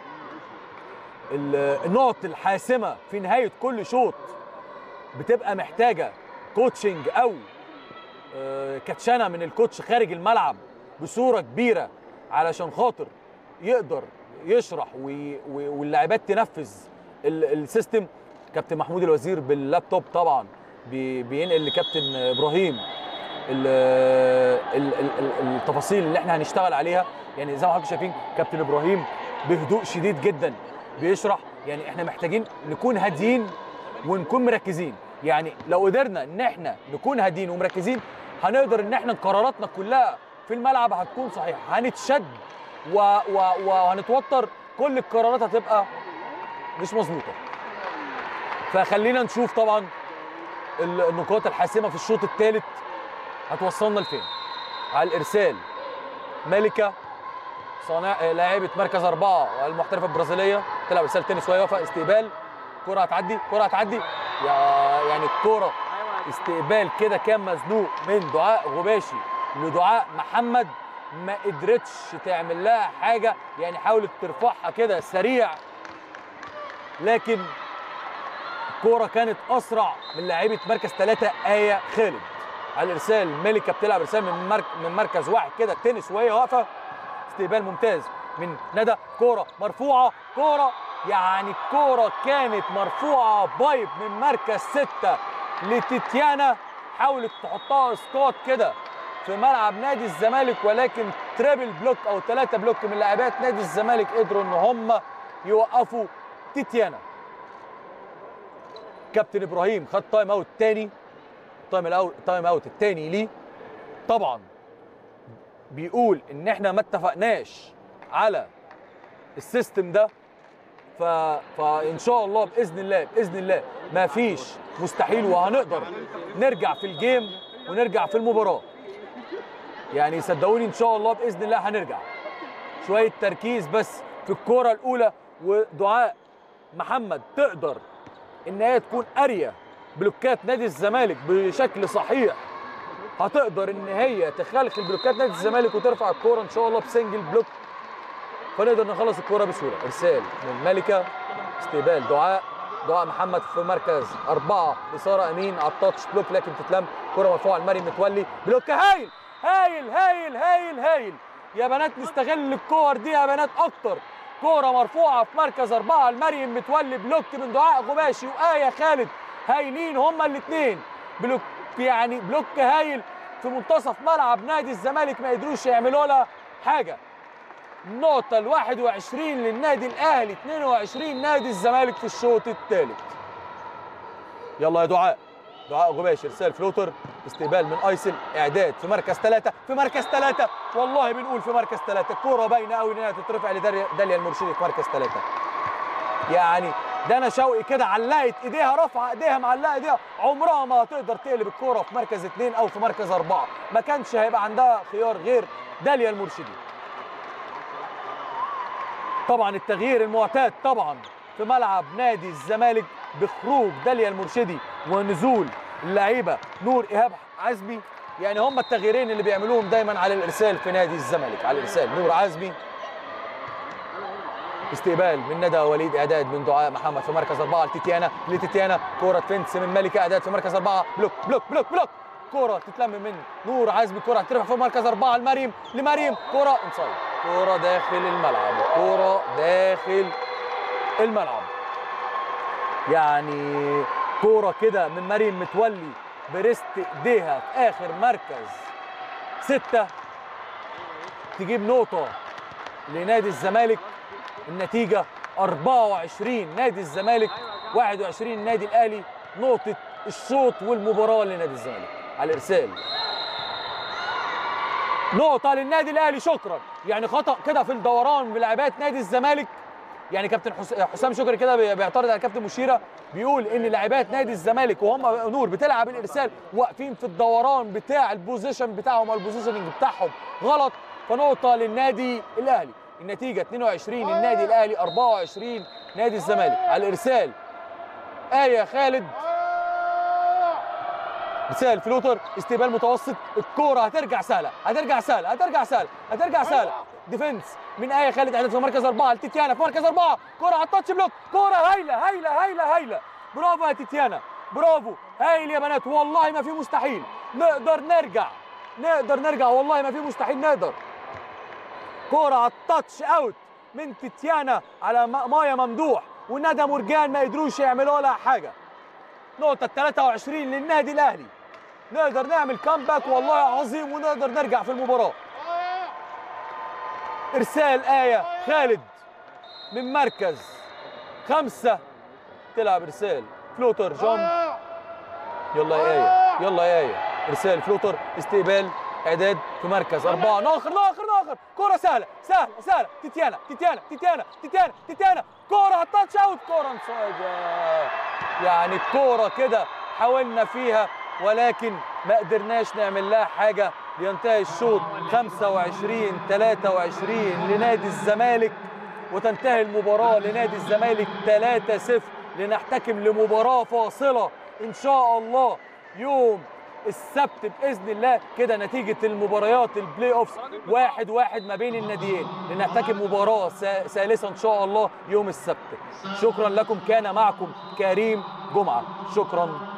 ال- النقط الحاسمه في نهايه كل شوط بتبقى محتاجه كوتشنج او آه، كاتشنه من الكوتش خارج الملعب بصوره كبيره علشان خاطر يقدر يشرح وي- وي- واللاعبات تنفذ ال- السيستم كابتن محمود الوزير باللابتوب طبعا بي- بينقل لكابتن ابراهيم ال- ال- ال- ال- التفاصيل اللي احنا هنشتغل عليها يعني زي ما حضراتكم شايفين كابتن ابراهيم بهدوء شديد جدا بيشرح يعني احنا محتاجين نكون هاديين ونكون مركزين يعني لو قدرنا ان احنا نكون هاديين ومركزين هنقدر ان احنا قراراتنا كلها في الملعب هتكون صحيحه هنتشد و... و... وهنتوتر كل القرارات هتبقى مش مظبوطه فخلينا نشوف طبعا ال- النقاط الحاسمه في الشوط الثالث هتوصلنا لفين على الارسال ملكه صانع آه، لاعبه مركز اربعه المحترفه البرازيليه تلعب ارسال تاني شويه واقفه استقبال كره هتعدي كره هتعدي يا يعني الكره استقبال كده كان مزنوق من دعاء غباشي لدعاء محمد ما قدرتش تعمل لها حاجه يعني حاولت ترفعها كده سريع لكن الكوره كانت اسرع من لاعيبه مركز ثلاثه ايه خالد على الارسال ملكه بتلعب ارسال من مرك من مركز واحد كده تنس وهي واقفه استقبال ممتاز من ندى كوره مرفوعه كوره يعني الكوره كانت مرفوعه بايب من مركز سته لتيتيانا حاولت تحطها اسقاط كده في ملعب نادي الزمالك ولكن تريبل بلوك او ثلاثه بلوك من لاعبات نادي الزمالك قدروا ان هم يوقفوا تيتيانا كابتن ابراهيم خد تايم اوت تاني تايم الاوت تايم اوت التاني ليه طبعا بيقول ان احنا ما اتفقناش على السيستم ده ف... فان شاء الله باذن الله باذن الله ما فيش مستحيل وهنقدر نرجع في الجيم ونرجع في المباراه يعني صدقوني ان شاء الله باذن الله هنرجع شويه تركيز بس في الكوره الاولى ودعاء محمد تقدر ان هي تكون قاريه بلوكات نادي الزمالك بشكل صحيح هتقدر ان هي تخلخل بلوكات نادي الزمالك وترفع الكوره ان شاء الله بسنجل بلوك فنقدر نخلص الكوره بسهوله ارسال من ملكه استقبال دعاء دعاء محمد في مركز أربعة لسارة أمين على التاتش بلوك لكن تتلم كرة مرفوعة لمريم متولي بلوك هايل هايل هايل هايل هايل يا بنات نستغل الكور دي يا بنات أكتر كرة مرفوعة في مركز أربعة لمريم متولي بلوك من دعاء غباشي وآية خالد هايلين هما الاثنين بلوك يعني بلوك هايل في منتصف ملعب نادي الزمالك ما قدروش يعملوا لها حاجة النقطة ال 21 للنادي الأهلي 22 نادي الزمالك في الشوط الثالث يلا يا دعاء دعاء غباش ارسال فلوتر استقبال من ايسل اعداد في مركز ثلاثة في مركز ثلاثة والله بنقول في مركز ثلاثة الكرة باينة قوي انها تترفع لداليا المرشدي في مركز ثلاثة يعني دانا شوقي كده علقت ايديها رافعه ايديها معلقه ايديها عمرها ما هتقدر تقلب الكوره في مركز اثنين او في مركز اربعه ما كانش هيبقى عندها خيار غير داليا المرشدي طبعا التغيير المعتاد طبعا في ملعب نادي الزمالك بخروج داليا المرشدي ونزول اللعيبه نور ايهاب عزمي يعني هم التغييرين اللي بيعملوهم دايما على الارسال في نادي الزمالك على الارسال نور عزمي استقبال من ندى وليد اعداد من دعاء محمد في مركز اربعه لتيتيانا لتيتيانا كوره فينس من ملكه اعداد في مركز اربعه بلوك بلوك بلوك بلوك كوره تتلم من نور عزمي كوره هترفع في مركز اربعه لمريم لمريم كوره انسايد كوره داخل الملعب كوره داخل الملعب يعني كوره كده من مريم متولي بريست ايديها في اخر مركز سته تجيب نقطه لنادي الزمالك النتيجة 24 نادي الزمالك 21 النادي الأهلي نقطة الشوط والمباراة لنادي الزمالك على الإرسال نقطة للنادي الأهلي شكرا يعني خطأ كده في الدوران بلاعبات نادي الزمالك يعني كابتن حس- حسام شكري كده بي- بيعترض على كابتن مشيرة بيقول ان لاعبات نادي الزمالك وهم نور بتلعب الارسال واقفين في الدوران بتاع البوزيشن بتاعهم او البوزيشننج بتاعهم غلط فنقطة للنادي الأهلي النتيجة 22 النادي الأهلي 24 نادي الزمالك على الارسال ايه خالد ارسال فلوتر استقبال متوسط الكوره هترجع سهله هترجع سهله هترجع سهله هترجع سهله ديفنس من ايه خالد اعداد في مركز اربعه لتيتيانا في مركز اربعه كوره على التاتش بلوك كوره هايله هايله هايله هايله برافو يا تيتيانا برافو هايل يا بنات والله ما في مستحيل نقدر نرجع نقدر نرجع والله ما في مستحيل نقدر كوره على التاتش اوت من تيتيانا على م- مايا ممدوح وندى مرجان ما قدروش يعملوا لها حاجه نقطه 23 للنادي الاهلي نقدر نعمل كامباك والله عظيم ونقدر نرجع في المباراه ارسال ايه خالد من مركز خمسه تلعب ارسال فلوتر جامب يلا يا ايه يلا يا ايه ارسال فلوتر استقبال اعداد في مركز اربعه ناخر ناخر ناخر كوره سهله سهله سهله تيتيانا تيتيانا تيتيانا تيتيانا تيتيانا كوره على التاتش اوت كوره انفراجه يعني الكوره كده حاولنا فيها ولكن ما قدرناش نعمل لها حاجه لينتهي الشوط 25 23 لنادي الزمالك وتنتهي المباراة لنادي الزمالك 3-0 لنحتكم لمباراة فاصلة إن شاء الله يوم السبت بإذن الله كده نتيجة المباريات البلاي أوفس واحد واحد ما بين الناديين لنحتكم مباراة سا- ثالثة إن شاء الله يوم السبت شكرا لكم كان معكم كريم جمعة شكرا